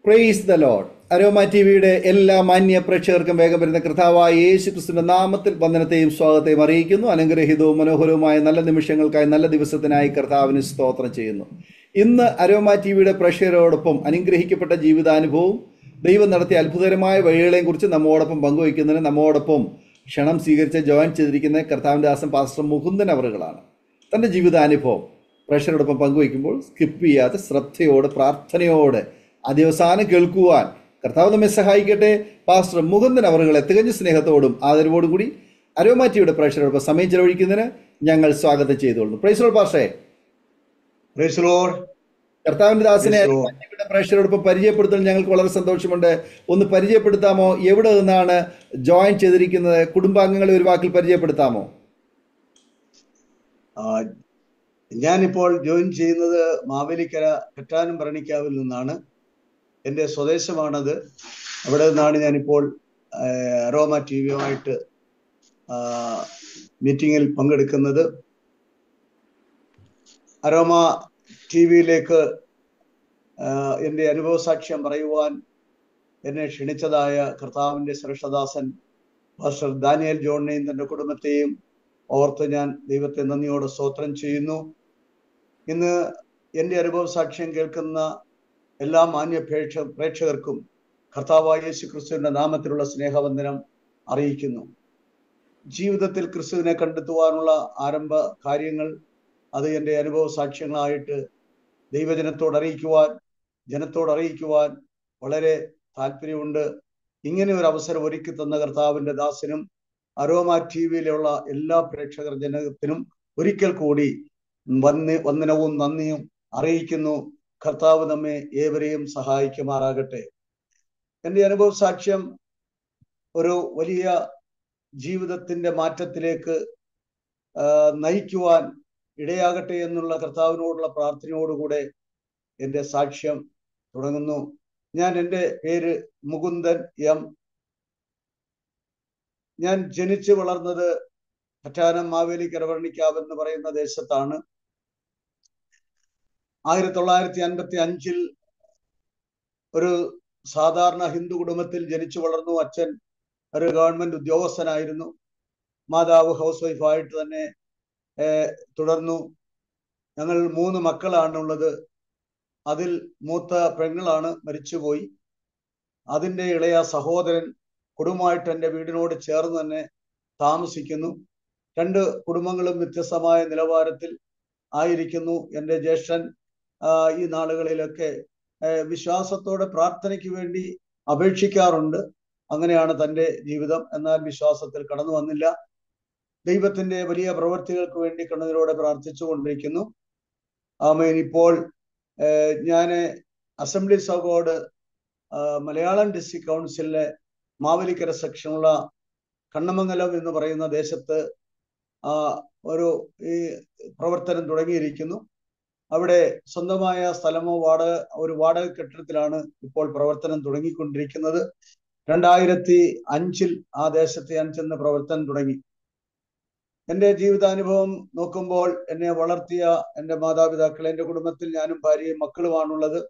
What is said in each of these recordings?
Praise the lord Aroma ടി വിയുടെ എല്ലാ മാന്യ പ്രേക്ഷകർക്കും വേഗം വരുന്ന കർത്താവായ യേശു ക്രിസ്തുവിന്റെ നാമത്തിൽ വന്ദനത്തെയും സ്വാഗതത്തെയും അറിയിക്കുന്നു അനുഗ്രഹീതവും മനോഹരവുമായ നല്ല നിമിഷങ്ങൾക്കായി നല്ല ദിവസത്തിനായി കർത്താവിന് സ്തോത്രം ചെയ്യുന്നു ഇന്ന് അരോമ ടി വിയുടെ പ്രേക്ഷകരോടൊപ്പം അനുഗ്രഹിക്കപ്പെട്ട ജീവിതാനുഭവവും ദൈവം നടത്തിയ അത്ഭുതകരമായ വഴികളെയും കുറിച്ച് നമ്മോടൊപ്പം പങ്കുവയ്ക്കുന്നതിന് നമ്മോടൊപ്പം ക്ഷണം സ്വീകരിച്ച് ജോയിൻ ചെയ്തിരിക്കുന്ന കർത്താവിൻ്റെ ദാസൻ പാസ്റ്റർ മുകുന്ദൻ അവറുകളാണ് തൻ്റെ ജീവിതാനുഭവം പ്രേക്ഷകരോടൊപ്പം പങ്കുവയ്ക്കുമ്പോൾ സ്കിപ്പ് ചെയ്യാതെ ശ്രദ്ധയോടെ പ്രാർത്ഥനയോടെ അതിവസാനം കേൾക്കുവാൻ കർത്താവ് നമ്മെ സഹായിക്കട്ടെ പാസ്റ്റർ മുകുന്ദൻ അവറുകളെ തികഞ്ഞ സ്നേഹത്തോടും ആദരവോടും കൂടി അരോമാറ്റിയുടെ പ്രേക്ഷകരോടൊപ്പം സമയം ചെലവഴിക്കുന്നതിന് ഞങ്ങൾ സ്വാഗതം ചെയ്തുകൊള്ളുന്നു പ്രൈസോൾ പാഷേ Praise the Lord. കർത്താവിന്റെ ദാസിനെ Praise the Lord. അരോമാറ്റിയുടെ പ്രേക്ഷകരോടൊപ്പം പരിചയപ്പെടുത്തൽ ഞങ്ങൾക്ക് വളരെ സന്തോഷമുണ്ട് ഒന്ന് പരിചയപ്പെടുത്താമോ എവിടെ നിന്നാണ് ജോയിൻ ചെയ്തിരിക്കുന്നത് കുടുംബാംഗങ്ങളെ ഒരു വാക്കിൽ പരിചയപ്പെടുത്താമോ ആ, ഞാനിപ്പോൾ ജോയിൻ ചെയ്യുന്നത് മാവേലിക്കര കറ്റാനും ഭരണിക്കാവിൽ നിന്നാണ് എൻ്റെ സ്വദേശമാണത് അവിടെ നിന്നാണ് ഞാനിപ്പോൾ ആ, അരോമ ടി വിയുമായിട്ട് മീറ്റിങ്ങിൽ പങ്കെടുക്കുന്നത് അരോമ ടി വിയിലേക്ക് എൻ്റെ അനുഭവ സാക്ഷ്യം പറയുവാൻ എന്നെ ക്ഷണിച്ചതായ കർത്താവിൻ്റെ ശ്രേഷ്ഠദാസൻ പാസ്റ്റർ ദാനിയൽ ജോണിനെയും തൻ്റെ കുടുംബത്തെയും ഓർത്ത് ഞാൻ ദൈവത്തെ നന്ദിയോടെ സ്തോത്രം ചെയ്യുന്നു ഇന്ന് എൻ്റെ അനുഭവ സാക്ഷ്യം കേൾക്കുന്ന എല്ലാ മാന്യ പ്രേക്ഷ പ്രേക്ഷകർക്കും കർത്താവായ യേശു ക്രിസ്തുവിന്റെ നാമത്തിലുള്ള സ്നേഹവന്ദനം അറിയിക്കുന്നു ജീവിതത്തിൽ ക്രിസ്തുവിനെ കണ്ടെത്തുവാനുള്ള ആരംഭ കാര്യങ്ങൾ അത് എൻ്റെ അനുഭവ സാക്ഷ്യങ്ങളായിട്ട് ദൈവജനത്തോട് അറിയിക്കുവാൻ ജനത്തോട് അറിയിക്കുവാൻ വളരെ താല്പര്യമുണ്ട് ഇങ്ങനെ ഒരു അവസരം ഒരുക്കി തന്ന കർത്താവിന്റെ ദാസനും അരോമ ടി വിയിലുള്ള എല്ലാ പ്രേക്ഷകർ ജനത്തിനും ഒരിക്കൽ കൂടി വന്ന് വന്ദനവും നന്ദിയും അറിയിക്കുന്നു കർത്താവ് നമ്മെ ഏവരെയും സഹായിക്കുമാറാകട്ടെ എൻ്റെ അനുഭവ സാക്ഷ്യം ഒരു വലിയ ജീവിതത്തിന്റെ മാറ്റത്തിലേക്ക് ആ, നയിക്കുവാൻ ഇടയാകട്ടെ എന്നുള്ള കർത്താവിനോടുള്ള പ്രാർത്ഥനയോടുകൂടെ എൻ്റെ സാക്ഷ്യം തുടങ്ങുന്നു ഞാൻ എൻ്റെ പേര് മുകുന്ദൻ എം ഞാൻ ജനിച്ചു വളർന്നത് കറ്റാനം മാവേലി കരവർണിക്കാവ് എന്ന് പറയുന്ന ദേശത്താണ് ആയിരത്തി തൊള്ളായിരത്തി അൻപത്തി അഞ്ചിൽ ഒരു സാധാരണ ഹിന്ദു കുടുംബത്തിൽ ജനിച്ചു വളർന്നു അച്ഛൻ ഒരു ഗവൺമെന്റ് ഉദ്യോഗസ്ഥനായിരുന്നു മാതാവ് ഹൗസ് വൈഫായിട്ട് തന്നെ ഏർ, തുടർന്നു ഞങ്ങൾ മൂന്ന് മക്കളാണ് ഉള്ളത് അതിൽ മൂത്ത പെങ്ങളാണ് മരിച്ചുപോയി അതിൻ്റെ ഇളയ സഹോദരൻ കുടുംബമായിട്ട് എൻ്റെ വീടിനോട് ചേർന്ന് തന്നെ താമസിക്കുന്നു രണ്ട് കുടുംബങ്ങളും വ്യത്യസ്തമായ നിലവാരത്തിൽ ആയിരിക്കുന്നു എൻ്റെ ജ്യേഷ്ഠൻ ആ, ഈ നാളുകളിലൊക്കെ ആ, വിശ്വാസത്തോടെ പ്രാർത്ഥനയ്ക്ക് വേണ്ടി അപേക്ഷിക്കാറുണ്ട് അങ്ങനെയാണ് തൻ്റെ ജീവിതം എന്നാൽ വിശ്വാസത്തിൽ കടന്നു വന്നില്ല ദൈവത്തിന്റെ വലിയ പ്രവൃത്തികൾക്ക് വേണ്ടി കണ്ണുനീരോടെ പ്രാർത്ഥിച്ചു കൊണ്ടിരിക്കുന്നു ആമേൻ ഇപ്പോൾ ഞാൻ അസംബ്ലീസ് ഓഫ് ഗോഡ് ആ, മലയാളം ഡിസ്ട്രിക്ട് കൗൺസിലിലെ മാവേലിക്കര സെക്ഷനുള്ള കണ്ണമംഗലം എന്ന് പറയുന്ന ദേശത്ത് ആ, ഒരു ഈ പ്രവർത്തനം തുടങ്ങിയിരിക്കുന്നു അവിടെ സ്വന്തമായ സ്ഥലമോ വാടക ഒരു വാടക കെട്ടിടത്തിലാണ് ഇപ്പോൾ പ്രവർത്തനം തുടങ്ങിക്കൊണ്ടിരിക്കുന്നത് രണ്ടായിരത്തി അഞ്ചിൽ ആ ദേശത്ത് ഞാൻ ചെന്ന് പ്രവർത്തനം തുടങ്ങി എൻ്റെ ജീവിതാനുഭവം നോക്കുമ്പോൾ എന്നെ വളർത്തിയ എൻ്റെ മാതാപിതാക്കൾ എൻ്റെ കുടുംബത്തിൽ ഞാനും ഭാര്യയും മക്കളുമാണുള്ളത്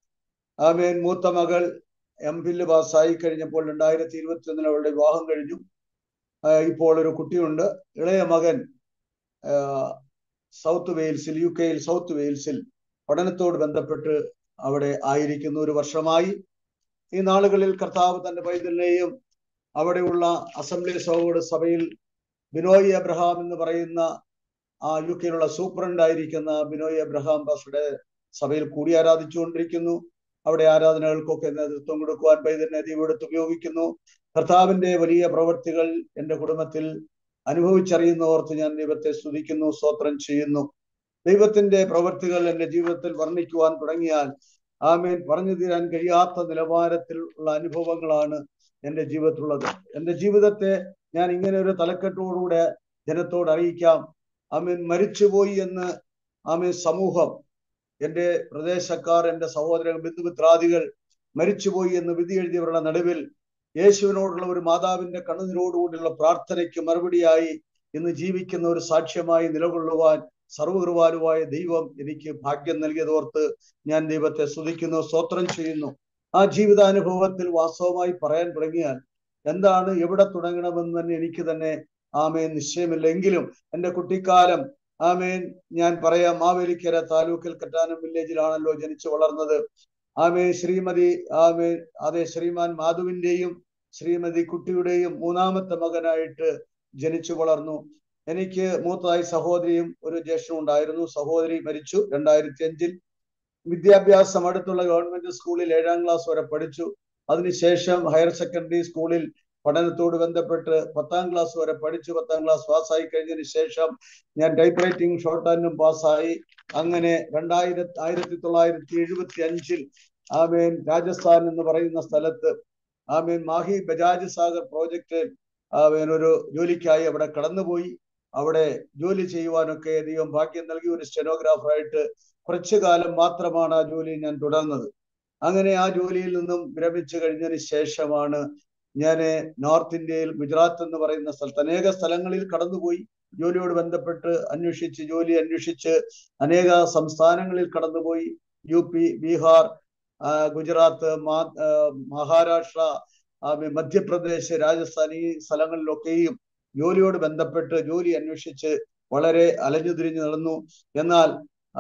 ആമേൻ മൂത്ത മകൾ എം ഫില്ല് പാസ്സായി കഴിഞ്ഞപ്പോൾ രണ്ടായിരത്തി ഇരുപത്തി ഒന്നിൽ അവളുടെ വിവാഹം കഴിഞ്ഞു ആ, ഇപ്പോൾ ഒരു കുട്ടിയുണ്ട് ഇളയ മകൻ ആ, സൗത്ത് വെയിൽസിൽ യു കെയിൽ സൗത്ത് വെയിൽസിൽ പഠനത്തോട് ബന്ധപ്പെട്ട് അവിടെ ആയിരിക്കുന്നു ഒരു വർഷമായി ഈ നാളുകളിൽ കർത്താവ് തന്റെ പൈതലിനെയും അവിടെയുള്ള അസംബ്ലീസ് ഓഫ് സഭയിൽ ബിനോയ് അബ്രഹാം എന്ന് പറയുന്ന ആ യു കെയിലുള്ള സൂപ്രണ്ട് ആയിരിക്കുന്ന ബിനോയ് അബ്രഹാം പാസ്റ്ററുടെ സഭയിൽ കൂടി ആരാധിച്ചുകൊണ്ടിരിക്കുന്നു അവിടെ ആരാധനകൾക്കൊക്കെ നേതൃത്വം കൊടുക്കുവാൻ പൈതലിനെ ദൈവമെടുത്ത് ഉപയോഗിക്കുന്നു കർത്താവിന്റെ വലിയ പ്രവൃത്തികൾ എൻ്റെ കുടുംബത്തിൽ അനുഭവിച്ചറിയുന്നവർക്ക് ഞാൻ ദൈവത്തെ സ്തുതിക്കുന്നു സ്തോത്രം ചെയ്യുന്നു ദൈവത്തിന്റെ പ്രവൃത്തികൾ എൻ്റെ ജീവിതത്തിൽ വർണ്ണിക്കുവാൻ തുടങ്ങിയാൽ ആമേൻ പറഞ്ഞു തീരാൻ കഴിയാത്ത നിലവാരത്തിൽ ഉള്ള അനുഭവങ്ങളാണ് എൻ്റെ ജീവിതത്തിലുള്ളത് എൻ്റെ ജീവിതത്തെ ഞാൻ ഇങ്ങനെ ഒരു തലക്കെട്ടോടുകൂടെ ജനത്തോട് അറിയിക്കാം ആമീൻ മരിച്ചുപോയി എന്ന് ആമീൻ സമൂഹം എൻ്റെ പ്രദേശക്കാർ എൻ്റെ സഹോദര ബന്ധുമിത്രാദികൾ മരിച്ചുപോയി എന്ന് വിധി എഴുതിയവരുടെ നടുവിൽ യേശുവിനോടുള്ള ഒരു മാതാവിന്റെ കണ്ണുനീരോടുകൂടിയുള്ള പ്രാർത്ഥനയ്ക്ക് മറുപടിയായി ഇന്ന് ജീവിക്കുന്ന ഒരു സാക്ഷ്യമായി നിലകൊള്ളുവാൻ സർവകൃപാലുവായ ദൈവം എനിക്ക് ഭാഗ്യം നൽകിയതോർത്ത് ഞാൻ ദൈവത്തെ സ്തുതിക്കുന്നു സ്തോത്രം ചെയ്യുന്നു ആ ജീവിതാനുഭവത്തിൽ വാസ്തവമായി പറയാൻ തുടങ്ങിയാൽ എന്താണ് എവിടെ തുടങ്ങണമെന്ന് തന്നെ എനിക്ക് തന്നെ ആമേൻ നിശ്ചയമില്ല എങ്കിലും എൻ്റെ കുട്ടിക്കാലം ആമേൻ ഞാൻ പറയാം മാവേലിക്കര താലൂക്കിൽ കറ്റാനം വില്ലേജിലാണല്ലോ ജനിച്ചു വളർന്നത് ആമേൻ ശ്രീമതി ആമേൻ അതെ ശ്രീമാൻ മാധുവിന്റെയും ശ്രീമതി കുട്ടിയുടെയും മൂന്നാമത്തെ മകനായിട്ട് ജനിച്ചു വളർന്നു എനിക്ക് മൂത്തതായി സഹോദരിയും ഒരു ജ്യേഷ്ഠനും ഉണ്ടായിരുന്നു സഹോദരി മരിച്ചു രണ്ടായിരത്തി അഞ്ചിൽ വിദ്യാഭ്യാസം അടുത്തുള്ള ഗവൺമെന്റ് സ്കൂളിൽ ഏഴാം ക്ലാസ് വരെ പഠിച്ചു അതിനുശേഷം ഹയർ സെക്കൻഡറി സ്കൂളിൽ പഠനത്തോട് ബന്ധപ്പെട്ട് പത്താം ക്ലാസ് വരെ പഠിച്ചു പത്താം ക്ലാസ് പാസ്സായി കഴിഞ്ഞതിന് ശേഷം ഞാൻ ടൈപ്പ് റൈറ്റിംഗ് ഷോർട്ട് ഹാൻഡും പാസ്സായി അങ്ങനെ രണ്ടായിരത്തി ആയിരത്തി തൊള്ളായിരത്തി എഴുപത്തി അഞ്ചിൽ ആമേൻ രാജസ്ഥാൻ എന്ന് പറയുന്ന സ്ഥലത്ത് ആമേൻ മാഹി ബജാജ് സാഗർ പ്രോജക്റ്റ് ആമേൻ ഒരു ജോലിക്കായി അവിടെ കടന്നുപോയി അവിടെ ജോലി ചെയ്യുവാനൊക്കെ ദൈവം ഭാഗ്യം നൽകി ഒരു സ്റ്റെനോഗ്രാഫറായിട്ട് കുറച്ചു കാലം മാത്രമാണ് ആ ജോലി ഞാൻ തുടർന്നത് അങ്ങനെ ആ ജോലിയിൽ നിന്നും വിരമിച്ചു കഴിഞ്ഞതിന് ശേഷമാണ് ഞാൻ നോർത്ത് ഇന്ത്യയിൽ ഗുജറാത്ത് എന്ന് പറയുന്ന സ്ഥലത്ത് അനേക സ്ഥലങ്ങളിൽ കടന്നുപോയി ജോലിയോട് ബന്ധപ്പെട്ട് അന്വേഷിച്ച് ജോലി അന്വേഷിച്ച് അനേക സംസ്ഥാനങ്ങളിൽ കടന്നുപോയി യു പി ബീഹാർ ഗുജറാത്ത് മഹാരാഷ്ട്ര മധ്യപ്രദേശ് രാജസ്ഥാൻ ഈ സ്ഥലങ്ങളിലൊക്കെയും ജോലിയോട് ബന്ധപ്പെട്ട് ജോലി അന്വേഷിച്ച് വളരെ അലഞ്ഞു തിരിഞ്ഞു നടന്നു എന്നാൽ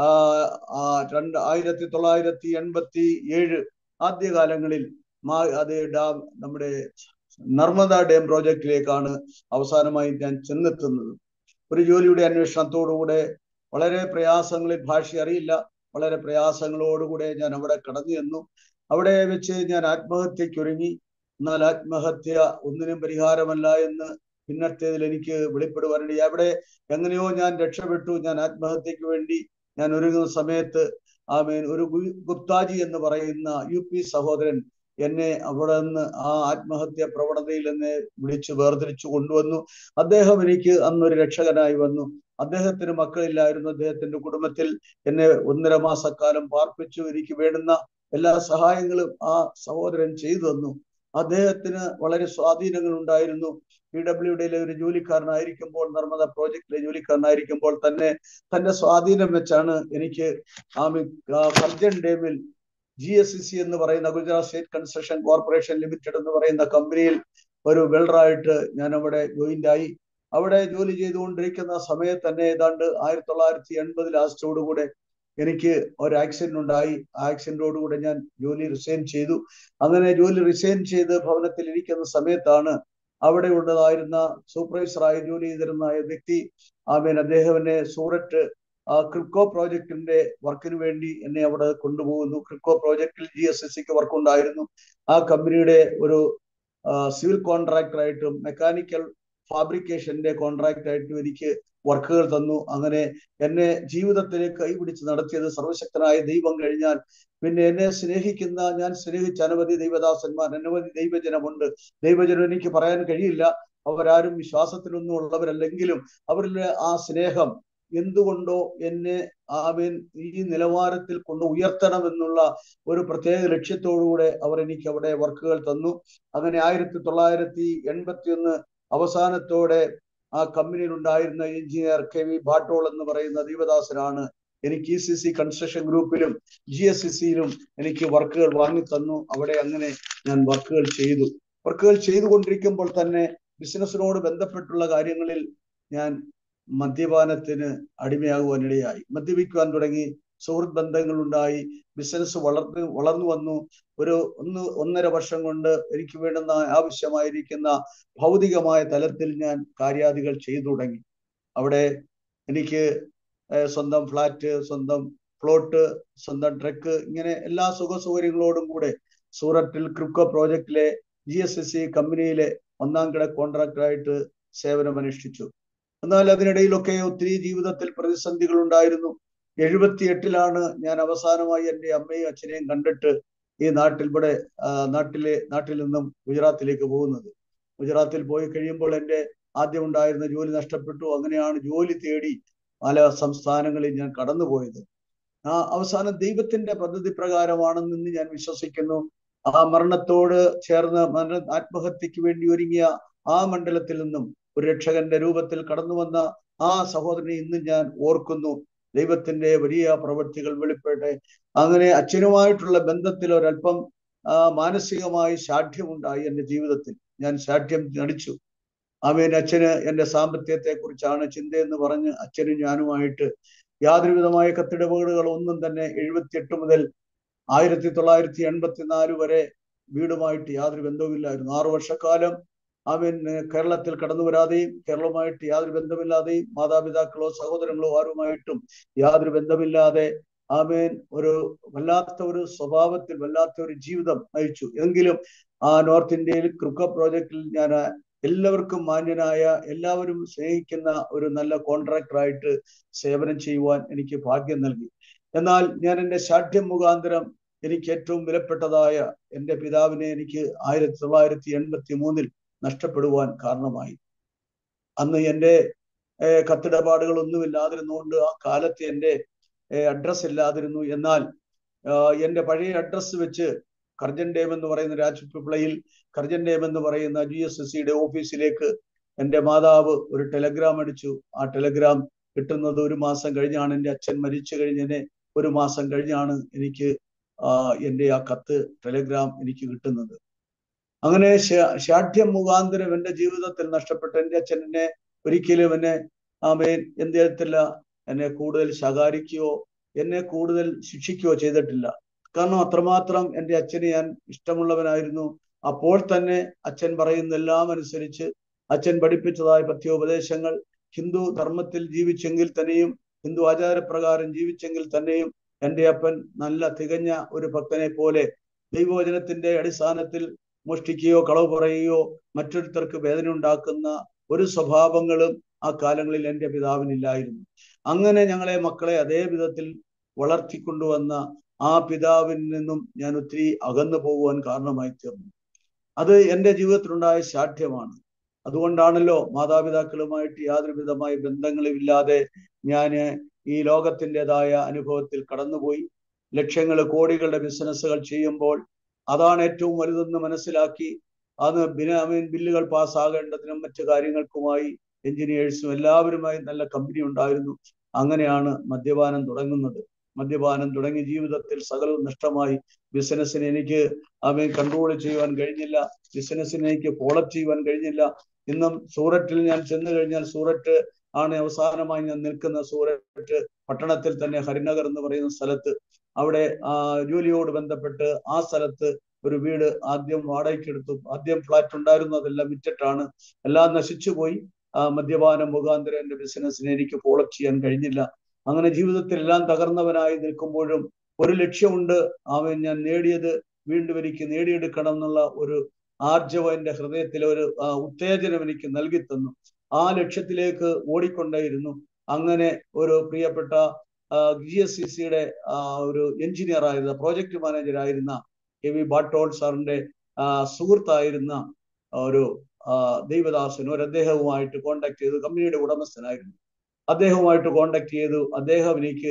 രണ്ട് ആയിരത്തി തൊള്ളായിരത്തി എൺപത്തി ഏഴ് ആദ്യകാലങ്ങളിൽ മാ അത് ഡാം നമ്മുടെ നർമ്മദ ഡാം പ്രോജക്റ്റിലേക്കാണ് അവസാനമായി ഞാൻ ചെന്നെത്തുന്നത് ഒരു ജോലിയുടെ അന്വേഷണത്തോടുകൂടെ വളരെ പ്രയാസങ്ങളിൽ ഭാഷ അറിയില്ല വളരെ പ്രയാസങ്ങളോടുകൂടെ ഞാൻ അവിടെ കടന്നു ചെന്നു അവിടെ വെച്ച് ഞാൻ ആത്മഹത്യക്കൊരുങ്ങി എന്നാൽ ആത്മഹത്യ ഒന്നിനും പരിഹാരമല്ല എന്ന് പിന്നത്തേതിൽ എനിക്ക് വെളിപ്പെടുവാനിടയി അവിടെ എങ്ങനെയോ ഞാൻ രക്ഷപ്പെട്ടു ഞാൻ ആത്മഹത്യക്ക് വേണ്ടി ഞാൻ ഒരുങ്ങുന്ന സമയത്ത് ആമേൻ ഒരു ഗുപ്താജി എന്ന് പറയുന്ന യു പി സഹോദരൻ എന്നെ അവിടെ നിന്ന് ആ ആത്മഹത്യ പ്രവണതയിൽ എന്നെ വിളിച്ചു വേർതിരിച്ചു കൊണ്ടുവന്നു അദ്ദേഹം എനിക്ക് അന്നൊരു രക്ഷകനായി വന്നു അദ്ദേഹത്തിന് മക്കളില്ലായിരുന്നു അദ്ദേഹത്തിന്റെ കുടുംബത്തിൽ എന്നെ ഒന്നര മാസക്കാലം പാർപ്പിച്ചു എനിക്ക് വേണ്ടുന്ന എല്ലാ സഹായങ്ങളും ആ സഹോദരൻ ചെയ്തു തന്നു അദ്ദേഹത്തിന് വളരെ സ്വാധീനങ്ങൾ ഉണ്ടായിരുന്നു പി ഡബ്ല്യു ഡിയിലെ ഒരു ജോലിക്കാരനായിരിക്കുമ്പോൾ നർമ്മദ പ്രോജക്റ്റിലെ ജോലിക്കാരനായിരിക്കുമ്പോൾ തന്നെ തന്റെ സ്വാധീനം വെച്ചാണ് എനിക്ക് ആമി കർജൻ ഡേമിൽ ജി എസ് സി സി എന്ന് പറയുന്ന Gujarat state construction corporation limited എന്ന് പറയുന്ന കമ്പനിയിൽ ഒരു വെൽഡറായിട്ട് ഞാൻ അവിടെ ജോയിന്റ് ആയി അവിടെ ജോലി ചെയ്തുകൊണ്ടിരിക്കുന്ന സമയത്ത് തന്നെ ഏതാണ്ട് ആയിരത്തി തൊള്ളായിരത്തി എൺപത് ലാസ്റ്റോടുകൂടെ എനിക്ക് ഒരു ആക്സിഡന്റ് ഉണ്ടായി ആ ആക്സിഡന്റോടുകൂടെ ഞാൻ ജോലി റിസൈൻ ചെയ്തു അങ്ങനെ ജോലി റിസൈൻ ചെയ്ത് ഭവനത്തിൽ ഇരിക്കുന്ന സമയത്താണ് അവിടെ ഉള്ളതായിരുന്ന സൂപ്പർവൈസറായി ജോലി ചെയ്തിരുന്ന വ്യക്തി ആമേൻ അദ്ദേഹത്തിനെ സൂററ്റ് ആ ക്രിപ്കോ പ്രോജക്റ്റിന്റെ വർക്കിന് വേണ്ടി എന്നെ അവിടെ കൊണ്ടുപോകുന്നു ക്രിപ്കോ പ്രോജക്റ്റിൽ ജി എസ് എസ് സിക്ക് വർക്ക് ഉണ്ടായിരുന്നു ആ കമ്പനിയുടെ ഒരു സിവിൽ കോൺട്രാക്ടർ ആയിട്ടും മെക്കാനിക്കൽ ഫാബ്രിക്കേഷന്റെ കോൺട്രാക്ട് ആയിട്ടും എനിക്ക് വർക്കുകൾ തന്നു അങ്ങനെ എന്നെ ജീവിതത്തിൽ കൈപിടിച്ച് നടത്തിയത് സർവശക്തനായ ദൈവം കഴിഞ്ഞാൽ പിന്നെ എന്നെ സ്നേഹിക്കുന്ന ഞാൻ സ്നേഹിച്ച അനവധി ദൈവദാസന്മാർ അനവധി ദൈവജനമുണ്ട് ദൈവജനം എനിക്ക് പറയാൻ കഴിയില്ല അവരാരും വിശ്വാസത്തിലൊന്നും ഉള്ളവരല്ലെങ്കിലും അവരിലെ ആ സ്നേഹം എന്തുകൊണ്ടോ എന്നെ ആമേൻ ഈ നിലവാരത്തിൽ കൊണ്ട് ഉയർത്തണം എന്നുള്ള ഒരു പ്രത്യേക ലക്ഷ്യത്തോടുകൂടെ അവർ എനിക്ക് അവിടെ വർക്കുകൾ തന്നു അങ്ങനെ ആയിരത്തി തൊള്ളായിരത്തി എൺപത്തി ഒന്ന് അവസാനത്തോടെ ആ കമ്പനിയിൽ ഉണ്ടായിരുന്ന എഞ്ചിനീയർ കെ വി ഭാട്ടോൾ എന്ന് പറയുന്ന ദീപദാസനാണ് എനിക്ക് ഇ സി സി കൺസ്ട്രക്ഷൻ ഗ്രൂപ്പിലും ജി എസ് സി സിയിലും എനിക്ക് വർക്കുകൾ വാങ്ങി തന്നു അവിടെ അങ്ങനെ ഞാൻ വർക്കുകൾ ചെയ്തു വർക്കുകൾ ചെയ്തുകൊണ്ടിരിക്കുമ്പോൾ തന്നെ ബിസിനസ്സിനോട് ബന്ധപ്പെട്ടുള്ള കാര്യങ്ങളിൽ ഞാൻ മദ്യപാനത്തിന് അടിമയാകുവാനിടയായി മദ്യപിക്കുവാൻ തുടങ്ങി സുഹൃത്ത് ബന്ധങ്ങൾ ഉണ്ടായി ബിസിനസ് വളർന്നു വളർന്നു വന്നു ഒരു ഒന്ന് ഒന്നര വർഷം കൊണ്ട് എനിക്ക് വേണ്ടുന്ന ആവശ്യമായിരിക്കുന്ന ഭൗതികമായ തലത്തിൽ ഞാൻ കാര്യാദികൾ ചെയ്തു തുടങ്ങി അവിടെ എനിക്ക് സ്വന്തം ഫ്ലാറ്റ് സ്വന്തം പ്ലോട്ട് സ്വന്തം ട്രക്ക് ഇങ്ങനെ എല്ലാ സുഖ സൗകര്യങ്ങളോടും കൂടെ സൂററ്റിൽ ക്രിപ്കോ പ്രോജക്റ്റിലെ ജി എസ് എസ് സി കമ്പനിയിലെ ഒന്നാം കിട കോൺട്രാക്ടറായിട്ട് സേവനമനുഷ്ഠിച്ചു എന്നാൽ അതിനിടയിലൊക്കെ ഒത്തിരി ജീവിതത്തിൽ പ്രതിസന്ധികൾ ഉണ്ടായിരുന്നു എഴുപത്തി എട്ടിലാണ് ഞാൻ അവസാനമായി എൻ്റെ അമ്മയും അച്ഛനെയും കണ്ടിട്ട് ഈ നാട്ടിൽ ഇവിടെ നാട്ടിലെ നാട്ടിൽ നിന്നും ഗുജറാത്തിലേക്ക് പോകുന്നത് ഗുജറാത്തിൽ പോയി കഴിയുമ്പോൾ എൻ്റെ ആദ്യം ഉണ്ടായിരുന്ന ജോലി നഷ്ടപ്പെട്ടു അങ്ങനെയാണ് ജോലി തേടി പല സംസ്ഥാനങ്ങളിൽ ഞാൻ കടന്നുപോയത് ആ അവസാനം ദൈവത്തിന്റെ പദ്ധതി പ്രകാരമാണെന്ന് ഞാൻ വിശ്വസിക്കുന്നു ആ മരണത്തോട് ചേർന്ന് മരണ ആത്മഹത്യക്ക് വേണ്ടി ഒരുങ്ങിയ ആ മണ്ഡലത്തിൽ നിന്നും ഒരു രക്ഷകന്റെ രൂപത്തിൽ കടന്നു വന്ന ആ സഹോദരനെ ഇന്നും ഞാൻ ഓർക്കുന്നു ദൈവത്തിന്റെ വലിയ പ്രവൃത്തികൾ വെളിപ്പെട്ടെ അങ്ങനെ അച്ഛനുമായിട്ടുള്ള ബന്ധത്തിൽ ഒരല്പം മാനസികമായി ശാഠ്യമുണ്ടായി എൻ്റെ ജീവിതത്തിൽ ഞാൻ ശാഠ്യം നടിച്ചു ആമേൻ അച്ഛന് എൻ്റെ സാമ്പത്തികത്തെ കുറിച്ചാണ് ചിന്തയെന്ന് പറഞ്ഞ് അച്ഛനും ഞാനുമായിട്ട് യാതൊരു വിധമായ കത്തിടപാടുകൾ ഒന്നും തന്നെ എഴുപത്തിയെട്ട് മുതൽ ആയിരത്തി തൊള്ളായിരത്തി എൺപത്തിനാല് വരെ വീടുമായിട്ട് യാതൊരു ബന്ധവുമില്ലായിരുന്നു ആറു വർഷക്കാലം ആമേൻ കേരളത്തിൽ കടന്നു വരാതെയും കേരളവുമായിട്ട് യാതൊരു ബന്ധമില്ലാതെയും മാതാപിതാക്കളോ സഹോദരങ്ങളോ ആരുമായിട്ടും യാതൊരു ബന്ധമില്ലാതെ ആമേൻ ഒരു വല്ലാത്ത ഒരു സ്വഭാവത്തിൽ വല്ലാത്ത ഒരു ജീവിതം നയിച്ചു എങ്കിലും ആ നോർത്ത് ഇന്ത്യയിൽ ക്രുക്ക പ്രോജക്റ്റിൽ ഞാൻ എല്ലാവർക്കും മാന്യനായ എല്ലാവരും സ്നേഹിക്കുന്ന ഒരു നല്ല കോൺട്രാക്ടറായിട്ട് സേവനം ചെയ്യുവാൻ എനിക്ക് ഭാഗ്യം നൽകി എന്നാൽ ഞാൻ എൻ്റെ ശാഠ്യം മുഖാന്തരം എനിക്ക് ഏറ്റവും വിലപ്പെട്ടതായ എൻ്റെ പിതാവിനെ എനിക്ക് ആയിരത്തി തൊള്ളായിരത്തി എൺപത്തി മൂന്നിൽ നഷ്ടപ്പെടുവാൻ കാരണമായി അന്ന് എൻ്റെ കത്തിടപാടുകളൊന്നുമില്ലാതിരുന്നുകൊണ്ട് ആ കാലത്ത് എൻ്റെ അഡ്രസ് ഇല്ലാതിരുന്നു എന്നാൽ എൻ്റെ പഴയ അഡ്രസ്സ് വെച്ച് കർജൻ ഡേം എന്ന് പറയുന്ന രാജ്പിപ്ലയിൽ കർജൻ ഡേം എന്ന് പറയുന്ന ജി എസ് എസ് സിയുടെ ഓഫീസിലേക്ക് എൻ്റെ മാതാവ് ഒരു ടെലഗ്രാം അടിച്ചു ആ ടെലഗ്രാം കിട്ടുന്നത് ഒരു മാസം കഴിഞ്ഞാണ് എൻ്റെ അച്ഛൻ മരിച്ചു കഴിഞ്ഞതിനെ ഒരു മാസം കഴിഞ്ഞാണ് എനിക്ക് എൻ്റെ ആ കത്ത് ടെലഗ്രാം എനിക്ക് കിട്ടുന്നത് അങ്ങനെ ഷാഠ്യം മുഖാന്തരം എൻ്റെ ജീവിതത്തിൽ നഷ്ടപ്പെട്ട എൻ്റെ അച്ഛൻ എന്നെ ഒരിക്കലും എന്നെ ആമേൻ എന്ത് ചെയ്തിട്ടില്ല എന്നെ കൂടുതൽ ശകാരിക്കുകയോ എന്നെ കൂടുതൽ ശിക്ഷിക്കുകയോ ചെയ്തിട്ടില്ല കാരണം അത്രമാത്രം എൻ്റെ അച്ഛനെ ഞാൻ ഇഷ്ടമുള്ളവനായിരുന്നു അപ്പോൾ തന്നെ അച്ഛൻ പറയുന്ന എല്ലാം അനുസരിച്ച് അച്ഛൻ പഠിപ്പിച്ചതായ പഥ്യോപദേശങ്ങൾ ഹിന്ദു ധർമ്മത്തിൽ ജീവിച്ചെങ്കിൽ തന്നെയും ഹിന്ദു ആചാരപ്രകാരം ജീവിച്ചെങ്കിൽ തന്നെയും എൻ്റെ അപ്പൻ നല്ല തികഞ്ഞ ഒരു ഭക്തനെ പോലെ ദൈവവചനത്തിന്റെ അടിസ്ഥാനത്തിൽ മോഷ്ടിക്കുകയോ കളവ് പറയുകയോ മറ്റൊരുത്തർക്ക് വേദന ഉണ്ടാക്കുന്ന ഒരു സ്വഭാവങ്ങളും ആ കാലങ്ങളിൽ എൻ്റെ പിതാവിനില്ലായിരുന്നു അങ്ങനെ ഞങ്ങളെ മക്കളെ അതേ വിധത്തിൽ വളർത്തിക്കൊണ്ടുവന്ന ആ പിതാവിൽ നിന്നും ഞാൻ ഒത്തിരി അകന്നു പോകുവാൻ കാരണമായി തീർന്നു അത് എൻ്റെ ജീവിതത്തിലുണ്ടായ ശാഠ്യമാണ് അതുകൊണ്ടാണല്ലോ മാതാപിതാക്കളുമായിട്ട് യാതൊരു വിധമായ ബന്ധങ്ങളുമില്ലാതെ ഞാൻ ഈ ലോകത്തിൻ്റെതായ അനുഭവത്തിൽ കടന്നുപോയി ലക്ഷങ്ങൾ കോടികളുടെ ബിസിനസ്സുകൾ ചെയ്യുമ്പോൾ അതാണ് ഏറ്റവും വലുതെന്ന് മനസ്സിലാക്കി അത് ബിനാമീൻ ബില്ലുകൾ പാസ്സാകേണ്ടതിനും മറ്റു കാര്യങ്ങൾക്കുമായി എഞ്ചിനീയേഴ്സും എല്ലാവരുമായി നല്ല കമ്പനി ഉണ്ടായിരുന്നു അങ്ങനെയാണ് മദ്യപാനം തുടങ്ങുന്നത് മദ്യപാനം തുടങ്ങിയ ജീവിതത്തിൽ സകലവും നഷ്ടമായി ബിസിനസ്സിന് എനിക്ക് അവൻ കൺട്രോൾ ചെയ്യുവാൻ കഴിഞ്ഞില്ല ബിസിനസ്സിന് എനിക്ക് ഫോളപ്പ് ചെയ്യുവാൻ കഴിഞ്ഞില്ല ഇന്നും സൂററ്റിൽ ഞാൻ ചെന്നു കഴിഞ്ഞാൽ സൂററ്റ് ആണ് അവസാനമായി ഞാൻ നിൽക്കുന്ന സൂററ്റ് പട്ടണത്തിൽ തന്നെ ഹരിനഗർ എന്ന് പറയുന്ന സ്ഥലത്ത് അവിടെ ആ ജോലിയോട് ബന്ധപ്പെട്ട് ആ സ്ഥലത്ത് ഒരു വീട് ആദ്യം വാടകയ്ക്ക് എടുത്തു ആദ്യം ഫ്ലാറ്റ് ഉണ്ടായിരുന്നു അതെല്ലാം വിറ്റിട്ടാണ് എല്ലാം നശിച്ചുപോയി ആ മദ്യപാനം മുഖാന്തരം എന്റെ ബിസിനസ്സിനെ എനിക്ക് ഫോളോ ചെയ്യാൻ കഴിഞ്ഞില്ല അങ്ങനെ ജീവിതത്തിൽ എല്ലാം തകർന്നവനായി നിൽക്കുമ്പോഴും ഒരു ലക്ഷ്യമുണ്ട് അവൻ ഞാൻ നേടിയത് വീണ്ടും എനിക്ക് നേടിയെടുക്കണം എന്നുള്ള ഒരു ആർജവം എന്റെ ഹൃദയത്തിൽ ഒരു ഉത്തേജനം എനിക്ക് നൽകി തന്നു ആ ലക്ഷ്യത്തിലേക്ക് ഓടിക്കൊണ്ടേയിരുന്നു അങ്ങനെ ഒരു പ്രിയപ്പെട്ട ജി എസ് സി സിയുടെ ഒരു എഞ്ചിനീയർ ആയിരുന്ന പ്രോജക്ട് മാനേജർ ആയിരുന്ന കെ വി ബാട്ടോൾ സാറിന്റെ സുഹൃത്തായിരുന്ന ഒരു ദൈവദാസൻ ഒരു അദ്ദേഹവുമായിട്ട് കോണ്ടാക്ട് ചെയ്തു കമ്പനിയുടെ ഉടമസ്ഥനായിരുന്നു അദ്ദേഹവുമായിട്ട് കോണ്ടാക്ട് ചെയ്തു അദ്ദേഹം എനിക്ക്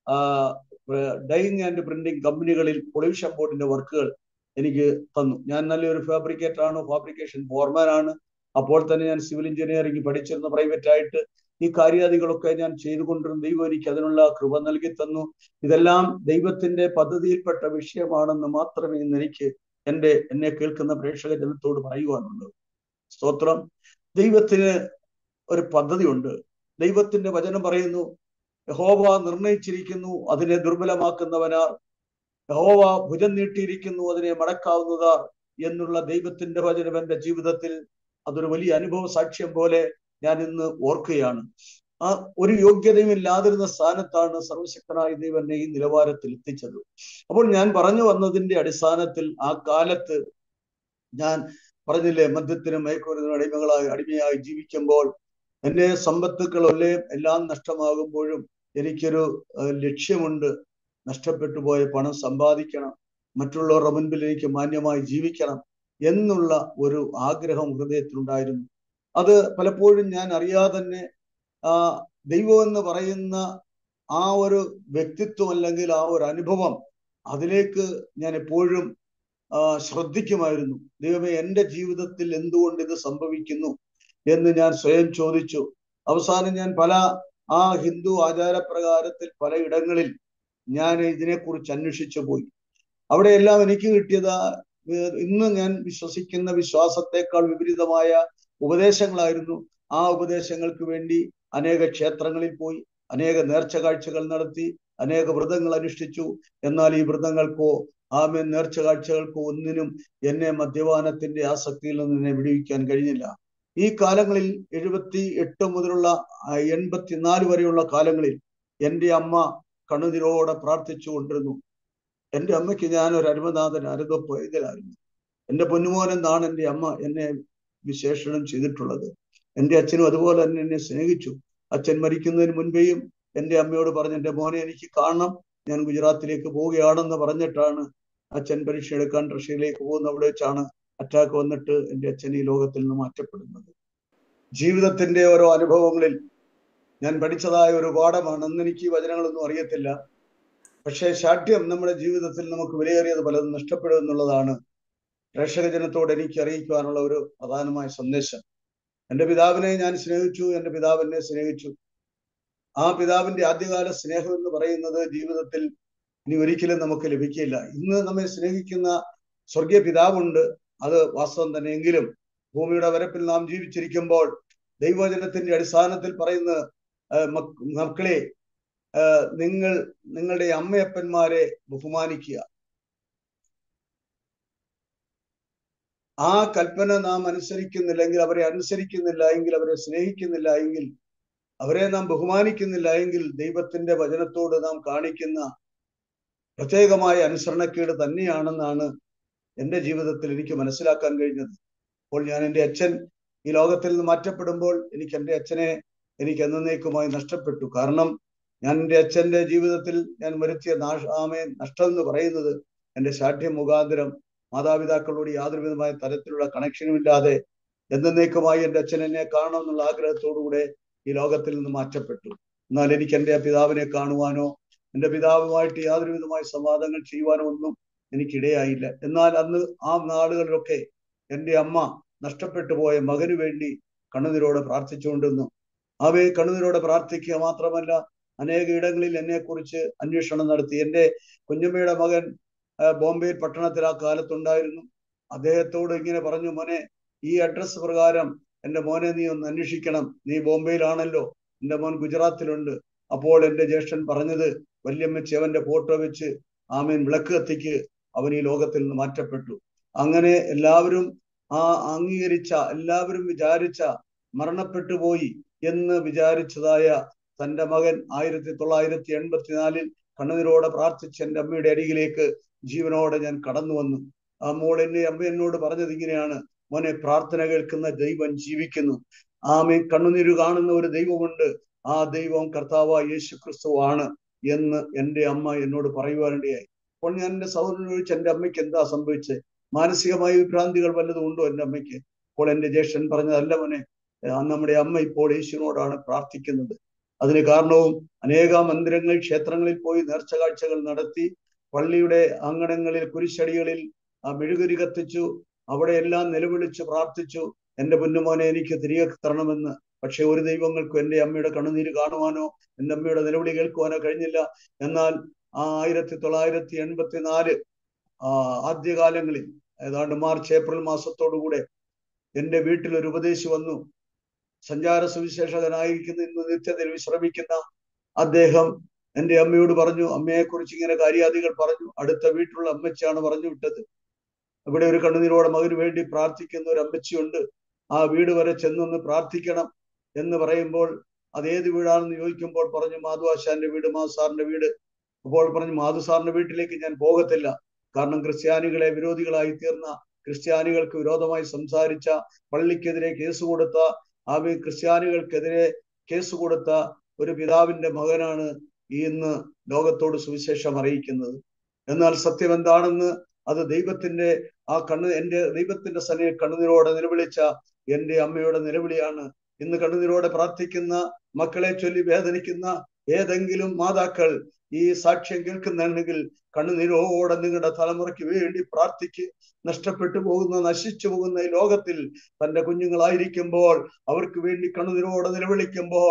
ഡൈയിങ് ആൻഡ് പ്രിന്റിംഗ് കമ്പനികളിൽ പൊള്യൂഷൻ ബോർഡിന്റെ വർക്കുകൾ എനിക്ക് തന്നു ഞാൻ നല്ലൊരു ഫാബ്രിക്കേറ്റർ ആണ് ഫാബ്രിക്കേഷൻ ഫോർമാൻ ആണ് അപ്പോൾ തന്നെ ഞാൻ സിവിൽ എഞ്ചിനീയറിംഗ് പഠിച്ചിരുന്നു പ്രൈവറ്റ് ആയിട്ട് ഈ കാര്യാദികളൊക്കെ ഞാൻ ചെയ്തുകൊണ്ടിരുന്ന ദൈവം എനിക്ക് അതിനുള്ള കൃപ നൽകി തന്നു ഇതെല്ലാം ദൈവത്തിന്റെ പദ്ധതിയിൽപ്പെട്ട വിഷയമാണെന്ന് മാത്രമേ ഇന്ന് എനിക്ക് എൻ്റെ എന്നെ കേൾക്കുന്ന പ്രേക്ഷക ജനത്തോട് പറയുവാനുള്ളൂ സ്തോത്രം ദൈവത്തിന് ഒരു പദ്ധതിയുണ്ട് ദൈവത്തിന്റെ വചനം പറയുന്നു യഹോവ നിർണയിച്ചിരിക്കുന്നു അതിനെ ദുർബലമാക്കുന്നവനാർ യഹോവ ഭുജം നീട്ടിയിരിക്കുന്നു അതിനെ മടക്കാവുന്നതാ എന്നുള്ള ദൈവത്തിന്റെ വചനം എന്റെ ജീവിതത്തിൽ അതൊരു വലിയ അനുഭവ സാക്ഷ്യം പോലെ ഞാൻ ഇന്ന് ഓർക്കുകയാണ് ആ ഒരു യോഗ്യതയും ഇല്ലാതിരുന്ന സ്ഥാനത്താണ് സർവശക്തനായ ദൈവനെ ഈ നിലവാരത്തിൽ എത്തിച്ചത് അപ്പോൾ ഞാൻ പറഞ്ഞു വന്നതിന്റെ അടിസ്ഥാനത്തിൽ ആ കാലത്ത് ഞാൻ പറഞ്ഞില്ലേ മദ്യത്തിനും മയക്കുമരുന്നിനും അടിമകളായി അടിമയായി ജീവിക്കുമ്പോൾ എൻ്റെ സമ്പത്തുക്കളൊല്ലേ എല്ലാം നഷ്ടമാകുമ്പോഴും എനിക്കൊരു ലക്ഷ്യമുണ്ട് നഷ്ടപ്പെട്ടു പോയ പണം സമ്പാദിക്കണം മറ്റുള്ളവരുടെ മുൻപിൽ എനിക്ക് മാന്യമായി ജീവിക്കണം എന്നുള്ള ഒരു ആഗ്രഹം ഹൃദയത്തിലുണ്ടായിരുന്നു അത് പലപ്പോഴും ഞാൻ അറിയാതെ തന്നെ ആ ദൈവം എന്ന് പറയുന്ന ആ ഒരു വ്യക്തിത്വം അല്ലെങ്കിൽ ആ ഒരു അനുഭവം അതിലേക്ക് ഞാൻ എപ്പോഴും ശ്രദ്ധിക്കുമായിരുന്നു ദൈവമേ എൻ്റെ ജീവിതത്തിൽ എന്തുകൊണ്ട് ഇത് സംഭവിക്കുന്നു എന്ന് ഞാൻ സ്വയം ചോദിച്ചു അവസാനം ഞാൻ പല ആ ഹിന്ദു ആചാരപ്രകാരത്തിൽ പല ഇടങ്ങളിൽ ഞാൻ ഇതിനെക്കുറിച്ച് അന്വേഷിച്ചു പോയി അവിടെയെല്ലാം എനിക്ക് കിട്ടിയത് ഇന്ന് ഞാൻ വിശ്വസിക്കുന്ന വിശ്വാസത്തെക്കാൾ വിപരീതമായ ഉപദേശങ്ങളായിരുന്നു ആ ഉപദേശങ്ങൾക്ക് വേണ്ടി അനേക ക്ഷേത്രങ്ങളിൽ പോയി അനേക നേർച്ച കാഴ്ചകൾ നടത്തി അനേക വ്രതങ്ങൾ അനുഷ്ഠിച്ചു എന്നാൽ ഈ വ്രതങ്ങൾക്കോ ആമേ നേർച്ച കാഴ്ചകൾക്കോ ഒന്നിനും എന്നെ മദ്യപാനത്തിന്റെ ആസക്തിയിൽ നിന്ന് എന്നെ വിടുവിക്കാൻ കഴിഞ്ഞില്ല ഈ കാലങ്ങളിൽ എഴുപത്തി എട്ട് മുതലുള്ള എൺപത്തിനാല് വരെയുള്ള കാലങ്ങളിൽ എൻ്റെ അമ്മ കണ്ണുതിരോടെ പ്രാർത്ഥിച്ചു കൊണ്ടിരുന്നു എൻ്റെ അമ്മയ്ക്ക് ഞാൻ ഒരു അരുമനാഥൻ അരുതപ്പ് ഇതിലായിരുന്നു എൻ്റെ പൊന്നുമോൻ എന്നാണ് എൻ്റെ അമ്മ എന്നെ വിശേഷണം ചെയ്തിട്ടുള്ളത് എൻ്റെ അച്ഛനും അതുപോലെ തന്നെ എന്നെ സ്നേഹിച്ചു അച്ഛൻ മരിക്കുന്നതിന് മുൻപേയും എൻ്റെ അമ്മയോട് പറഞ്ഞു എൻ്റെ മോനെ എനിക്ക് കാണണം ഞാൻ ഗുജറാത്തിലേക്ക് പോവുകയാണെന്ന് പറഞ്ഞിട്ടാണ് അച്ഛൻ പരീക്ഷ എടുക്കാൻ റഷ്യയിലേക്ക് പോകുന്ന അവിടെ വെച്ചാണ് അറ്റാക്ക് വന്നിട്ട് എൻ്റെ അച്ഛൻ ഈ ലോകത്തിൽ നിന്ന് മാറ്റപ്പെടുന്നത് ജീവിതത്തിന്റെ ഓരോ അനുഭവങ്ങളിൽ ഞാൻ പഠിച്ചതായ ഒരു പാഠമാണ് അന്ന് എനിക്ക് ഈ വചനങ്ങളൊന്നും അറിയത്തില്ല പക്ഷേ ശാഠ്യം നമ്മുടെ ജീവിതത്തിൽ നമുക്ക് വിലയേറിയത് പലതും നഷ്ടപ്പെടും എന്നുള്ളതാണ് പ്രേക്ഷകജനത്തോട് എനിക്ക് അറിയിക്കുവാനുള്ള ഒരു പ്രധാനമായ സന്ദേശം എൻ്റെ പിതാവിനെ ഞാൻ സ്നേഹിച്ചു എൻ്റെ പിതാവ് എന്നെ സ്നേഹിച്ചു ആ പിതാവിന്റെ ആദ്യകാല സ്നേഹം എന്ന് പറയുന്നത് ജീവിതത്തിൽ ഇനി ഒരിക്കലും നമുക്ക് ലഭിക്കില്ല ഇന്ന് നമ്മെ സ്നേഹിക്കുന്ന സ്വർഗീയ പിതാവുണ്ട് അത് വാസ്തവം തന്നെയെങ്കിലും ഭൂമിയുടെ വരപ്പിൽ നാം ജീവിച്ചിരിക്കുമ്പോൾ ദൈവവചനത്തിന്റെ അടിസ്ഥാനത്തിൽ പറയുന്ന മക്കളെ നിങ്ങൾ നിങ്ങളുടെ അമ്മയപ്പന്മാരെ ബഹുമാനിക്കുക ആ കൽപ്പന നാം അനുസരിക്കുന്നില്ലെങ്കിൽ അവരെ അനുസരിക്കുന്നില്ല എങ്കിൽ അവരെ സ്നേഹിക്കുന്നില്ല എങ്കിൽ അവരെ നാം ബഹുമാനിക്കുന്നില്ല എങ്കിൽ ദൈവത്തിന്റെ വചനത്തോട് നാം കാണിക്കുന്ന പ്രത്യേകമായ അനുസരണക്കേട് തന്നെയാണെന്നാണ് എൻ്റെ ജീവിതത്തിൽ എനിക്ക് മനസ്സിലാക്കാൻ കഴിഞ്ഞത് അപ്പോൾ ഞാൻ എൻ്റെ അച്ഛൻ ഈ ലോകത്തിൽ നിന്ന് മാറ്റപ്പെടുമ്പോൾ എനിക്ക് എൻ്റെ അച്ഛനെ എനിക്ക് എന്നേക്കുമായി നഷ്ടപ്പെട്ടു കാരണം ഞാൻ എൻ്റെ അച്ഛൻ്റെ ജീവിതത്തിൽ ഞാൻ വരുത്തിയ നാശ ആമേ നഷ്ടം എന്ന് പറയുന്നത് എൻ്റെ ശാഠ്യം മുഖാന്തരം മാതാപിതാക്കളോട് യാതൊരു വിധമായ തരത്തിലുള്ള കണക്ഷനും ഇല്ലാതെ എന്നേക്കുമായി എൻ്റെ അച്ഛൻ എന്നെ കാണണം എന്നുള്ള ആഗ്രഹത്തോടുകൂടെ ഈ ലോകത്തിൽ നിന്ന് മാറ്റപ്പെട്ടു എന്നാൽ എനിക്ക് എൻ്റെ പിതാവിനെ കാണുവാനോ എൻ്റെ പിതാവുമായിട്ട് യാതൊരു വിധമായ സംവാദങ്ങൾ ചെയ്യുവാനോ ഒന്നും എനിക്കിടയായില്ല എന്നാൽ അന്ന് ആ നാടുകളിലൊക്കെ എൻ്റെ അമ്മ നഷ്ടപ്പെട്ടു പോയ മകന് വേണ്ടി കണ്ണുനീരോടെ പ്രാർത്ഥിച്ചുകൊണ്ടിരുന്നു അവയെ കണ്ണുനീരോടെ പ്രാർത്ഥിക്കുക മാത്രമല്ല അനേക ഇടങ്ങളിൽ എന്നെക്കുറിച്ച് അന്വേഷണം നടത്തി എൻ്റെ കുഞ്ഞമ്മയുടെ മകൻ ബോംബെ പട്ടണത്തിൽ ആ കാലത്തുണ്ടായിരുന്നു അദ്ദേഹത്തോട് ഇങ്ങനെ പറഞ്ഞു മോനെ ഈ അഡ്രസ് പ്രകാരം എൻ്റെ മോനെ നീ ഒന്ന് അന്വേഷിക്കണം നീ ബോംബെയിലാണല്ലോ എൻ്റെ മോൻ ഗുജറാത്തിലുണ്ട് അപ്പോൾ എൻ്റെ ജ്യേഷ്ഠൻ പറഞ്ഞത് വല്യമ്മച്ചി അവന്റെ ഫോട്ടോ വെച്ച് ആമേൻ വിളക്ക് കത്തിക്ക് അവൻ ഈ ലോകത്തിൽ നിന്ന് മാറ്റപ്പെട്ടു അങ്ങനെ എല്ലാവരും ആ അംഗീകരിച്ച എല്ലാവരും വിചാരിച്ച മരണപ്പെട്ടു പോയി എന്ന് വിചാരിച്ചതായ തന്റെ മകൻ ആയിരത്തി തൊള്ളായിരത്തി എൺപത്തിനാലിൽ കണ്ണുനീരോടെ പ്രാർത്ഥിച്ച് എൻ്റെ അമ്മയുടെ അരികിലേക്ക് ജീവനോടെ ഞാൻ കടന്നു വന്നു ആ മോൾ എന്നെ അമ്മ എന്നോട് പറഞ്ഞത് ഇങ്ങനെയാണ് മോനെ പ്രാർത്ഥന കേൾക്കുന്ന ദൈവം ജീവിക്കുന്നു ആമേ കണ്ണുനീര് കാണുന്ന ഒരു ദൈവമുണ്ട് ആ ദൈവം കർത്താവ് യേശു ക്രിസ്തു ആണ് എന്ന് എൻ്റെ അമ്മ എന്നോട് പറയുവാനിടയായി അപ്പോൾ ഞാൻ എൻ്റെ സഹോദരൻ ചോദിച്ചു എൻ്റെ അമ്മയ്ക്ക് എന്താ സംഭവിച്ചത് മാനസികമായ വിഭ്രാന്തികൾ വല്ലതും ഉണ്ടോ എൻ്റെ അമ്മയ്ക്ക് അപ്പോൾ എൻ്റെ ജ്യേഷ്ഠൻ പറഞ്ഞതല്ല മോനെ നമ്മുടെ അമ്മ ഇപ്പോൾ യേശുവിനോടാണ് പ്രാർത്ഥിക്കുന്നത് അതിന് കാരണവും അനേക മന്ദിരങ്ങൾ ക്ഷേത്രങ്ങളിൽ പോയി നേർച്ച കാഴ്ചകൾ നടത്തി പള്ളിയുടെ അങ്കണങ്ങളിൽ കുരിശടികളിൽ മെഴുകുരി കത്തിച്ചു അവിടെ എല്ലാം നിലവിളിച്ച് പ്രാർത്ഥിച്ചു എൻ്റെ പൊന്നുമോനെ എനിക്ക് തിരികെ തരണമെന്ന് പക്ഷെ ഒരു ദൈവങ്ങൾക്കും എൻ്റെ അമ്മയുടെ കണ്ണുനീര് കാണുവാനോ എൻ്റെ അമ്മയുടെ നിലവിളി കേൾക്കുവാനോ കഴിഞ്ഞില്ല എന്നാൽ ആ ആയിരത്തി തൊള്ളായിരത്തി എൺപത്തി നാല് ആ ആദ്യകാലങ്ങളിൽ ഏതാണ്ട് മാർച്ച് ഏപ്രിൽ മാസത്തോടുകൂടെ എൻ്റെ വീട്ടിൽ ഒരു ഉപദേശി വന്നു സഞ്ചാര സുവിശേഷകനായിരിക്കുന്ന ഇന്ന് നിത്യത്തിൽ വിശ്രമിക്കുന്ന അദ്ദേഹം എൻ്റെ അമ്മയോട് പറഞ്ഞു അമ്മയെ കുറിച്ച് ഇങ്ങനെ കാര്യാദികൾ പറഞ്ഞു അടുത്ത വീട്ടിലുള്ള അമ്മച്ചിയാണ് പറഞ്ഞു വിട്ടത് ഇവിടെ ഒരു കണ്ണുനീരോടെ മകന് വേണ്ടി പ്രാർത്ഥിക്കുന്ന ഒരു അമ്മച്ചിയുണ്ട് ആ വീട് വരെ ചെന്നൊന്ന് പ്രാർത്ഥിക്കണം എന്ന് പറയുമ്പോൾ അതേത് വീടാണെന്ന് ചോദിക്കുമ്പോൾ പറഞ്ഞു മാധുവാശാന്റെ വീട് മാധു സാറിന്റെ വീട് അപ്പോൾ പറഞ്ഞു മാധു സാറിന്റെ വീട്ടിലേക്ക് ഞാൻ പോകത്തില്ല കാരണം ക്രിസ്ത്യാനികളെ വിരോധികളായി തീർന്ന ക്രിസ്ത്യാനികൾക്ക് വിരോധമായി സംസാരിച്ച പള്ളിക്കെതിരെ കേസ് കൊടുത്ത ആ ക്രിസ്ത്യാനികൾക്കെതിരെ കേസ് കൊടുത്ത ഒരു പിതാവിന്റെ മകനാണ് ഈ ഇന്ന് ലോകത്തോട് സുവിശേഷം അറിയിക്കുന്നത് എന്നാൽ സത്യം എന്താണെന്ന് അത് ദൈവത്തിന്റെ ആ കണ്ണ് എൻ്റെ ദൈവത്തിന്റെ സനയെ കണ്ണുനീരോടെ നിലവിളിച്ച എൻ്റെ അമ്മയുടെ നിലവിളിയാണ് ഇന്ന് കണ്ണുനീരോടെ പ്രാർത്ഥിക്കുന്ന മക്കളെ ചൊല്ലി വേദനിക്കുന്ന ഏതെങ്കിലും മാതാക്കൾ ഈ സാക്ഷ്യം കേൾക്കുന്നുണ്ടെങ്കിൽ കണ്ണുനീരോടെ നിങ്ങളുടെ തലമുറയ്ക്ക് വേണ്ടി പ്രാർത്ഥിക്ക് നഷ്ടപ്പെട്ടു പോകുന്ന നശിച്ചു പോകുന്ന ഈ ലോകത്തിൽ തന്റെ കുഞ്ഞുങ്ങളായിരിക്കുമ്പോൾ അവർക്ക് വേണ്ടി കണ്ണുനീരോടെ നിലവിളിക്കുമ്പോൾ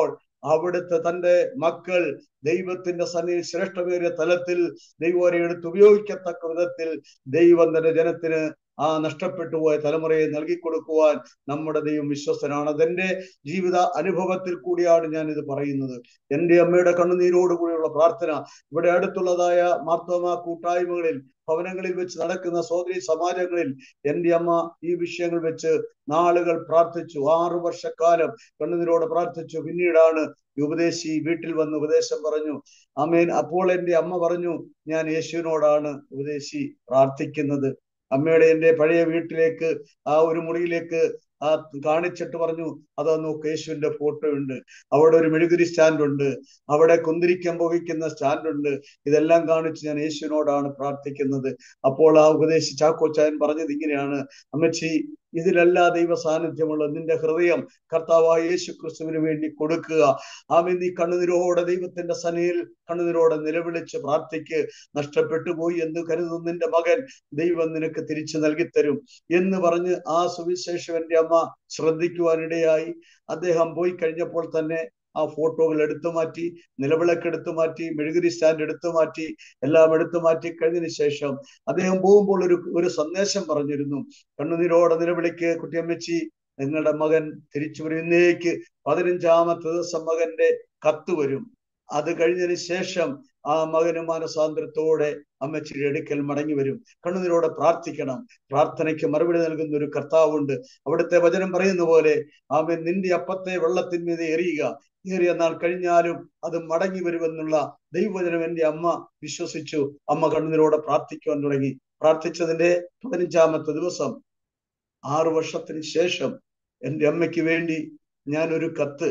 അവിടുത്തെ തന്റെ മക്കൾ ദൈവത്തിന്റെ സന്നിധി ശ്രേഷ്ഠമേറിയ തലത്തിൽ ദൈവം അവരെ എടുത്ത് ഉപയോഗിക്കത്തക്ക വിധത്തിൽ ദൈവം തന്റെ ജനത്തിന് ആ നഷ്ടപ്പെട്ടു പോയ തലമുറയെ നൽകി കൊടുക്കുവാൻ നമ്മുടെ ദൈവം വിശ്വസ്തനാണ് അതെന്റെ ജീവിത അനുഭവത്തിൽ കൂടിയാണ് ഞാൻ ഇത് പറയുന്നത് എന്റെ അമ്മയുടെ കണ്ണുനീരോടുകൂടിയുള്ള പ്രാർത്ഥന ഇവിടെ അടുത്തുള്ളതായ മാർത്തോമ കൂട്ടായ്മകളിൽ ഭവനങ്ങളിൽ വെച്ച് നടക്കുന്ന സോദരി സമാജങ്ങളിൽ എന്റെ അമ്മ ഈ വിഷയങ്ങൾ വെച്ച് നാളുകൾ പ്രാർത്ഥിച്ചു ആറു വർഷക്കാലം കണ്ണുനീരോടെ പ്രാർത്ഥിച്ചു പിന്നീടാണ് ഈ ഉപദേശി വീട്ടിൽ വന്ന് ഉപദേശം പറഞ്ഞു അമേൻ അപ്പോൾ എന്റെ അമ്മ പറഞ്ഞു ഞാൻ യേശുവിനോടാണ് ഉപദേശി പ്രാർത്ഥിക്കുന്നത് അമ്മയുടെ എന്റെ പഴയ വീട്ടിലേക്ക് ആ ഒരു മുറിയിലേക്ക് ആ കാണിച്ചിട്ട് പറഞ്ഞു അതാ നോക്ക് യേശുവിന്റെ ഫോട്ടോ ഉണ്ട് അവിടെ ഒരു മെഴുകുതിരി സ്റ്റാൻഡ് ഉണ്ട് അവിടെ കുന്തിരിക്കം പുകയ്ക്കുന്ന സ്റ്റാൻഡ് ഉണ്ട് ഇതെല്ലാം കാണിച്ച് ഞാൻ യേശുവിനോടാണ് പ്രാർത്ഥിക്കുന്നത് അപ്പോൾ ആ ഉപദേശി ചാക്കോച്ചായൻ പറഞ്ഞത് ഇങ്ങനെയാണ് അമ്മച്ചി ഇതിലല്ല ദൈവ സാന്നിധ്യമുള്ള നിന്റെ ഹൃദയം കർത്താവായ യേശു ക്രിസ്തുവിന് വേണ്ടി കൊടുക്കുക ആമേ നീ കണ്ണുനിരോടെ ദൈവത്തിന്റെ സനയിൽ കണ്ണുനിരോടെ നിലവിളിച്ച് പ്രാർത്ഥിക്ക് നഷ്ടപ്പെട്ടു പോയി എന്ന് കരുതുന്ന നിന്റെ മകൻ ദൈവം നിനക്ക് തിരിച്ചു നൽകിത്തരും എന്ന് പറഞ്ഞ് ആ സുവിശേഷം എന്റെ അമ്മ ശ്രദ്ധിക്കുവാനിടയായി അദ്ദേഹം പോയി കഴിഞ്ഞപ്പോൾ തന്നെ ആ ഫോട്ടോകൾ എടുത്തു മാറ്റി നിലവിളക്ക് എടുത്തു മാറ്റി മെഴുകുതിരി സ്റ്റാൻഡ് എടുത്തു മാറ്റി എല്ലാം എടുത്തു മാറ്റി കഴിഞ്ഞതിന് ശേഷം അദ്ദേഹം പോകുമ്പോൾ ഒരു ഒരു സന്ദേശം പറഞ്ഞിരുന്നു കണ്ണുനീരോടെ നിലവിളിക്ക് കുട്ടിയമ്മച്ചി നിങ്ങളുടെ മകൻ തിരിച്ചു വരും ഇന്നേക്ക് പതിനഞ്ചാമത്തെ ദിവസം മകന്റെ കത്ത് വരും അത് കഴിഞ്ഞതിന് ശേഷം ആ മകന് മാനസാന്തരത്തോടെ അമ്മച്ചിയുടെ അടുക്കൽ മടങ്ങി വരും കണ്ണുനീരോടെ പ്രാർത്ഥിക്കണം പ്രാർത്ഥനയ്ക്ക് മറുപടി നൽകുന്ന ഒരു കർത്താവുണ്ട് അവിടുത്തെ വചനം പറയുന്ന പോലെ ആമൻ നിന്റെ അപ്പത്തെ വെള്ളത്തിന്മീത് എറിയുക ഏറിയ നാൾ കഴിഞ്ഞാലും അത് മടങ്ങി വരുമെന്നുള്ള ദൈവവചനം എന്റെ അമ്മ വിശ്വസിച്ചു അമ്മ കണ്ണുനീരോടെ പ്രാർത്ഥിക്കുവാൻ തുടങ്ങി പ്രാർത്ഥിച്ചതിന്റെ പതിനഞ്ചാമത്തെ ദിവസം ആറു വർഷത്തിന് ശേഷം എൻ്റെ അമ്മയ്ക്ക് വേണ്ടി ഞാൻ ഒരു കത്ത്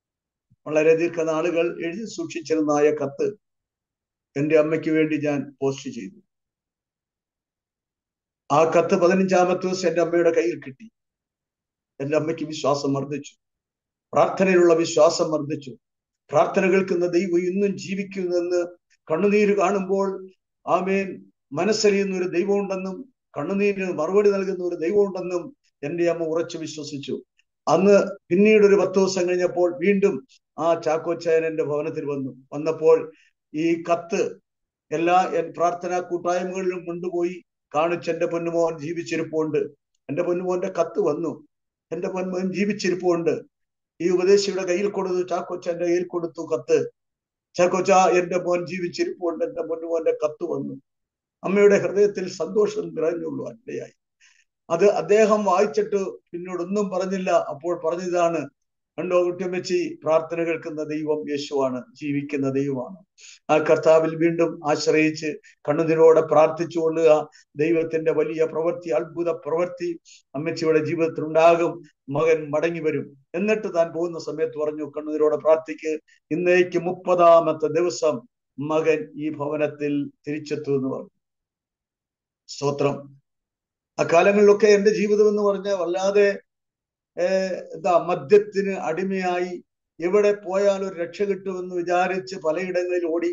വളരെ ദീർഘനാളുകൾ എഴുതി സൂക്ഷിച്ചിരുന്നായ കത്ത് എൻ്റെ അമ്മയ്ക്ക് വേണ്ടി ഞാൻ പോസ്റ്റ് ചെയ്തു ആ കത്ത് പതിനഞ്ചാമത്തെ ദിവസം എൻ്റെ അമ്മയുടെ കയ്യിൽ കിട്ടി എൻ്റെ അമ്മയ്ക്ക് വിശ്വാസം വർദ്ധിച്ചു പ്രാർത്ഥനയിലുള്ള വിശ്വാസം വർദ്ധിച്ചു പ്രാർത്ഥന കേൾക്കുന്ന ദൈവം ഇന്നും ജീവിക്കുന്നെന്ന് കണ്ണുനീര് കാണുമ്പോൾ ആമേൻ മനസ്സറിയുന്ന ഒരു ദൈവമുണ്ടെന്നും കണ്ണുനീരിന് മറുപടി നൽകുന്ന ഒരു ദൈവമുണ്ടെന്നും എൻ്റെ അമ്മ ഉറച്ചു വിശ്വസിച്ചു അന്ന് പിന്നീട് ഒരു പത്ത് ദിവസം കഴിഞ്ഞപ്പോൾ വീണ്ടും ആ ചാക്കോച്ചായൻ എൻ്റെ ഭവനത്തിൽ വന്നു വന്നപ്പോൾ ഈ കത്ത് എല്ലാ എൻ പ്രാർത്ഥനാ കൂട്ടായ്മകളിലും കൊണ്ടുപോയി കാണിച്ച് എൻ്റെ പൊന്നുമോൻ ജീവിച്ചിരിപ്പുണ്ട് എൻ്റെ പൊന്നുമോന്റെ കത്ത് വന്നു എൻ്റെ പൊന്നുമോൻ ജീവിച്ചിരിപ്പുണ്ട് ഈ ഉപദേശിയുടെ കയ്യിൽ കൊടുത്തു ചാക്കോച്ചന്റെ കയ്യിൽ കൊടുത്തു കത്ത് ചാക്കോച്ച എന്റെ മോൻ ജീവിച്ചിരിപ്പുണ്ട് എന്റെ പൊന്നുമോന്റെ കത്ത് വന്നു അമ്മയുടെ ഹൃദയത്തിൽ സന്തോഷം നിറഞ്ഞുള്ളൂ അല്ലയായി അത് അദ്ദേഹം വായിച്ചിട്ട് പിന്നോടൊന്നും പറഞ്ഞില്ല അപ്പോൾ പറഞ്ഞതാണ് കണ്ടോ കുട്ടിയമ്മച്ചി പ്രാർത്ഥന കേൾക്കുന്ന ദൈവം യേശുവാണ് ജീവിക്കുന്ന ദൈവമാണ് ആ കർത്താവിൽ വീണ്ടും ആശ്രയിച്ച് കണ്ണുതിരോടെ പ്രാർത്ഥിച്ചു കൊള്ളുക ദൈവത്തിന്റെ വലിയ പ്രവൃത്തി അത്ഭുത പ്രവൃത്തി അമ്മച്ചിയുടെ ജീവിതത്തിൽ ഉണ്ടാകും മകൻ മടങ്ങി വരും എന്നിട്ട് താൻ പോകുന്ന സമയത്ത് പറഞ്ഞു കണ്ണുതിരോടെ പ്രാർത്ഥിക്ക് ഇന്നേക്ക് മുപ്പതാമത്തെ ദിവസം മകൻ ഈ ഭവനത്തിൽ തിരിച്ചെത്തു എന്ന് പറഞ്ഞു സ്തോത്രം അക്കാലങ്ങളിലൊക്കെ എന്റെ ജീവിതം എന്ന് പറഞ്ഞാൽ വല്ലാതെ എന്താ മദ്യത്തിന് അടിമയായി എവിടെ പോയാലും ഒരു രക്ഷ കിട്ടുമെന്ന് വിചാരിച്ച് പലയിടങ്ങളിൽ ഓടി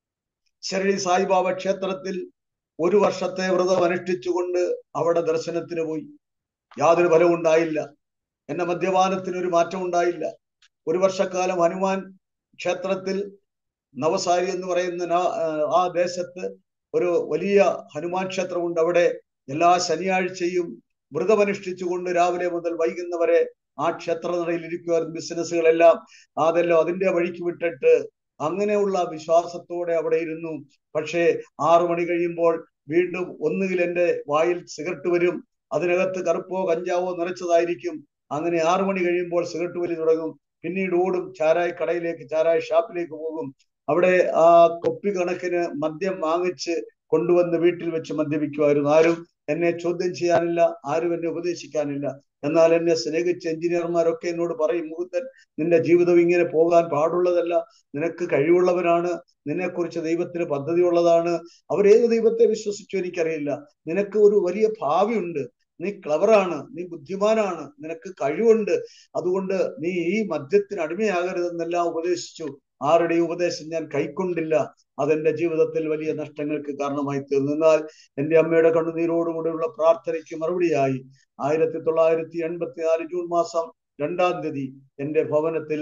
ശരടി സായിബാബ ക്ഷേത്രത്തിൽ ഒരു വർഷത്തെ വ്രതം അനുഷ്ഠിച്ചുകൊണ്ട് അവിടെ ദർശനത്തിന് പോയി യാതൊരു ഫലവും ഉണ്ടായില്ല എന്റെ മദ്യപാനത്തിന് ഒരു മാറ്റം ഉണ്ടായില്ല ഒരു വർഷക്കാലം ഹനുമാൻ ക്ഷേത്രത്തിൽ നവസാരി എന്ന് പറയുന്ന ആ ദേശത്ത് ഒരു വലിയ ഹനുമാൻ ക്ഷേത്രമുണ്ട് അവിടെ എല്ലാ ശനിയാഴ്ചയും വ്രതമനുഷ്ഠിച്ചുകൊണ്ട് രാവിലെ മുതൽ വൈകുന്നവരെ ആ ക്ഷേത്ര നടയിൽ ഇരിക്കുമായിരുന്നു ബിസിനസ്സുകളെല്ലാം അതെല്ലാം അതിന്റെ വഴിക്ക് വിട്ടിട്ട് അങ്ങനെയുള്ള വിശ്വാസത്തോടെ അവിടെ ഇരുന്നു പക്ഷേ ആറു മണി കഴിയുമ്പോൾ വീണ്ടും ഒന്നുകിൽ എന്റെ വായിൽ സിഗരറ്റ് വരും അതിനകത്ത് കറുപ്പോ കഞ്ചാവോ നിറച്ചതായിരിക്കും അങ്ങനെ ആറു മണി കഴിയുമ്പോൾ സിഗരറ്റ് വലി തുടങ്ങും പിന്നീട് ഓടും ചാരായ കടയിലേക്ക് ചാരായ ഷാപ്പിലേക്ക് പോകും അവിടെ ആ കൊപ്പി കണക്കിന് മദ്യം വാങ്ങിച്ച് കൊണ്ടുവന്ന് വീട്ടിൽ വെച്ച് മദ്യപിക്കുമായിരുന്നു ആരും എന്നെ ചോദ്യം ചെയ്യാനില്ല ആരും എന്നെ ഉപദേശിക്കാനില്ല എന്നാൽ എന്നെ സ്നേഹിച്ച എഞ്ചിനീയർമാരൊക്കെ എന്നോട് പറയും മുകുന്ദൻ നിന്റെ ജീവിതം ഇങ്ങനെ പോകാൻ പാടുള്ളതല്ല നിനക്ക് കഴിവുള്ളവനാണ് നിന്നെക്കുറിച്ച് ദൈവത്തിന് പദ്ധതിയുള്ളതാണ് അവരേത് ദൈവത്തെ വിശ്വസിച്ചു എനിക്കറിയില്ല നിനക്ക് ഒരു വലിയ ഭാവിയുണ്ട് നീ ക്ലവറാണ് നീ ബുദ്ധിമാനാണ് നിനക്ക് കഴിവുണ്ട് അതുകൊണ്ട് നീ ഈ മദ്യത്തിന് അടിമയാകരുതെന്നെല്ലാം ഉപദേശിച്ചു ആരുടെ ഉപദേശം ഞാൻ കൈക്കൊണ്ടില്ല അതെന്റെ ജീവിതത്തിൽ വലിയ നഷ്ടങ്ങൾക്ക് കാരണമായി തീർന്നു എന്നാൽ എന്റെ അമ്മയുടെ കണ്ണുനീരോടുകൂടെയുള്ള പ്രാർത്ഥനയ്ക്ക് മറുപടിയായി ആയിരത്തി തൊള്ളായിരത്തി എൺപത്തി നാല് ജൂൺ മാസം രണ്ടാം തീയതി എന്റെ ഭവനത്തിൽ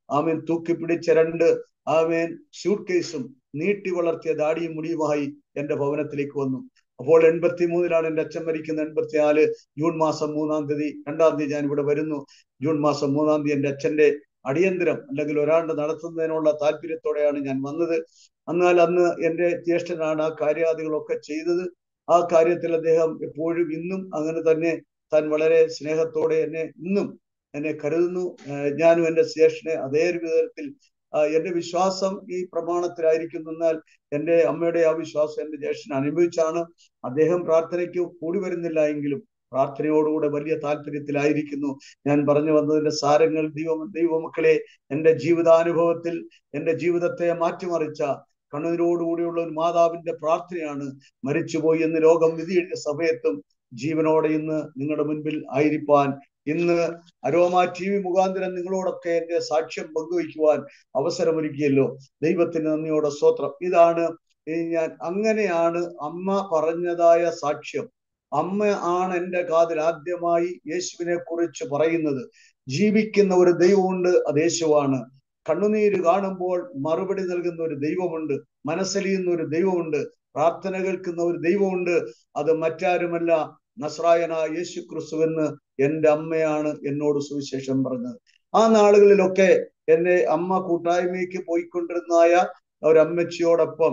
ആമേൻ തൂക്കിപ്പിടിച്ച രണ്ട് ആമേൻ സ്യൂട്ട് കേസും നീട്ടി വളർത്തിയ ദാടിയും മുടിയുമായി എന്റെ ഭവനത്തിലേക്ക് വന്നു അപ്പോൾ എൺപത്തി മൂന്നിലാണ് എൻ്റെ അച്ഛൻ മരിക്കുന്നത് എൺപത്തിനാല് ജൂൺ മാസം മൂന്നാം തീയതി രണ്ടാം തീയതി ഞാൻ ഇവിടെ വരുന്നു ജൂൺ മാസം മൂന്നാം തീയതി എൻ്റെ അച്ഛന്റെ അടിയന്തരം അല്ലെങ്കിൽ ഒരാണ്ട് നടത്തുന്നതിനുള്ള താല്പര്യത്തോടെയാണ് ഞാൻ വന്നത് എന്നാൽ അന്ന് എൻ്റെ ജ്യേഷ്ഠനാണ് ആ കാര്യാദികളൊക്കെ ചെയ്തത് ആ കാര്യത്തിൽ അദ്ദേഹം എപ്പോഴും ഇന്നും അങ്ങനെ തന്നെ താൻ വളരെ സ്നേഹത്തോടെ എന്നെ ഇന്നും എന്നെ കരുതുന്നു ഞാനും എൻ്റെ ജ്യേഷ്ഠനെ അതേ ഒരു വിധത്തിൽ എന്റെ വിശ്വാസം ഈ പ്രമാണത്തിലായിരിക്കുന്നു എന്നാൽ എൻ്റെ അമ്മയുടെ ആ വിശ്വാസം എൻ്റെ ജ്യേഷ്ഠൻ അനുഭവിച്ചാണ് അദ്ദേഹം പ്രാർത്ഥനയ്ക്ക് കൂടി വരുന്നില്ല എങ്കിലും പ്രാർത്ഥനയോടുകൂടെ വലിയ താല്പര്യത്തിലായിരിക്കുന്നു ഞാൻ പറഞ്ഞു വന്നതിന്റെ സാരങ്ങൾ ദൈവ ദൈവമക്കളെ എൻ്റെ ജീവിതാനുഭവത്തിൽ എൻ്റെ ജീവിതത്തെ മാറ്റിമറിച്ച കണ്ണുനീരോടുകൂടിയുള്ള ഒരു മാതാവിന്റെ പ്രാർത്ഥനയാണ് മരിച്ചുപോയി എന്ന് ലോകം വിധി എഴുതിയ സമയത്തും ജീവനോടെ ഇന്ന് നിങ്ങളുടെ മുൻപിൽ ആയിരിക്കാൻ ഇന്ന് അരോമ ടി വി മുഖാന്തരം നിങ്ങളോടൊക്കെ എന്റെ സാക്ഷ്യം പങ്കുവയ്ക്കുവാൻ അവസരമൊരുക്കിയല്ലോ ദൈവത്തിന് നന്ദിയോടെ സ്തോത്രം ഇതാണ് ഞാൻ അങ്ങനെയാണ് അമ്മ പറഞ്ഞതായ സാക്ഷ്യം അമ്മ ആണ് എൻ്റെ കാതിൽ ആദ്യമായി യേശുവിനെ കുറിച്ച് പറയുന്നത് ജീവിക്കുന്ന ഒരു ദൈവമുണ്ട് അത് യേശുവാണ് കണ്ണുനീര് കാണുമ്പോൾ മറുപടി നൽകുന്ന ഒരു ദൈവമുണ്ട് മനസ്സലിയുന്ന ഒരു ദൈവമുണ്ട് പ്രാർത്ഥന കേൾക്കുന്ന ഒരു ദൈവമുണ്ട് അത് മറ്റാരുമല്ല നസ്രായന യേശു ക്രിസ്തുവെന്ന് എൻ്റെ അമ്മയാണ് എന്നോട് സുവിശേഷം പറഞ്ഞത് ആ നാളുകളിലൊക്കെ എന്നെ അമ്മ കൂട്ടായ്മയ്ക്ക് പോയിക്കൊണ്ടിരുന്നായ ഒരമ്മച്ചിയോടൊപ്പം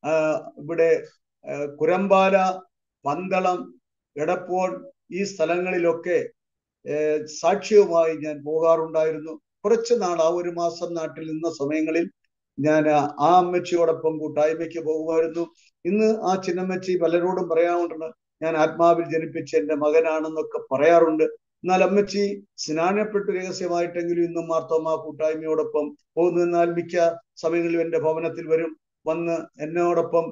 ഇവിടെ കുരമ്പാല പന്തളം എടപ്പോൾ ഈ സ്ഥലങ്ങളിലൊക്കെ സാക്ഷ്യവുമായി ഞാൻ പോകാറുണ്ടായിരുന്നു കുറച്ച് നാൾ ആ ഒരു മാസം നാട്ടിൽ നിന്ന സമയങ്ങളിൽ ഞാൻ ആ അമ്മച്ചിയോടൊപ്പം കൂട്ടായ്മയ്ക്ക് പോകുമായിരുന്നു ഇന്ന് ആ ചിന്നമ്മച്ചി പലരോടും പറയാറുണ്ട് ഞാൻ ആത്മാവിൽ ജനിപ്പിച്ച എൻ്റെ മകനാണെന്നൊക്കെ പറയാറുണ്ട് എന്നാൽ അമ്മച്ചി സ്നാനപ്പെട്ടു രഹസ്യമായിട്ടെങ്കിലും ഇന്നും മാർത്തോമ കൂട്ടായ്മയോടൊപ്പം പോകുന്നു എന്നാൽ മിക്ക സമയങ്ങളിലും എൻ്റെ ഭവനത്തിൽ വരും വന്ന് എന്നോടൊപ്പം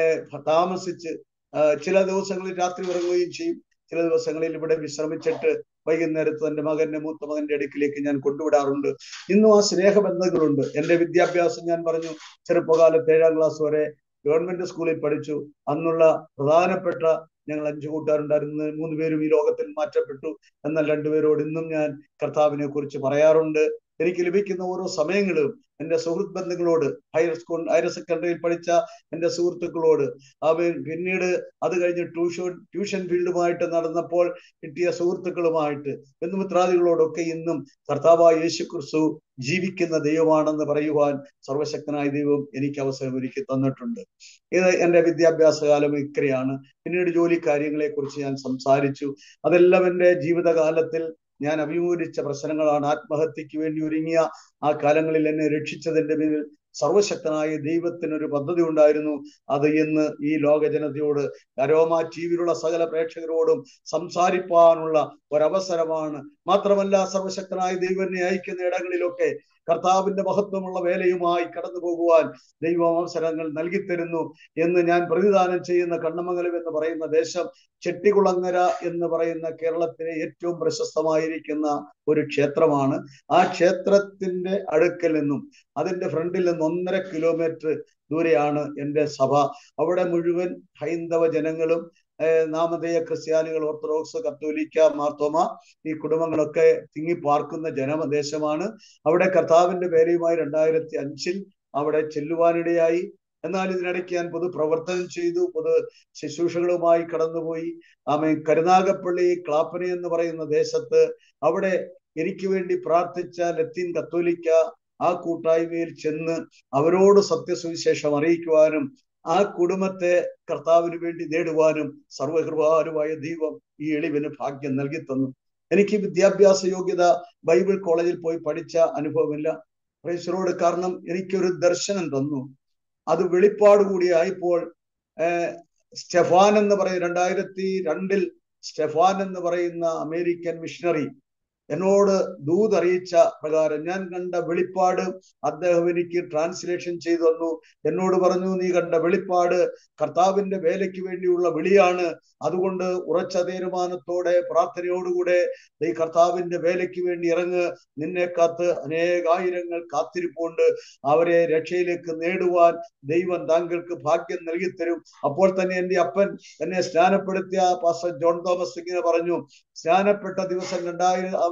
താമസിച്ച് ചില ദിവസങ്ങളിൽ രാത്രി ഉറങ്ങുകയും ചെയ്യും ചില ദിവസങ്ങളിൽ ഇവിടെ വിശ്രമിച്ചിട്ട് വൈകുന്നേരത്ത് എൻ്റെ മകന്റെ മൂത്ത മകന്റെ അടുക്കിലേക്ക് ഞാൻ കൊണ്ടുവിടാറുണ്ട് ഇന്നും ആ സ്നേഹബന്ധങ്ങളുണ്ട് എൻ്റെ വിദ്യാഭ്യാസം ഞാൻ പറഞ്ഞു ചെറുപ്പകാലത്ത് ഏഴാം ക്ലാസ് വരെ ഗവൺമെന്റ് സ്കൂളിൽ പഠിച്ചു അന്നുള്ള പ്രധാനപ്പെട്ട ഞങ്ങൾ അഞ്ചു കൂട്ടുകാരുണ്ടായിരുന്നു മൂന്ന് പേരും ഈ ലോകത്തിൽ മാറ്റപ്പെട്ടു എന്നാൽ രണ്ടുപേരോട് ഇന്നും ഞാൻ കർത്താവിനെ കുറിച്ച് പറയാറുണ്ട് എനിക്ക് ലഭിക്കുന്ന ഓരോ സമയങ്ങളും എൻ്റെ സുഹൃത്ത് ബന്ധങ്ങളോട് ഹയർ സ്കൂൾ ഹയർ സെക്കൻഡറിയിൽ പഠിച്ച എൻ്റെ സുഹൃത്തുക്കളോട് അവൻ പിന്നീട് അത് കഴിഞ്ഞ് ട്യൂഷൻ ട്യൂഷൻ ഫീൽഡുമായിട്ട് നടന്നപ്പോൾ കിട്ടിയ സുഹൃത്തുക്കളുമായിട്ട് ബന്ധുമിത്രാദികളോടൊക്കെ ഇന്നും കർത്താവായ യേശു ക്രിസ്തു ജീവിക്കുന്ന ദൈവമാണെന്ന് പറയുവാൻ സർവശക്തനായ ദൈവം എനിക്ക് അവസരം ഒരുക്കി തന്നിട്ടുണ്ട് ഇത് എൻ്റെ വിദ്യാഭ്യാസ കാലം ഇക്കരെയാണ് പിന്നീട് ജോലി കാര്യങ്ങളെ കുറിച്ച് ഞാൻ സംസാരിച്ചു അതെല്ലാം എൻ്റെ ജീവിതകാലത്തിൽ ഞാൻ അഭിമുഖീകരിച്ച പ്രശ്നങ്ങളാണ് ആത്മഹത്യക്ക് വേണ്ടി ഒരുങ്ങിയ ആ കാലങ്ങളിൽ എന്നെ രക്ഷിച്ചതിന്റെ പിന്നിൽ സർവശക്തനായ ദൈവത്തിനൊരു പദ്ധതി ഉണ്ടായിരുന്നു അത് ഇന്ന് ഈ ലോക ജനതയോട് അരോമ ടി വിയിലുള്ള സകല പ്രേക്ഷകരോടും സംസാരിപ്പാനുള്ള ഒരവസരമാണ് മാത്രമല്ല സർവശക്തനായ ദൈവനെ അയക്കുന്ന ഇടങ്ങളിലൊക്കെ കർത്താവിന്റെ മഹത്വമുള്ള വേലയുമായി കടന്നു പോകുവാൻ ദൈവം അവസരങ്ങൾ നൽകിത്തരുന്നു എന്ന് ഞാൻ പ്രതിദാനം ചെയ്യുന്ന കണ്ണമംഗലം എന്ന് പറയുന്ന ദേശം ചെട്ടികുളങ്ങര എന്ന് പറയുന്ന കേരളത്തിലെ ഏറ്റവും പ്രശസ്തമായിരിക്കുന്ന ഒരു ക്ഷേത്രമാണ് ആ ക്ഷേത്രത്തിന്റെ അടുക്കൽ നിന്നും അതിന്റെ ഫ്രണ്ടിൽ നിന്ന് ഒന്നര കിലോമീറ്റർ ദൂരെയാണ് എൻ്റെ സഭ അവിടെ മുഴുവൻ ഹൈന്ദവ ജനങ്ങളും നാമധേയ ക്രിസ്ത്യാനികൾ ഓർത്തഡോക്സ് കത്തോലിക്ക മാർത്തോമ ഈ കുടുംബങ്ങളൊക്കെ തിങ്ങി പാർക്കുന്ന ജനദേശമാണ് അവിടെ കർത്താവിന്റെ പേരയുമായി രണ്ടായിരത്തി അഞ്ചിൽ അവിടെ ചെല്ലുവാനിടയായി എന്നാൽ ഇതിനിടയ്ക്ക് ഞാൻ പൊതു പ്രവർത്തനം ചെയ്തു പൊതു ശുശ്രൂഷകളുമായി കടന്നുപോയി ആമേ കരുനാഗപ്പള്ളി ക്ലാപ്പന എന്ന് പറയുന്ന ദേശത്ത് അവിടെ എനിക്ക് വേണ്ടി പ്രാർത്ഥിച്ച ലത്തീൻ കത്തോലിക്ക ആ കൂട്ടായ്മയിൽ ചെന്ന് അവരോട് സത്യസുവിശേഷം അറിയിക്കുവാനും ആ കുടുംബത്തെ കർത്താവിന് വേണ്ടി നേടുവാനും സർവകൃപാലുമായ ദൈവം ഈ എളിവിന് ഭാഗ്യം നൽകി തന്നു എനിക്ക് വിദ്യാഭ്യാസ യോഗ്യത ബൈബിൾ കോളേജിൽ പോയി പഠിച്ച അനുഭവമില്ല പ്രേക്ഷരോട് കാരണം എനിക്കൊരു ദർശനം തന്നു അത് വെളിപ്പാട് കൂടി ആയപ്പോൾ സ്റ്റെഫാൻ എന്ന് പറയുന്ന രണ്ടായിരത്തി രണ്ടിൽ സ്റ്റെഫാൻ എന്ന് പറയുന്ന അമേരിക്കൻ മിഷണറി എന്നോട് ദൂത് അറിയിച്ച പ്രകാരം ഞാൻ കണ്ട വെളിപ്പാട് അദ്ദേഹം എനിക്ക് ട്രാൻസ്ലേഷൻ ചെയ്തു തന്നു എന്നോട് പറഞ്ഞു നീ കണ്ട വെളിപ്പാട് കർത്താവിന്റെ വേലയ്ക്ക് വേണ്ടിയുള്ള വിളിയാണ് അതുകൊണ്ട് ഉറച്ച തീരുമാനത്തോടെ പ്രാർത്ഥനയോടുകൂടെ ഈ കർത്താവിന്റെ വേലയ്ക്ക് വേണ്ടി ഇറങ്ങ് നിന്നെ കാത്ത് അനേകായിരങ്ങൾ കാത്തിരിപ്പുണ്ട് അവരെ രക്ഷയിലേക്ക് നേടുവാൻ ദൈവം താങ്കൾക്ക് ഭാഗ്യം നൽകി തരും അപ്പോൾ തന്നെ എൻ്റെ അപ്പൻ എന്നെ സ്നാനപ്പെടുത്തിയ പാസ്റ്റർ ജോൺ തോമസ് ഇങ്ങനെ പറഞ്ഞു സ്നാനപ്പെട്ട ദിവസം രണ്ടായിരം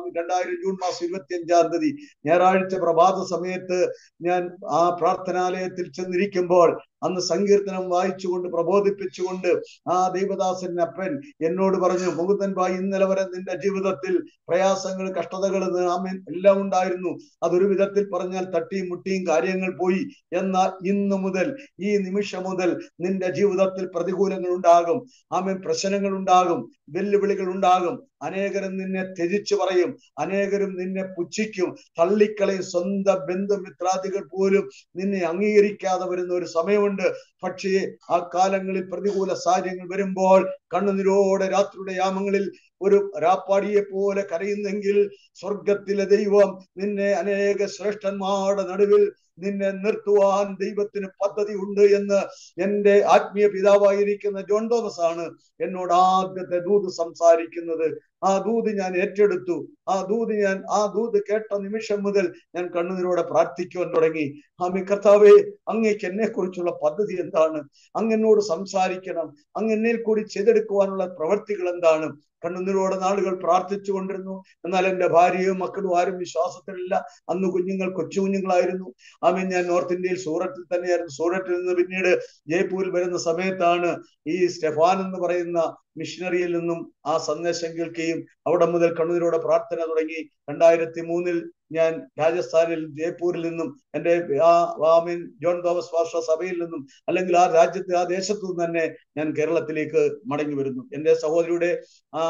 രണ്ടായിരം ജൂൺ മാസം ഇരുപത്തി അഞ്ചാം തീയതി ഞായറാഴ്ച പ്രഭാത സമയത്ത് ഞാൻ ആ പ്രാർത്ഥനാലയത്തിൽ ചെന്നിരിക്കുമ്പോൾ അന്ന് സങ്കീർത്തനം വായിച്ചുകൊണ്ട് പ്രബോധിപ്പിച്ചുകൊണ്ട് ആ ദൈവദാസൻ അപ്പൻ എന്നോട് പറഞ്ഞു മുകുന്ദൻ ഭായി ഇന്നലെ വരെ നിന്റെ ജീവിതത്തിൽ പ്രയാസങ്ങൾ കഷ്ടതകൾ ആമേൻ എല്ലാം ഉണ്ടായിരുന്നു അതൊരു വിധത്തിൽ പറഞ്ഞാൽ തട്ടിയും മുട്ടിയും കാര്യങ്ങൾ പോയി എന്നാൽ ഇന്ന് മുതൽ ഈ നിമിഷം മുതൽ നിന്റെ ജീവിതത്തിൽ പ്രതികൂലങ്ങൾ ഉണ്ടാകും ആമേൻ പ്രശ്നങ്ങൾ ഉണ്ടാകും വെല്ലുവിളികൾ ഉണ്ടാകും അനേകരും നിന്നെ ത്യജിച്ചു പറയും അനേകരും നിന്നെ പുച്ഛിക്കും തള്ളിക്കളയും സ്വന്തം ബന്ധുമിത്രാദികൾ പോലും നിന്നെ അംഗീകരിക്കാതെ വരുന്ന ഒരു സമയമുണ്ട് പക്ഷേ ആ കാലങ്ങളിൽ പ്രതികൂല സാഹചര്യങ്ങൾ വരുമ്പോൾ കണ്ണുനിരോടെ രാത്രിയുടെ യാമങ്ങളിൽ ഒരു രാപ്പാടിയെ പോലെ കരയുന്നെങ്കിൽ സ്വർഗത്തിലെ ദൈവം നിന്നെ അനേക ശ്രേഷ്ഠന്മാരുടെ നടുവിൽ നിന്നെ നിർത്തുവാൻ ദൈവത്തിന് പദ്ധതി ഉണ്ട് എന്ന് എന്റെ ആത്മീയ പിതാവായിരിക്കുന്ന ജോൺ തോമസ് ആണ് എന്നോട് ആദ്യത്തെ ദൂത് സംസാരിക്കുന്നത് ആ ദൂത് ഞാൻ ഏറ്റെടുത്തു ആ ദൂത് ഞാൻ ആ ദൂത് കേട്ട നിമിഷം മുതൽ ഞാൻ കണ്ണുനീരോടെ പ്രാർത്ഥിക്കുവാൻ തുടങ്ങി ആമി കർത്താവേ അങ്ങേക്ക് എന്നെ കുറിച്ചുള്ള പദ്ധതി എന്താണ് അങ്ങെന്നോട് സംസാരിക്കണം അങ്ങ് എന്നിൽ കൂടി ചെയ്തെടുക്കുവാനുള്ള പ്രവർത്തികൾ എന്താണ് കണ്ണുനീരോടെ നാളുകൾ പ്രാർത്ഥിച്ചു കൊണ്ടിരുന്നു എന്നാൽ എന്റെ ഭാര്യയും മക്കളും ആരും വിശ്വാസത്തിലില്ല അന്ന് കുഞ്ഞുങ്ങൾ കൊച്ചു കുഞ്ഞുങ്ങളായിരുന്നു ആമീൻ ഞാൻ നോർത്ത് ഇന്ത്യയിൽ സൂറത്തിൽ തന്നെയായിരുന്നു സൂറത്തിൽ നിന്ന് പിന്നീട് ജയ്പൂരിൽ വരുന്ന സമയത്താണ് ഈ സ്റ്റെഫാൻ എന്ന് പറയുന്ന മിഷനറിയിൽ നിന്നും ആ സന്ദേശം കേൾക്കുകയും അവിടെ മുതൽ കണ്ണൂരോടെ പ്രാർത്ഥന തുടങ്ങി രണ്ടായിരത്തി മൂന്നിൽ ഞാൻ രാജസ്ഥാനിൽ ജയ്പൂരിൽ നിന്നും എൻ്റെ ആ ആമീൻ ജോൺ തോമസ് പാഷ സഭയിൽ നിന്നും അല്ലെങ്കിൽ ആ രാജ്യത്തെ ആ ദേശത്തു നിന്ന് തന്നെ ഞാൻ കേരളത്തിലേക്ക് മടങ്ങി വരുന്നു എൻ്റെ സഹോദരിയുടെ ആ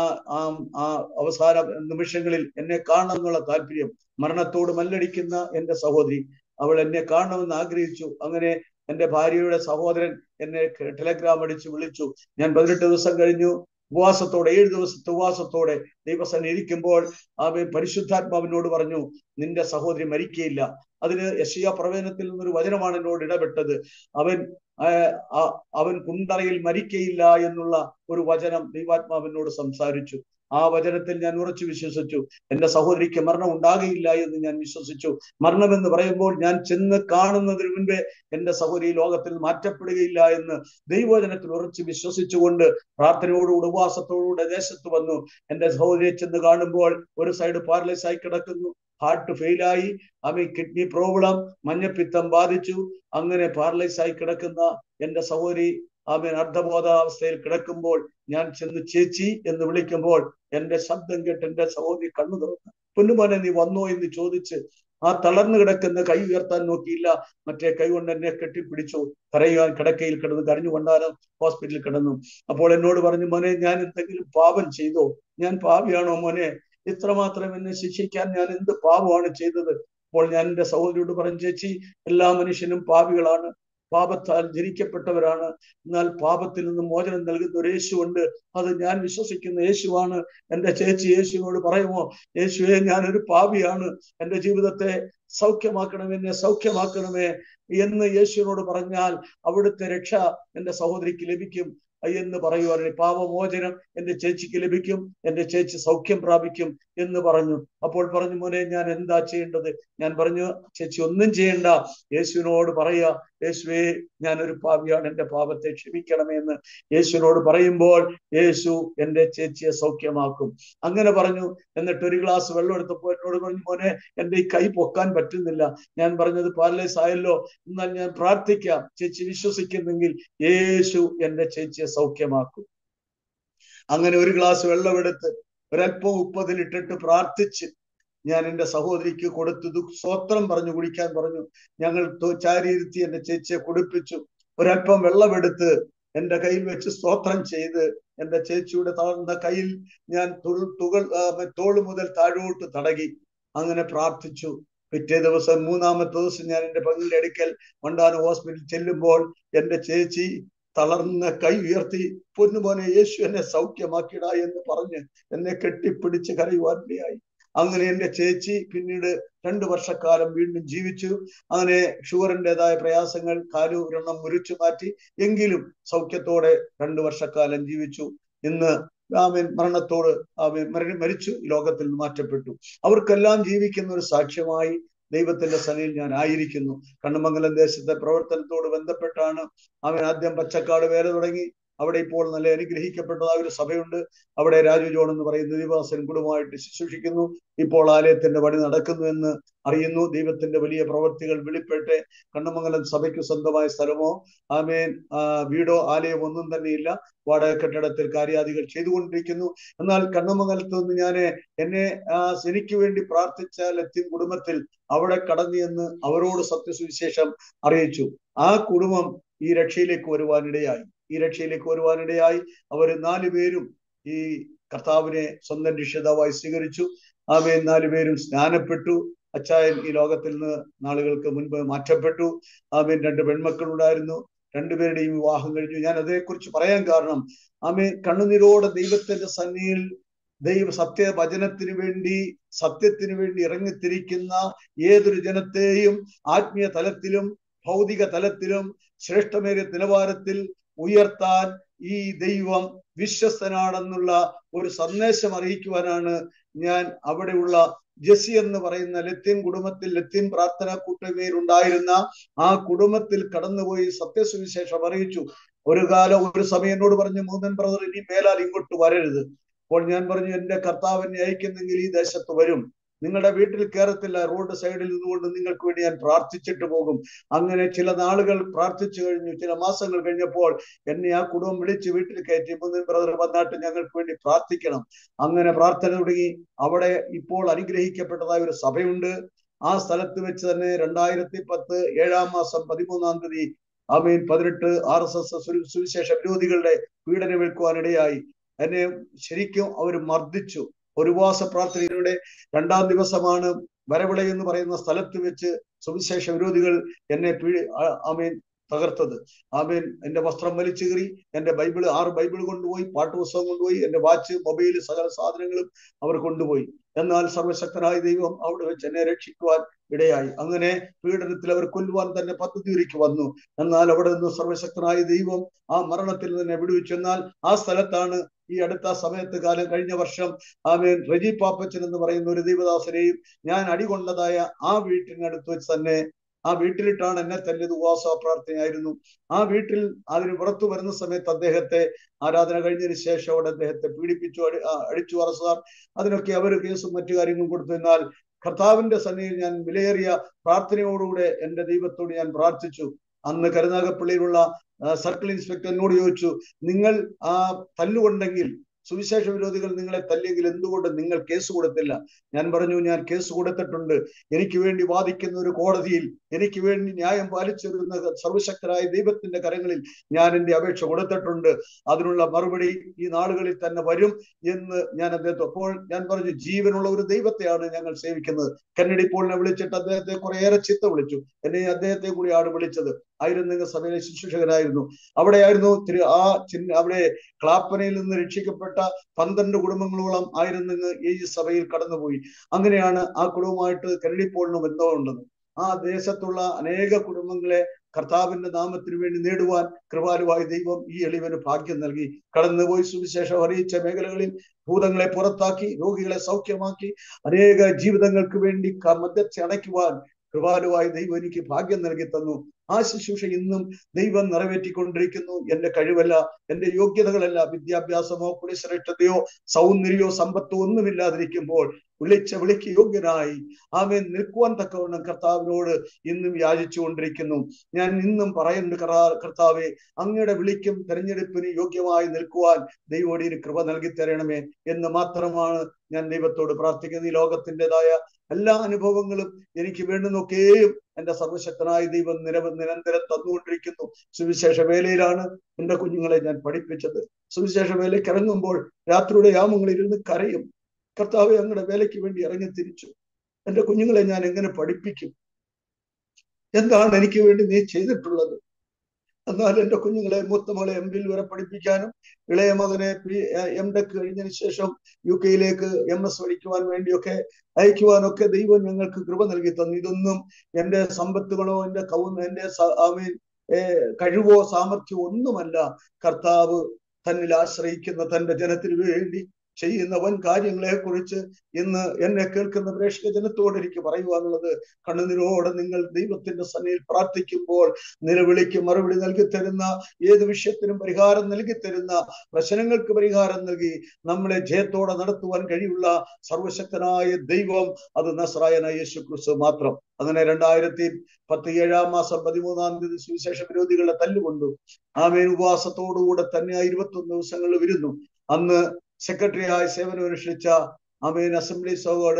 ആ അവസാന നിമിഷങ്ങളിൽ എന്നെ കാണണം എന്നുള്ള താല്പര്യം മരണത്തോട് മല്ലടിക്കുന്ന എൻ്റെ സഹോദരി അവൾ എന്നെ കാണണമെന്ന് ആഗ്രഹിച്ചു അങ്ങനെ എൻ്റെ ഭാര്യയുടെ സഹോദരൻ എന്നെ ടെലഗ്രാം അടിച്ച് വിളിച്ചു ഞാൻ പതിനെട്ട് ദിവസം കഴിഞ്ഞു ഉപവാസത്തോടെ ഏഴ് ദിവസത്തെ ഉപവാസത്തോടെ ദൈവസന ഇരിക്കുമ്പോൾ അവൻ പരിശുദ്ധാത്മാവിനോട് പറഞ്ഞു നിന്റെ സഹോദരി മരിക്കയില്ല അതിന് യശിയ പ്രവചനത്തിൽ നിന്നൊരു വചനമാണ് എന്നോട് ഇടപെട്ടത് അവൻ അവൻ കുണ്ടറയിൽ മരിക്കയില്ല എന്നുള്ള ഒരു വചനം ദൈവാത്മാവിനോട് സംസാരിച്ചു ആ വചനത്തിൽ ഞാൻ ഉറച്ചു വിശ്വസിച്ചു എന്റെ സഹോദരിക്ക് മരണം ഉണ്ടാകയില്ല എന്ന് ഞാൻ വിശ്വസിച്ചു മരണം എന്ന് പറയുമ്പോൾ ഞാൻ ചെന്ന് കാണുന്നതിന് മുൻപേ എന്റെ സഹോദരി ലോകത്തിൽ മാറ്റപ്പെടുകയില്ല എന്ന് ദൈവവചനത്തിൽ ഉറച്ചു വിശ്വസിച്ചുകൊണ്ട് പ്രാർത്ഥനയോടുകൂടെ ഉപവാസത്തോടുകൂടെ ദേശത്ത് വന്നു എന്റെ സഹോദരിയെ ചെന്ന് കാണുമ്പോൾ ഒരു സൈഡ് പാരലൈസ് ആയി കിടക്കുന്നു ഹാർട്ട് ഫെയിലായി അവ കിഡ്നി പ്രോബ്ലം മഞ്ഞപ്പിത്തം ബാധിച്ചു അങ്ങനെ പാരലൈസ് ആയി കിടക്കുന്ന എന്റെ സഹോദരി അവൻ അർദ്ധബോധാവസ്ഥയിൽ കിടക്കുമ്പോൾ ഞാൻ ചെന്ന് ചേച്ചി എന്ന് വിളിക്കുമ്പോൾ എന്റെ ശബ്ദം കേട്ട് എന്റെ സഹോദരി കണ്ണു തുറന്നു പൊന്നുമോനെ നീ വന്നോ എന്ന് ചോദിച്ച് ആ തളർന്നു കിടക്കുന്ന കൈ ഉയർത്താൻ നോക്കിയില്ല മറ്റേ കൈ കൊണ്ട് എന്നെ കെട്ടിപ്പിടിച്ചു കരയുവാൻ കിടക്കയിൽ കിടന്ന് കരഞ്ഞുകൊണ്ടാണ് ഹോസ്പിറ്റലിൽ കിടന്നു അപ്പോൾ എന്നോട് പറഞ്ഞു മോനെ ഞാൻ എന്തെങ്കിലും പാപം ചെയ്തോ ഞാൻ പാവിയാണോ മോനെ ഇത്രമാത്രം എന്നെ ശിക്ഷിക്കാൻ ഞാൻ എന്ത് പാപമാണ് ചെയ്തത് അപ്പോൾ ഞാൻ എന്റെ സഹോദരിയോട് പറഞ്ഞു ചേച്ചി എല്ലാ മനുഷ്യനും പാപികളാണ് പാപത്താൽ ജനിക്കപ്പെട്ടവരാണ് എന്നാൽ പാപത്തിൽ നിന്ന് മോചനം നൽകുന്ന ഒരു യേശുണ്ട് അത് ഞാൻ വിശ്വസിക്കുന്ന യേശുവാണ് എൻ്റെ ചേച്ചി യേശുവിനോട് പറയുമോ യേശുവെ ഞാനൊരു പാപിയാണ് എൻ്റെ ജീവിതത്തെ സൗഖ്യമാക്കണമേ എന്നെ സൗഖ്യമാക്കണമേ എന്ന് യേശുവിനോട് പറഞ്ഞാൽ അവിടുത്തെ രക്ഷ എൻ്റെ സഹോദരിക്ക് ലഭിക്കും എന്ന് പറയുവാണ് പാപമോചനം എൻ്റെ ചേച്ചിക്ക് ലഭിക്കും എൻ്റെ ചേച്ചി സൗഖ്യം പ്രാപിക്കും എന്ന് പറഞ്ഞു അപ്പോൾ പറഞ്ഞു മോനെ ഞാൻ എന്താ ചെയ്യേണ്ടത് ഞാൻ പറഞ്ഞു ചേച്ചി ഒന്നും ചെയ്യണ്ട യേശുവിനോട് പറയുക യേശുവേ ഞാനൊരു പാപിയാണ് എൻ്റെ പാപത്തെ ക്ഷമിക്കണമേ എന്ന് യേശുവിനോട് പറയുമ്പോൾ യേശു എൻ്റെ ചേച്ചിയെ സൗഖ്യമാക്കും അങ്ങനെ പറഞ്ഞു എന്നിട്ട് ഒരു ഗ്ലാസ് വെള്ളം എടുത്തപ്പോൾ എന്നോട് പറഞ്ഞു മോനെ എൻ്റെ ഈ കൈ പൊക്കാൻ പറ്റുന്നില്ല ഞാൻ പറഞ്ഞത് പാരലൈസ് ആയല്ലോ എന്നാൽ ഞാൻ പ്രാർത്ഥിക്കാം ചേച്ചി വിശ്വസിക്കുന്നെങ്കിൽ യേശു എൻ്റെ ചേച്ചിയെ സൗഖ്യമാക്കും അങ്ങനെ ഒരു ഗ്ലാസ് വെള്ളമെടുത്ത് ഒരല്പം ഉപ്പതിലിട്ടിട്ട് പ്രാർത്ഥിച്ച് ഞാൻ എൻ്റെ സഹോദരിക്ക് കൊടുത്തു സ്വത്രം പറഞ്ഞു കുടിക്കാൻ പറഞ്ഞു ഞങ്ങൾ ചാരിയിരുത്തി എൻ്റെ ചേച്ചിയെ കുടിപ്പിച്ചു ഒരല്പം വെള്ളമെടുത്ത് എൻ്റെ കയ്യിൽ വെച്ച് സ്തോത്രം ചെയ്ത് എൻ്റെ ചേച്ചിയുടെ താഴ്ന്ന കയ്യിൽ ഞാൻ തുകൾ തോള് മുതൽ താഴോട്ട് തടകി അങ്ങനെ പ്രാർത്ഥിച്ചു പിറ്റേ ദിവസം മൂന്നാമത്തെ ദിവസം ഞാൻ എൻ്റെ പങ്കുകളുടെ അടുക്കൽ മണ്ടാന ഹോസ്പിറ്റലിൽ ചെല്ലുമ്പോൾ എൻ്റെ ചേച്ചി തളർന്ന കൈ ഉയർത്തി പൊന്നുമോനെ യേശു എന്നെ സൗഖ്യമാക്കിടാ എന്ന് പറഞ്ഞ് എന്നെ കെട്ടിപ്പിടിച്ച് കരയുവാനിടയായി അങ്ങനെ എൻ്റെ ചേച്ചി പിന്നീട് രണ്ടു വർഷക്കാലം വീണ്ടും ജീവിച്ചു അങ്ങനെ ഷുഗറിൻ്റെതായ പ്രയാസങ്ങൾ കാലൂരണം മുറിച്ചു മാറ്റി എങ്കിലും സൗഖ്യത്തോടെ രണ്ടു വർഷക്കാലം ജീവിച്ചു ഇന്ന് ആമേൻ മരണത്തോട് ആമേൻ മരിച്ചു ലോകത്തിൽ നിന്ന് മാറ്റപ്പെട്ടു അവർക്കെല്ലാം ജീവിക്കുന്ന ഒരു സാക്ഷ്യമായി ദൈവത്തിന്റെ സനയിൽ ഞാൻ ആയിരിക്കുന്നു കണ്ണമംഗലം ദേശത്തെ പ്രവർത്തനത്തോട് ബന്ധപ്പെട്ടാണ് അവൻ ആദ്യം പച്ചക്കാട് വേല തുടങ്ങി അവിടെ ഇപ്പോൾ നല്ല അനുഗ്രഹിക്കപ്പെട്ടതായ ഒരു സഭയുണ്ട് അവിടെ രാജു ജോൺ എന്ന് പറയുന്ന ദിവാസൻ കുടുംബമായിട്ട് ശുശ്രൂഷിക്കുന്നു ഇപ്പോൾ ആലയത്തിന്റെ പണി നടക്കുന്നു എന്ന് അറിയുന്നു ദൈവത്തിന്റെ വലിയ പ്രവർത്തികൾ വെളിപ്പെട്ട് കണ്ണമംഗലം സഭയ്ക്ക് സ്വന്തമായ സ്ഥലമോ ആമേൻ വീടോ ആലയമോ ഒന്നും തന്നെയില്ല വാടക കെട്ടിടത്തിൽ കാര്യാദികൾ ചെയ്തുകൊണ്ടിരിക്കുന്നു എന്നാൽ കണ്ണമംഗലത്ത് നിന്ന് ഞാൻ എന്നെ എനിക്ക് വേണ്ടി പ്രാർത്ഥിച്ച ലത്തിൻ കുടുംബത്തിൽ അവിടെ കടന്നു എന്ന് അവരോട് സത്യസുവിശേഷം അറിയിച്ചു ആ കുടുംബം ഈ രക്ഷയിലേക്ക് വരുവാനിടയായി ഈ രക്ഷയിലേക്ക് വരുവാനിടയായി അവർ നാലു പേരും ഈ കർത്താവിനെ സ്വന്തം രക്ഷിതാവായി സ്വീകരിച്ചു ആമേൻ നാലു പേരും സ്നാനപ്പെട്ടു അച്ചായൻ ഈ ലോകത്തിൽ നിന്ന് നാളുകൾക്ക് മുൻപ് മാറ്റപ്പെട്ടു ആമേൻ രണ്ട് പെൺമക്കളുണ്ടായിരുന്നു രണ്ടുപേരുടെയും വിവാഹം കഴിഞ്ഞു ഞാൻ അതേക്കുറിച്ച് പറയാൻ കാരണം ആമേ കണ്ണുനീരോടെ ദൈവത്തിന്റെ സന്നിധിയിൽ ദൈവ സത്യ വചനത്തിന് വേണ്ടി സത്യത്തിന് വേണ്ടി ഇറങ്ങിത്തിരിക്കുന്ന ഏതൊരു ജനത്തെയും ആത്മീയ തലത്തിലും ഭൗതിക തലത്തിലും ശ്രേഷ്ഠമേറിയ നിലവാരത്തിൽ ഉയർത്താൻ ഈ ദൈവം വിശ്വസ്തനാണെന്നുള്ള ഒരു സന്ദേശം അറിയിക്കുവാനാണ് ഞാൻ അവിടെയുള്ള ജെസി എന്ന് പറയുന്ന ലത്തീൻ കുടുംബത്തിൽ ലത്തീൻ പ്രാർത്ഥനാ കൂട്ടമേൽ ഉണ്ടായിരുന്ന ആ കുടുംബത്തിൽ കടന്നുപോയി സത്യസുവിശേഷം അറിയിച്ചു ഒരു കാലം ഒരു സമയം എന്നോട് പറഞ്ഞു മൂന്നൻ ബ്രദർ ഇനി മേലാൽ ഇങ്ങോട്ട് വരരുത് അപ്പോൾ ഞാൻ പറഞ്ഞു എന്റെ കർത്താവിനെ അയക്കുന്നെങ്കിൽ ഈ ദേശത്ത് വരും നിങ്ങളുടെ വീട്ടിൽ കയറത്തില്ല റോഡ് സൈഡിൽ നിന്നുകൊണ്ട് നിങ്ങൾക്ക് വേണ്ടി ഞാൻ പ്രാർത്ഥിച്ചിട്ട് പോകും അങ്ങനെ ചില നാളുകൾ പ്രാർത്ഥിച്ചു കഴിഞ്ഞു ചില മാസങ്ങൾ കഴിഞ്ഞപ്പോൾ എന്നെ ആ കുടുംബം വിളിച്ച് വീട്ടിൽ കയറ്റി മുന്നിൻ ബ്രദർ വന്നാട്ട് ഞങ്ങൾക്ക് വേണ്ടി പ്രാർത്ഥിക്കണം അങ്ങനെ പ്രാർത്ഥന തുടങ്ങി അവിടെ ഇപ്പോൾ അനുഗ്രഹിക്കപ്പെട്ടതായ ഒരു സഭയുണ്ട് ആ സ്ഥലത്ത് വെച്ച് തന്നെ രണ്ടായിരത്തി പത്ത് ഏഴാം മാസം പതിമൂന്നാം തീയതി ആമീൻ പതിനെട്ട് ആർ എസ് എസ് സുവിശേഷ വിരോധികളുടെ പീഡനമേൽക്കുവാനിടയായി എന്നെ ശരിക്കും അവർ മർദ്ദിച്ചു ഒരു ഉപവാസ പ്രാർത്ഥനയുടെ രണ്ടാം ദിവസമാണ് വരവിള എന്ന് പറയുന്ന സ്ഥലത്ത് വെച്ച് സുവിശേഷ വിരോധികൾ എന്നെ പീഡി ആമീൻ തകർത്തത് ആമേൻ എന്റെ വസ്ത്രം വലിച്ചു കീറി എന്റെ ബൈബിൾ ആറ് ബൈബിൾ കൊണ്ടുപോയി പാട്ടുപുസ്തകം കൊണ്ടുപോയി എന്റെ വാച്ച് മൊബൈൽ സകല സാധനങ്ങളും അവർ കൊണ്ടുപോയി എന്നാൽ സർവശക്തനായ ദൈവം അവിടെ വെച്ച് എന്നെ രക്ഷിക്കുവാൻ ഇടയായി അങ്ങനെ പീഡനത്തിൽ അവർ കൊല്ലുവാൻ തന്നെ പദ്ധതി ഒരുക്കി വന്നു എന്നാൽ അവിടെ നിന്ന് സർവശക്തനായ ദൈവം ആ മരണത്തിൽ നിന്ന് വിടുവിച്ചു എന്നാൽ ആ സ്ഥലത്താണ് ഈ അടുത്ത സമയത്ത് കാലം കഴിഞ്ഞ വർഷം ആമേൻ റജി പാപ്പച്ചൻ എന്ന് പറയുന്ന ഒരു ദൈവദാസനെയും ഞാൻ അടികൊണ്ടതായ ആ വീട്ടിനടുത്ത് വെച്ച് തന്നെ ആ വീട്ടിലിട്ടാണ് എന്നെ തന്നെ ഉപവാസ പ്രാർത്ഥനയായിരുന്നു ആ വീട്ടിൽ അതിന് പുറത്തു വരുന്ന സമയത്ത് അദ്ദേഹത്തെ ആരാധന കഴിഞ്ഞതിന് ശേഷം അവിടെ അദ്ദേഹത്തെ പീഡിപ്പിച്ചു അടി അടിച്ചു അറസാർ അതിനൊക്കെ അവർ കേസും മറ്റു കാര്യങ്ങളും കൊടുത്തു എന്നാൽ കർത്താവിന്റെ സന്നിധിയിൽ ഞാൻ വിലയേറിയ പ്രാർത്ഥനയോടുകൂടെ എന്റെ ദൈവത്തോട് ഞാൻ പ്രാർത്ഥിച്ചു അന്ന് കരുനാഗപ്പള്ളിയിലുള്ള സർക്കിൾ ഇൻസ്പെക്ടർ എന്നോട് ചോദിച്ചു നിങ്ങൾ ആ തല്ലുകൊണ്ടെങ്കിൽ സുവിശേഷ വിരോധികൾ നിങ്ങളെ തല്ലിയെങ്കിൽ എന്തുകൊണ്ട് നിങ്ങൾ കേസ് കൊടുത്തില്ല ഞാൻ പറഞ്ഞു ഞാൻ കേസ് കൊടുത്തിട്ടുണ്ട് എനിക്ക് വേണ്ടി വാദിക്കുന്ന ഒരു കോടതിയിൽ എനിക്ക് വേണ്ടി ന്യായം പാലിച്ചിരുന്ന സർവശക്തരായ ദൈവത്തിന്റെ കരങ്ങളിൽ ഞാൻ എന്റെ അപേക്ഷ കൊടുത്തിട്ടുണ്ട് അതിനുള്ള മറുപടി ഈ നാളുകളിൽ തന്നെ വരും എന്ന് ഞാൻ അദ്ദേഹത്തെ അപ്പോൾ ഞാൻ പറഞ്ഞു ജീവനുള്ള ഒരു ദൈവത്തെയാണ് ഞങ്ങൾ സേവിക്കുന്നത് കന്നഡി പോളിനെ വിളിച്ചിട്ട് അദ്ദേഹത്തെ കുറേയേറെ ചിത്ത വിളിച്ചു എന്നെ അദ്ദേഹത്തെ കൂടിയാണ് വിളിച്ചത് ആയിരുന്നു സഭയിലെ ശുശ്രൂഷകനായിരുന്നു അവിടെയായിരുന്നു തിരു ആ ചിഹ്ന അവിടെ ക്ലാപ്പനയിൽ നിന്ന് രക്ഷിക്കപ്പെട്ട പന്ത്രണ്ട് കുടുംബങ്ങളോളം ആയിരുന്നു ഈ സഭയിൽ കടന്നുപോയി അങ്ങനെയാണ് ആ കുടുംബമായിട്ട് കരടിപ്പോളിന് ബന്ധമുള്ളത് ആ ദേശത്തുള്ള അനേക കുടുംബങ്ങളെ കർത്താവിന്റെ നാമത്തിന് വേണ്ടി നേടുവാൻ കൃപാലുവായ ദൈവം ഈ എളിവന് ഭാഗ്യം നൽകി കടന്നുപോയി സുവിശേഷം അറിയിച്ച മേഖലകളിൽ ഭൂതങ്ങളെ പുറത്താക്കി രോഗികളെ സൗഖ്യമാക്കി അനേക ജീവിതങ്ങൾക്ക് വേണ്ടി മദ്യത്തെ അണയ്ക്കുവാൻ കൃപാലുവായ ദൈവം എനിക്ക് ഭാഗ്യം നൽകി തന്നു ആ ശുശ്രൂഷ ഇന്നും ദൈവം നിറവേറ്റിക്കൊണ്ടിരിക്കുന്നു എന്റെ കഴിവല്ല എന്റെ യോഗ്യതകളല്ല വിദ്യാഭ്യാസമോ പുലിശ്രേഷ്ഠതയോ സൗന്ദര്യമോ സമ്പത്തോ ഒന്നുമില്ലാതിരിക്കുമ്പോൾ വിളിച്ച വിളിക്ക് യോഗ്യനായി ആമേൻ നിൽക്കുവാൻ തക്കവണ്ണം കർത്താവിനോട് ഇന്നും യാചിച്ചു കൊണ്ടിരിക്കുന്നു ഞാൻ ഇന്നും പറയുന്നുണ്ട് കർത്താവെ അങ്ങയുടെ വിളിക്കും തെരഞ്ഞെടുപ്പിന് യോഗ്യമായി നിൽക്കുവാൻ ദൈവോടിന് കൃപ നൽകി തരണമേ എന്ന് മാത്രമാണ് ഞാൻ ദൈവത്തോട് പ്രാർത്ഥിക്കുന്നത് ഈ ലോകത്തിൻ്റെതായ എല്ലാ അനുഭവങ്ങളും എനിക്ക് വേണ്ടുന്നൊക്കെയും എന്റെ സർവശക്തനായ ദൈവം നിരവ നിരന്തരം തന്നുകൊണ്ടിരിക്കുന്നു സുവിശേഷ വേലയിലാണ് എന്റെ കുഞ്ഞുങ്ങളെ ഞാൻ പഠിപ്പിച്ചത് സുവിശേഷ വേലയ്ക്ക് ഇറങ്ങുമ്പോൾ രാത്രിയുടെ യാമങ്ങളിൽ ഇരുന്ന് കരയും കർത്താവ് ഞങ്ങളുടെ വേലയ്ക്ക് വേണ്ടി ഇറങ്ങി തിരിച്ചു എന്റെ കുഞ്ഞുങ്ങളെ ഞാൻ എങ്ങനെ പഠിപ്പിക്കും എന്താണ് എനിക്ക് വേണ്ടി നീ ചെയ്തിട്ടുള്ളത് എന്നാൽ എന്റെ കുഞ്ഞുങ്ങളെ മൂത്തമകളെ എം ബിൽ വരെ പഠിപ്പിക്കാനും ഇളയ മകനെ പി എം ടെക് കഴിഞ്ഞതിന് ശേഷം യു കെയിലേക്ക് എം എസ് പഠിക്കുവാൻ വേണ്ടിയൊക്കെ അയക്കുവാനൊക്കെ ദൈവം ഞങ്ങൾക്ക് കൃപ നൽകി തന്നു ഇതൊന്നും എന്റെ സമ്പത്തുകളോ എന്റെ കൗ എന്റെ ഐ മീൻ കഴിവോ സാമർഥ്യമോ ഒന്നുമല്ല കർത്താവ് തന്നിൽ ആശ്രയിക്കുന്ന തന്റെ ജനത്തിന് വേണ്ടി ചെയ്യുന്ന വൻ കാര്യങ്ങളെ കുറിച്ച് ഇന്ന് എന്നെ കേൾക്കുന്ന പ്രേക്ഷക ജനത്തോട് എനിക്ക് പറയുവാനുള്ളത് കണ്ണുനിരോടെ നിങ്ങൾ ദൈവത്തിന്റെ സന്നിധിയിൽ പ്രാർത്ഥിക്കുമ്പോൾ നിലവിളിക്ക് മറുപടി നൽകി തരുന്ന ഏത് വിഷയത്തിനും പരിഹാരം നൽകി തരുന്ന പ്രശ്നങ്ങൾക്ക് പരിഹാരം നൽകി നമ്മളെ ജയത്തോടെ നടത്തുവാൻ കഴിയുള്ള സർവശക്തനായ ദൈവം അത് നസ്രായന യേശു ക്രിസ്തു മാത്രം അങ്ങനെ രണ്ടായിരത്തി പത്ത് ഏഴാം മാസം പതിമൂന്നാം തീയതി സുവിശേഷ വിരോധികളെ തല്ലുകൊണ്ടു ആമേൻ ഉപവാസത്തോടുകൂടെ തന്നെ ഇരുപത്തി ഒന്ന് ദിവസങ്ങളിൽ വരുന്നു അന്ന് സെക്രട്ടറിയായി സേവനമനുഷ്ഠിച്ച അമീൻ അസംബ്ലി സോഗോട്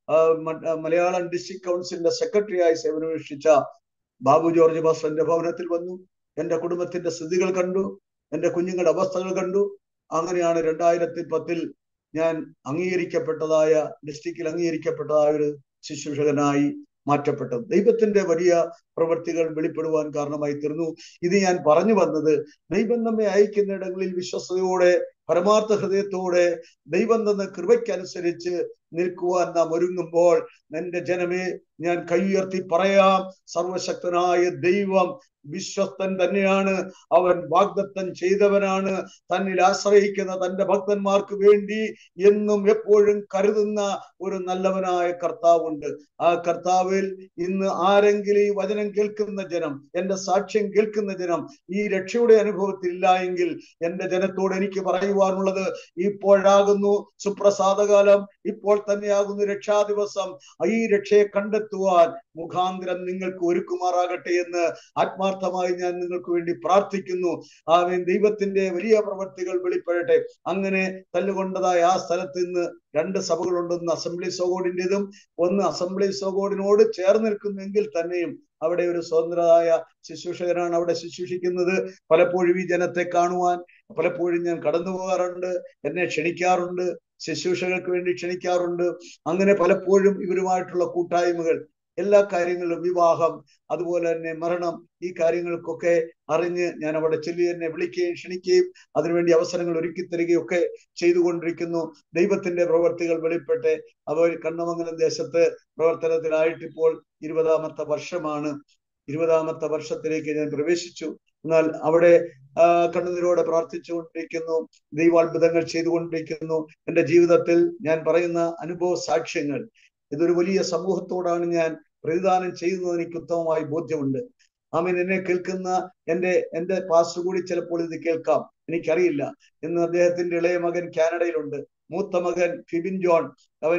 മലയാളം ഡിസ്ട്രിക്ട് കൗൺസിലിന്റെ സെക്രട്ടറിയായി സേവനമനുഷ്ഠിച്ച ബാബു ജോർജ് ബാസ്റ്ററിന്റെ ഭവനത്തിൽ വന്നു എന്റെ കുടുംബത്തിന്റെ സ്ഥിതികൾ കണ്ടു എന്റെ കുഞ്ഞുങ്ങളുടെ അവസ്ഥകൾ കണ്ടു അങ്ങനെയാണ് രണ്ടായിരത്തി പത്തിൽ ഞാൻ അംഗീകരിക്കപ്പെട്ടതായ ഡിസ്ട്രിക്റ്റിൽ അംഗീകരിക്കപ്പെട്ടതായ ഒരു ശുശ്രൂഷകനായി മാറ്റപ്പെട്ടത് ദൈവത്തിന്റെ വലിയ പ്രവൃത്തികൾ വെളിപ്പെടുവാൻ കാരണമായി തീർന്നു ഇത് ഞാൻ പറഞ്ഞു വന്നത് ദൈവം നമ്മെ അയക്കുന്ന ഇടങ്ങളിൽ വിശ്വസതയോടെ പരമാർത്ഥ ഹൃദയത്തോടെ ദൈവം തന്ന കൃപയ്ക്കനുസരിച്ച് നിൽക്കുവാൻ നാം ഒരുങ്ങുമ്പോൾ എന്റെ ജനമേ ഞാൻ കൈയുയർത്തി പറയാം സർവശക്തനായ ദൈവം വിശ്വസ്തൻ തന്നെയാണ് അവൻ വാഗ്ദത്തം ചെയ്തവനാണ് തന്നിൽ ആശ്രയിക്കുന്ന തന്റെ ഭക്തന്മാർക്ക് വേണ്ടി എന്നും എപ്പോഴും കരുതുന്ന ഒരു നല്ലവനായ കർത്താവുണ്ട് ആ കർത്താവിൽ ഇന്ന് ആരെങ്കിലും ഈ വചനം കേൾക്കുന്ന ജനം എന്റെ സാക്ഷ്യം കേൾക്കുന്ന ജനം ഈ രക്ഷയുടെ അനുഭവത്തിൽ ഇല്ല എങ്കിൽ എന്റെ ജനത്തോട് എനിക്ക് പറയുവാനുള്ളത് ഇപ്പോഴാകുന്നു സുപ്രസാദകാലം ഇപ്പോൾ തന്നെയാകുന്നു രക്ഷാ ദിവസം ഈ രക്ഷയെ കണ്ടെത്തുവാൻ മുഖാന്തരം നിങ്ങൾക്ക് ഒരുക്കുമാറാകട്ടെ എന്ന് ആത്മാർത്ഥമായി ഞാൻ നിങ്ങൾക്ക് വേണ്ടി പ്രാർത്ഥിക്കുന്നു ആമേൻ ദൈവത്തിന്റെ വലിയ പ്രവർത്തികൾ വെളിപ്പെടട്ടെ അങ്ങനെ തല്ലുകൊണ്ടതായ ആ സ്ഥലത്ത് നിന്ന് രണ്ട് സഭകളുണ്ടെന്ന് അസംബ്ലി സോഗോഡിൻ്റെതും ഒന്ന് അസംബ്ലി സോഗോഡിനോട് ചേർന്ന് നിൽക്കുന്നെങ്കിൽ തന്നെയും അവിടെ ഒരു സ്വതന്ത്രരായ ശുശ്രൂഷകനാണ് അവിടെ ശുശ്രൂഷിക്കുന്നത് പലപ്പോഴും ഈ ജനത്തെ കാണുവാൻ പലപ്പോഴും ഞാൻ കടന്നു പോകാറുണ്ട് എന്നെ ക്ഷണിക്കാറുണ്ട് ശുശ്രൂഷകൾക്ക് വേണ്ടി ക്ഷണിക്കാറുണ്ട് അങ്ങനെ പലപ്പോഴും ഇവരുമായിട്ടുള്ള കൂട്ടായ്മകൾ എല്ലാ കാര്യങ്ങളിലും വിവാഹം അതുപോലെ തന്നെ മരണം ഈ കാര്യങ്ങൾക്കൊക്കെ അറിഞ്ഞ് ഞാൻ അവിടെ ചൊല്ലി എന്നെ വിളിക്കുകയും ക്ഷണിക്കുകയും അതിനുവേണ്ടി അവസരങ്ങൾ ഒരുക്കി തരികയും ഒക്കെ ചെയ്തുകൊണ്ടിരിക്കുന്നു ദൈവത്തിന്റെ പ്രവർത്തികൾ വെളിപ്പെട്ട് അവർ കണ്ണമംഗലം ദേശത്ത് പ്രവർത്തനത്തിലായിട്ട് ഇപ്പോൾ ഇരുപതാമത്തെ വർഷമാണ് ഇരുപതാമത്തെ വർഷത്തിലേക്ക് ഞാൻ പ്രവേശിച്ചു എന്നാൽ അവിടെ കണ്ണുനീരോടെ പ്രാർത്ഥിച്ചുകൊണ്ടിരിക്കുന്നു ദൈവാത്ഭുതങ്ങൾ ചെയ്തുകൊണ്ടിരിക്കുന്നു എൻ്റെ ജീവിതത്തിൽ ഞാൻ പറയുന്ന അനുഭവ സാക്ഷ്യങ്ങൾ ഇതൊരു വലിയ സമൂഹത്തോടാണ് ഞാൻ പ്രതിദാനം ചെയ്യുന്നത് എനിക്ക് ഉത്തമമായി ബോധ്യമുണ്ട് ആമീൻ എന്നെ കേൾക്കുന്ന എൻ്റെ എൻ്റെ പാസ്റ്റർ കൂടി ചിലപ്പോൾ ഇത് കേൾക്കാം എനിക്കറിയില്ല ഇന്ന് അദ്ദേഹത്തിന്റെ ഇളയ മകൻ കാനഡയിലുണ്ട് മൂത്ത മകൻ ഫിബിൻ ജോൺ അവൻ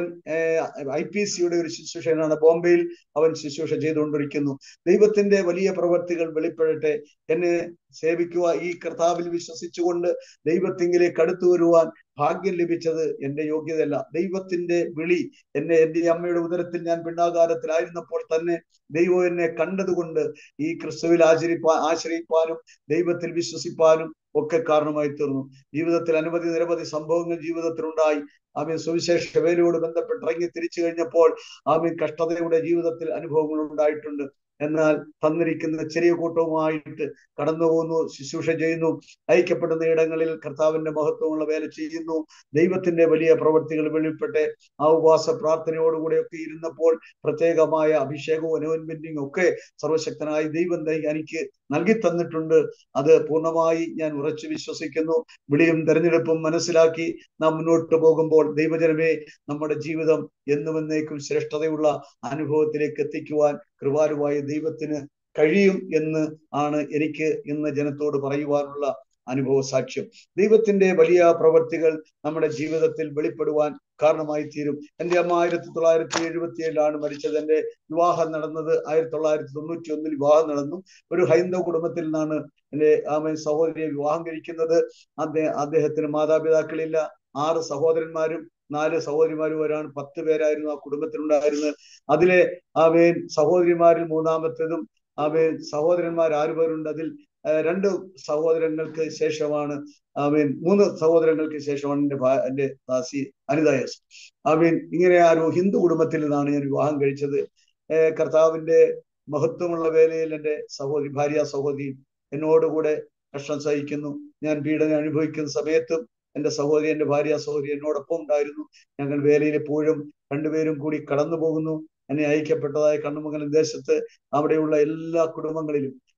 ഐ പി സിയുടെ ഒരു ശുശ്രൂഷകനാണ് ബോംബെയിൽ അവൻ ശുശ്രൂഷ ചെയ്തുകൊണ്ടിരിക്കുന്നു ദൈവത്തിന്റെ വലിയ പ്രവർത്തികൾ വെളിപ്പെടട്ടെ എന്നെ സേവിക്കുക ഈ കർത്താവിൽ വിശ്വസിച്ചുകൊണ്ട് ദൈവത്തിങ്കിലേക്ക് അടുത്തു വരുവാൻ ഭാഗ്യം ലഭിച്ചത് എന്റെ യോഗ്യതയല്ല ദൈവത്തിന്റെ വിളി എന്നെ എന്റെ അമ്മയുടെ ഉദരത്തിൽ ഞാൻ പിണ്ടാകാരത്തിലായിരുന്നപ്പോൾ തന്നെ ദൈവം എന്നെ കണ്ടതുകൊണ്ട് ഈ ക്രിസ്തുവിൽ ആചരിപ്പാൻ ആശ്രയിപ്പാനും ദൈവത്തിൽ വിശ്വസിപ്പാനും ഒക്കെ കാരണമായി തീർന്നു ജീവിതത്തിൽ അനവധി നിരവധി സംഭവങ്ങൾ ജീവിതത്തിൽ ഉണ്ടായി ആമീൻ സുവിശേഷ വേലയോട് ബന്ധപ്പെട്ട് ഇറങ്ങി തിരിച്ചു കഴിഞ്ഞപ്പോൾ ആമീൻ കഷ്ടതയുടെ ജീവിതത്തിൽ അനുഭവങ്ങൾ ഉണ്ടായിട്ടുണ്ട് എന്നാൽ തന്നിരിക്കുന്ന ചെറിയ കൂട്ടവുമായിട്ട് കടന്നു പോകുന്നു ശുശ്രൂഷ ചെയ്യുന്നു ഐക്യപ്പെടുന്ന ഇടങ്ങളിൽ കർത്താവിന്റെ മഹത്വമുള്ള വേല ചെയ്യുന്നു ദൈവത്തിന്റെ വലിയ പ്രവൃത്തികൾ വെളിപ്പെട്ട് ആ ഉപവാസ പ്രാർത്ഥനയോടുകൂടെ ഒക്കെ ഇരുന്നപ്പോൾ പ്രത്യേകമായ അഭിഷേകവും അനോൻമെന്റിങ് ഒക്കെ സർവശക്തനായ ദൈവം എനിക്ക് നൽകി തന്നിട്ടുണ്ട് അത് പൂർണ്ണമായി ഞാൻ ഉറച്ചു വിശ്വസിക്കുന്നു വിളിയും തെരഞ്ഞെടുപ്പും മനസ്സിലാക്കി നാം മുന്നോട്ട് പോകുമ്പോൾ ദൈവജനമേ നമ്മുടെ ജീവിതം എന്നും എന്നേക്കും ശ്രേഷ്ഠതയുള്ള അനുഭവത്തിലേക്ക് എത്തിക്കുവാൻ കൃപാലുവായ ദൈവത്തിന് കഴിയും എന്ന് ആണ് എനിക്ക് ഇന്ന് ജനത്തോട് പറയുവാനുള്ള അനുഭവ സാക്ഷ്യം ദൈവത്തിന്റെ വലിയ പ്രവൃത്തികൾ നമ്മുടെ ജീവിതത്തിൽ വെളിപ്പെടുവാൻ കാരണമായി തീരും എൻ്റെ അമ്മ ആയിരത്തി തൊള്ളായിരത്തി എഴുപത്തി ഏഴിലാണ് മരിച്ചത് എൻ്റെ വിവാഹം നടന്നത് ആയിരത്തി തൊള്ളായിരത്തി തൊണ്ണൂറ്റി ഒന്നിൽ വിവാഹം നടന്നു ഒരു ഹൈന്ദവ കുടുംബത്തിൽ നിന്നാണ് എൻ്റെ ആമ സഹോദരിയെ വിവാഹം കഴിക്കുന്നത് അദ്ദേഹം അദ്ദേഹത്തിന് മാതാപിതാക്കളില്ല ആറ് സഹോദരന്മാരും നാല് സഹോദരിമാരും വരാൻ പത്ത് പേരായിരുന്നു ആ കുടുംബത്തിലുണ്ടായിരുന്നത് അതിലെ ആമേൻ സഹോദരിമാരിൽ മൂന്നാമത്തേതും ആമേൻ സഹോദരന്മാർ ആറുപേരുണ്ട് അതിൽ രണ്ട് സഹോദരങ്ങൾക്ക് ശേഷമാണ് ആമീൻ മൂന്ന് സഹോദരങ്ങൾക്ക് ശേഷമാണ് എൻ്റെ എൻ്റെ ദാസി അനിതായസ് ആമീൻ ഇങ്ങനെ ആ ഒരു ഹിന്ദു കുടുംബത്തിൽ നിന്നാണ് ഞാൻ വിവാഹം കഴിച്ചത് കർത്താവിന്റെ മഹത്വമുള്ള വേലയിൽ എൻ്റെ സഹോദരി ഭാര്യ സഹോദരി എന്നോടുകൂടെ കഷ്ടം സഹിക്കുന്നു ഞാൻ പീഡനം അനുഭവിക്കുന്ന സമയത്തും എൻ്റെ സഹോദരി എൻ്റെ ഭാര്യ സഹോദരി എന്നോടൊപ്പം ഉണ്ടായിരുന്നു ഞങ്ങൾ വേലയിൽ എപ്പോഴും രണ്ടുപേരും കൂടി കടന്നു പോകുന്നു എന്നെ അയക്കപ്പെട്ടതായ കണ്ണുമംഗലം ദേശത്ത് അവിടെയുള്ള എല്ലാ കുടുംബങ്ങളിലും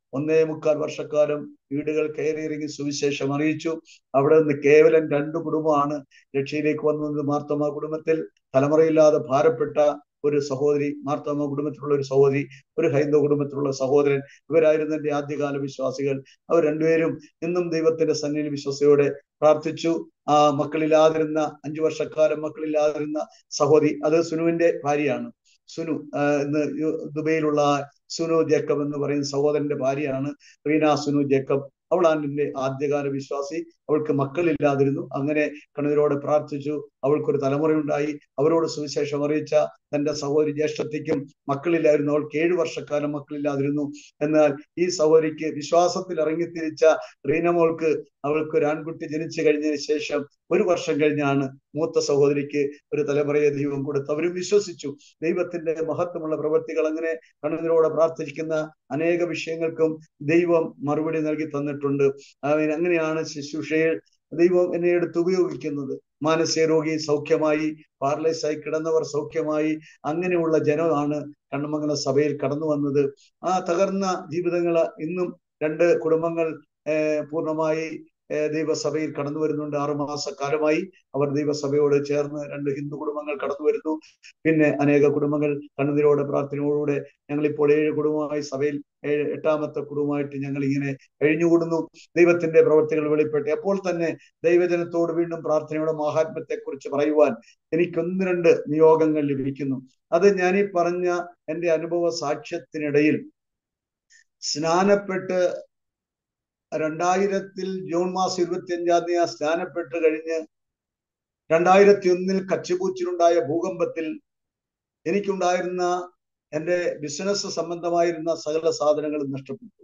ഒന്നേ മുക്കാൽ വർഷക്കാലം വീടുകൾ കയറിയിറങ്ങി സുവിശേഷം അറിയിച്ചു അവിടെ നിന്ന് കേവലം രണ്ടു കുടുംബമാണ് രക്ഷയിലേക്ക് വന്നത് മാർത്തമ കുടുംബത്തിൽ തലമുറയില്ലാതെ ഭാരപ്പെട്ട ഒരു സഹോദരി മാർത്തമ കുടുംബത്തിലുള്ള ഒരു സഹോദരി ഒരു ഹൈന്ദവ കുടുംബത്തിലുള്ള സഹോദരൻ ഇവരായിരുന്നു എന്റെ ആദ്യകാല വിശ്വാസികൾ അവർ രണ്ടുപേരും ഇന്നും ദൈവത്തിന്റെ സന്നിധിയിൽ വിശ്വസയോടെ പ്രാർത്ഥിച്ചു ആ മക്കളില്ലാതിരുന്ന അഞ്ചു വർഷക്കാലം മക്കളില്ലാതിരുന്ന സഹോദരി അത് സുനുവിന്റെ ഭാര്യയാണ് സുനു ഇന്ന് ദുബൈയിലുള്ള സുനു ജേക്കബ് എന്ന് പറയുന്ന സഹോദരന്റെ ഭാര്യയാണ് റീന സുനു ജേക്കബ് അവളാണ് എന്റെ ആദ്യകാല വിശ്വാസി അവൾക്ക് മക്കളില്ലാതിരുന്നു അങ്ങനെ കണ്ണീരോടെ പ്രാർത്ഥിച്ചു അവൾക്കൊരു തലമുറയുണ്ടായി അവരോട് സുവിശേഷം അറിയിച്ച തന്റെ സഹോദരി ജ്യേഷ്ഠത്തിക്കും മക്കളില്ലായിരുന്നു അവൾക്ക് ഏഴു വർഷക്കാലം മക്കളില്ലാതിരുന്നു എന്നാൽ ഈ സഹോദരിക്ക് വിശ്വാസത്തിൽ ഇറങ്ങിത്തിരിച്ച റീനമോൾക്ക് അവൾക്ക് ഒരു ആൺകുട്ടി ജനിച്ചു കഴിഞ്ഞതിന് ശേഷം ഒരു വർഷം കഴിഞ്ഞാണ് മൂത്ത സഹോദരിക്ക് ഒരു തലമുറയെ ദൈവം കൊടുത്തു അവരും വിശ്വസിച്ചു ദൈവത്തിന്റെ മഹത്വമുള്ള പ്രവൃത്തികൾ അങ്ങനെ കണ്ണുനീരോടെ പ്രാർത്ഥിക്കുന്ന അനേക വിഷയങ്ങൾക്കും ദൈവം മറുപടി നൽകി തന്നിട്ടുണ്ട് അങ്ങനെയാണ് ശുശ്രൂഷയിൽ ദൈവം എന്നെ എടുത്ത് ഉപയോഗിക്കുന്നത് മാനസിക രോഗി സൗഖ്യമായി പാർലൈസായി കിടന്നവർ സൗഖ്യമായി അങ്ങനെയുള്ള ജനമാണ് കണ്ണമംഗല സഭയിൽ കടന്നു വന്നത് ആ തകർന്ന ജീവിതങ്ങൾ ഇന്നും രണ്ട് കുടുംബങ്ങൾ പൂർണ്ണമായി ദൈവസഭയിൽ കടന്നു വരുന്നുണ്ട് ആറുമാസക്കാലമായി അവർ ദൈവസഭയോട് ചേർന്ന് രണ്ട് ഹിന്ദു കുടുംബങ്ങൾ കടന്നു വരുന്നു പിന്നെ അനേക കുടുംബങ്ങൾ കണ്ണുനീരോടെ പ്രാർത്ഥനയോടുകൂടെ ഞങ്ങൾ ഇപ്പോൾ ഏഴ് കുടുംബമായി സഭയിൽ ഏഴ് എട്ടാമത്തെ കുടുംബമായിട്ട് ഞങ്ങൾ ഇങ്ങനെ കഴിഞ്ഞുകൂടുന്നു ദൈവത്തിന്റെ പ്രവർത്തികൾ വെളിപ്പെട്ട് അപ്പോൾ തന്നെ ദൈവജനത്തോട് വീണ്ടും പ്രാർത്ഥനയുടെ മഹാത്മ്യത്തെ കുറിച്ച് പറയുവാൻ എനിക്ക് ഒന്ന് രണ്ട് നിയോഗങ്ങൾ ലഭിക്കുന്നു അത് ഞാൻ ഈ പറഞ്ഞ എൻ്റെ അനുഭവ സാക്ഷ്യത്തിനിടയിൽ സ്നാനപ്പെട്ട് രണ്ടായിരത്തിൽ ജൂൺ മാസം ഇരുപത്തി അഞ്ചാം തീയതി സ്നാനപ്പെട്ട് കഴിഞ്ഞ് രണ്ടായിരത്തി ഒന്നിൽ കച്ചിപൂച്ചിലുണ്ടായ ഭൂകമ്പത്തിൽ എനിക്കുണ്ടായിരുന്ന എൻ്റെ ബിസിനസ് സംബന്ധമായിരുന്ന സകല സാധനങ്ങളും നഷ്ടപ്പെട്ടു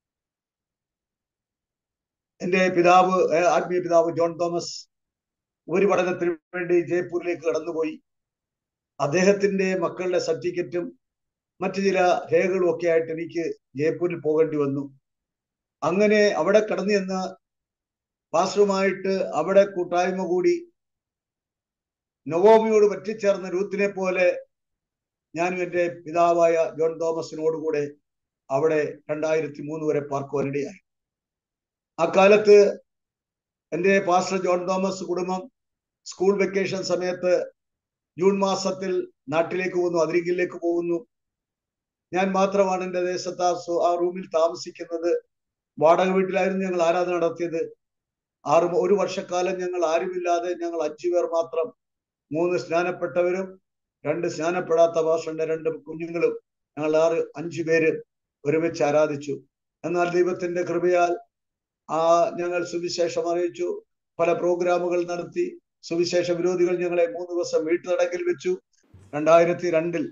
എൻ്റെ പിതാവ് ആത്മീയ പിതാവ് ജോൺ തോമസ് ഉപരിപഠനത്തിന് വേണ്ടി ജയ്പൂരിലേക്ക് കടന്നുപോയി അദ്ദേഹത്തിന്റെ മക്കളുടെ സർട്ടിഫിക്കറ്റും മറ്റു ചില രേഖകളും ഒക്കെ ആയിട്ട് എനിക്ക് ജയ്പൂരിൽ പോകേണ്ടി വന്നു അങ്ങനെ അവിടെ കടന്നു ചെന്ന് പാസ്റ്ററുമായിട്ട് അവിടെ കൂട്ടായ്മ കൂടി നവോമിയോട് പറ്റിച്ചേർന്ന രൂത്തിനെ പോലെ ഞാനും എൻ്റെ പിതാവായ ജോൺ തോമസിനോടുകൂടെ അവിടെ രണ്ടായിരത്തി മൂന്ന് വരെ പാർക്കുവാനിടയായി ആ കാലത്ത് എൻ്റെ പാസ്റ്റർ ജോൺ തോമസ് കുടുംബം സ്കൂൾ വെക്കേഷൻ സമയത്ത് ജൂൺ മാസത്തിൽ നാട്ടിലേക്ക് പോകുന്നു അതിരിങ്കിലേക്ക് പോകുന്നു ഞാൻ മാത്രമാണ് എൻ്റെ ദേശത്ത് ആ റൂമിൽ താമസിക്കുന്നത് വാടക വീട്ടിലായിരുന്നു ഞങ്ങൾ ആരാധന നടത്തിയത് ആറ് ഒരു വർഷക്കാലം ഞങ്ങൾ ആരുമില്ലാതെ ഞങ്ങൾ അഞ്ചു പേർ മാത്രം മൂന്ന് സ്നാനപ്പെട്ടവരും രണ്ട് സ്നാനപ്പെടാത്ത ഭാഷന്റെ രണ്ട് കുഞ്ഞുങ്ങളും ഞങ്ങൾ ആറ് അഞ്ചു പേര് ഒരുമിച്ച് ആരാധിച്ചു എന്നാൽ ദൈവത്തിന്റെ കൃപയാൽ ആ ഞങ്ങൾ സുവിശേഷം അറിയിച്ചു പല പ്രോഗ്രാമുകൾ നടത്തി സുവിശേഷ വിരോധികൾ ഞങ്ങളെ മൂന്ന് ദിവസം വീട്ടുതടങ്കിൽ വെച്ചു രണ്ടായിരത്തി രണ്ടിൽ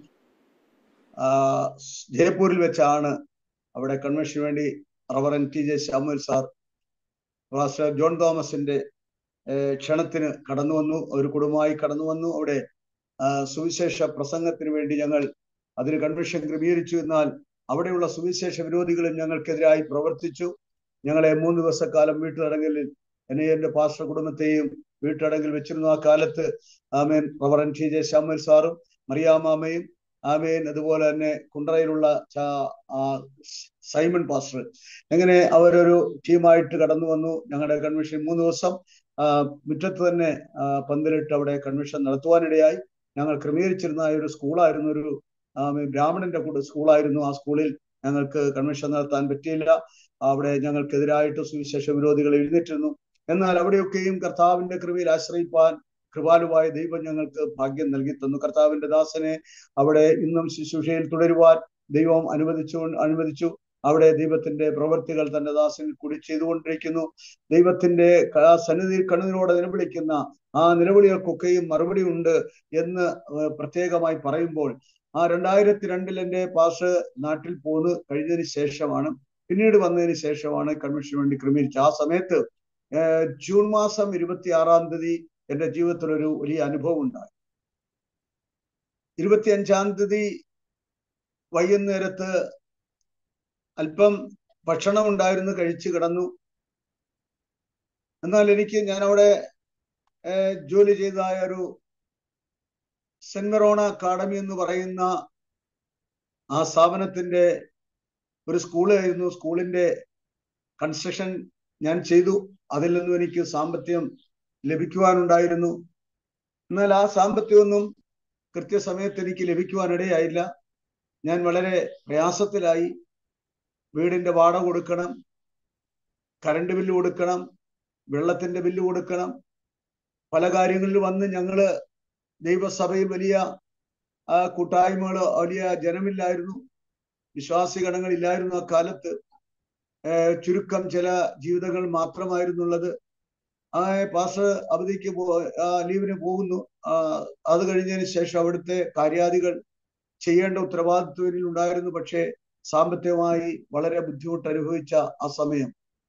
ജയ്പൂരിൽ വെച്ചാണ് അവിടെ കൺവെൻഷന് വേണ്ടി reverend T J Shamuel sir pastor John തോമസിന്റെ ക്ഷണത്തിന് കടന്നു വന്നു ഒരു കുടുംബമായി കടന്നു വന്നു അവിടെ സുവിശേഷ പ്രസംഗത്തിന് വേണ്ടി ഞങ്ങൾ അതിന് കൺവെൻഷൻ ക്രമീകരിച്ചു എന്നാൽ അവിടെയുള്ള സുവിശേഷ വിരോധികളും ഞങ്ങൾക്കെതിരായി പ്രവർത്തിച്ചു ഞങ്ങളെ മൂന്ന് ദിവസക്കാലം വീട്ടുതടങ്കലിൽ എന്നെ എന്റെ പാസ്റ്റർ കുടുംബത്തെയും വീട്ടടങ്കിൽ വെച്ചിരുന്നു ആ കാലത്ത് ആമേൻ റവറൻ ടി ജെ ശാമുൽ സാറും മറിയാമാമയും ആമേൻ അതുപോലെ തന്നെ കുണ്ടറയിലുള്ള സൈമൺ പാസ്റ്റർ അങ്ങനെ അവരൊരു ടീമായിട്ട് കടന്നു വന്നു ഞങ്ങളുടെ കൺവെൻഷൻ മൂന്ന് ദിവസം മുറ്റത്ത് തന്നെ പന്തലിട്ട് അവിടെ കൺവെൻഷൻ നടത്തുവാനിടയായി ഞങ്ങൾ ക്രമീകരിച്ചിരുന്ന ഒരു സ്കൂളായിരുന്നു ഒരു ബ്രാഹ്മണന്റെ കൂടെ സ്കൂളായിരുന്നു ആ സ്കൂളിൽ ഞങ്ങൾക്ക് കൺവെൻഷൻ നടത്താൻ പറ്റിയില്ല അവിടെ ഞങ്ങൾക്കെതിരായിട്ട് സുവിശേഷ വിരോധികൾ എഴുന്നേറ്റിരുന്നു എന്നാൽ അവിടെയൊക്കെയും കർത്താവിന്റെ കൃപയിൽ ആശ്രയിപ്പാൻ കൃപാലുവായ ദൈവം ഞങ്ങൾക്ക് ഭാഗ്യം നൽകി തന്നു കർത്താവിന്റെ ദാസനെ അവിടെ ഇന്നും ശുശ്രൂഷയിൽ തുടരുവാൻ ദൈവം അനുവദിച്ചു അനുവദിച്ചു അവിടെ ദൈവത്തിന്റെ പ്രവൃത്തികൾ തന്റെ ദാസനിൽ കൂടി ചെയ്തുകൊണ്ടിരിക്കുന്നു ദൈവത്തിന്റെ സന്നിധിയിൽ കണ്ണുനോടെ നിലവിളിക്കുന്ന ആ നിലവിളികൾക്കൊക്കെയും മറുപടി ഉണ്ട് എന്ന് പ്രത്യേകമായി പറയുമ്പോൾ ആ രണ്ടായിരത്തി രണ്ടിൽ എൻ്റെ പാസ് നാട്ടിൽ പോന്ന് കഴിഞ്ഞതിന് ശേഷമാണ് പിന്നീട് വന്നതിന് ശേഷമാണ് കൺവെൻഷന് വേണ്ടി ക്രമീകരിച്ചത് ആ സമയത്ത് ജൂൺ മാസം ഇരുപത്തി ആറാം തീയതി എൻ്റെ ജീവിതത്തിൽ ഒരു വലിയ അനുഭവം ഉണ്ടായി ഇരുപത്തി അഞ്ചാം തീയതി വൈകുന്നേരത്ത് അല്പം ഭക്ഷണം ഉണ്ടായിരുന്നു കഴിച്ചു കിടന്നു എന്നാൽ എനിക്ക് ഞാൻ അവിടെ ജോലി ചെയ്തതായ ഒരു സെന്റ് മെറോണ അക്കാഡമി എന്ന് പറയുന്ന ആ സ്ഥാപനത്തിന്റെ ഒരു സ്കൂളായിരുന്നു സ്കൂളിന്റെ കൺസ്ട്രക്ഷൻ ഞാൻ ചെയ്തു അതിൽ നിന്നും എനിക്ക് സാമ്പത്തികം ലഭിക്കുവാനുണ്ടായിരുന്നു എന്നാൽ ആ സാമ്പത്തികമൊന്നും കൃത്യസമയത്ത് എനിക്ക് ലഭിക്കുവാനിടയായില്ല ഞാൻ വളരെ പ്രയാസത്തിലായി വീടിന്റെ വാടക കൊടുക്കണം കറണ്ട് ബില്ല് കൊടുക്കണം വെള്ളത്തിന്റെ ബില്ല് കൊടുക്കണം പല കാര്യങ്ങളിൽ വന്ന് ഞങ്ങള് ദൈവസഭയിൽ വലിയ ആ കൂട്ടായ്മകൾ വലിയ ജനമില്ലായിരുന്നു വിശ്വാസി ഗണങ്ങളില്ലായിരുന്നു ആ കാലത്ത് ചുരുക്കം ചില ജീവിതങ്ങൾ മാത്രമായിരുന്നുള്ളത് ആ പാസ് അവധിക്ക് പോ ലീവിന് പോകുന്നു അത് കഴിഞ്ഞതിന് ശേഷം അവിടുത്തെ കാര്യാദികൾ ചെയ്യേണ്ട ഉത്തരവാദിത്വത്തിൽ ഉണ്ടായിരുന്നു പക്ഷേ സാമ്പത്തികമായി വളരെ ബുദ്ധിമുട്ട് അനുഭവിച്ച ആ സമയം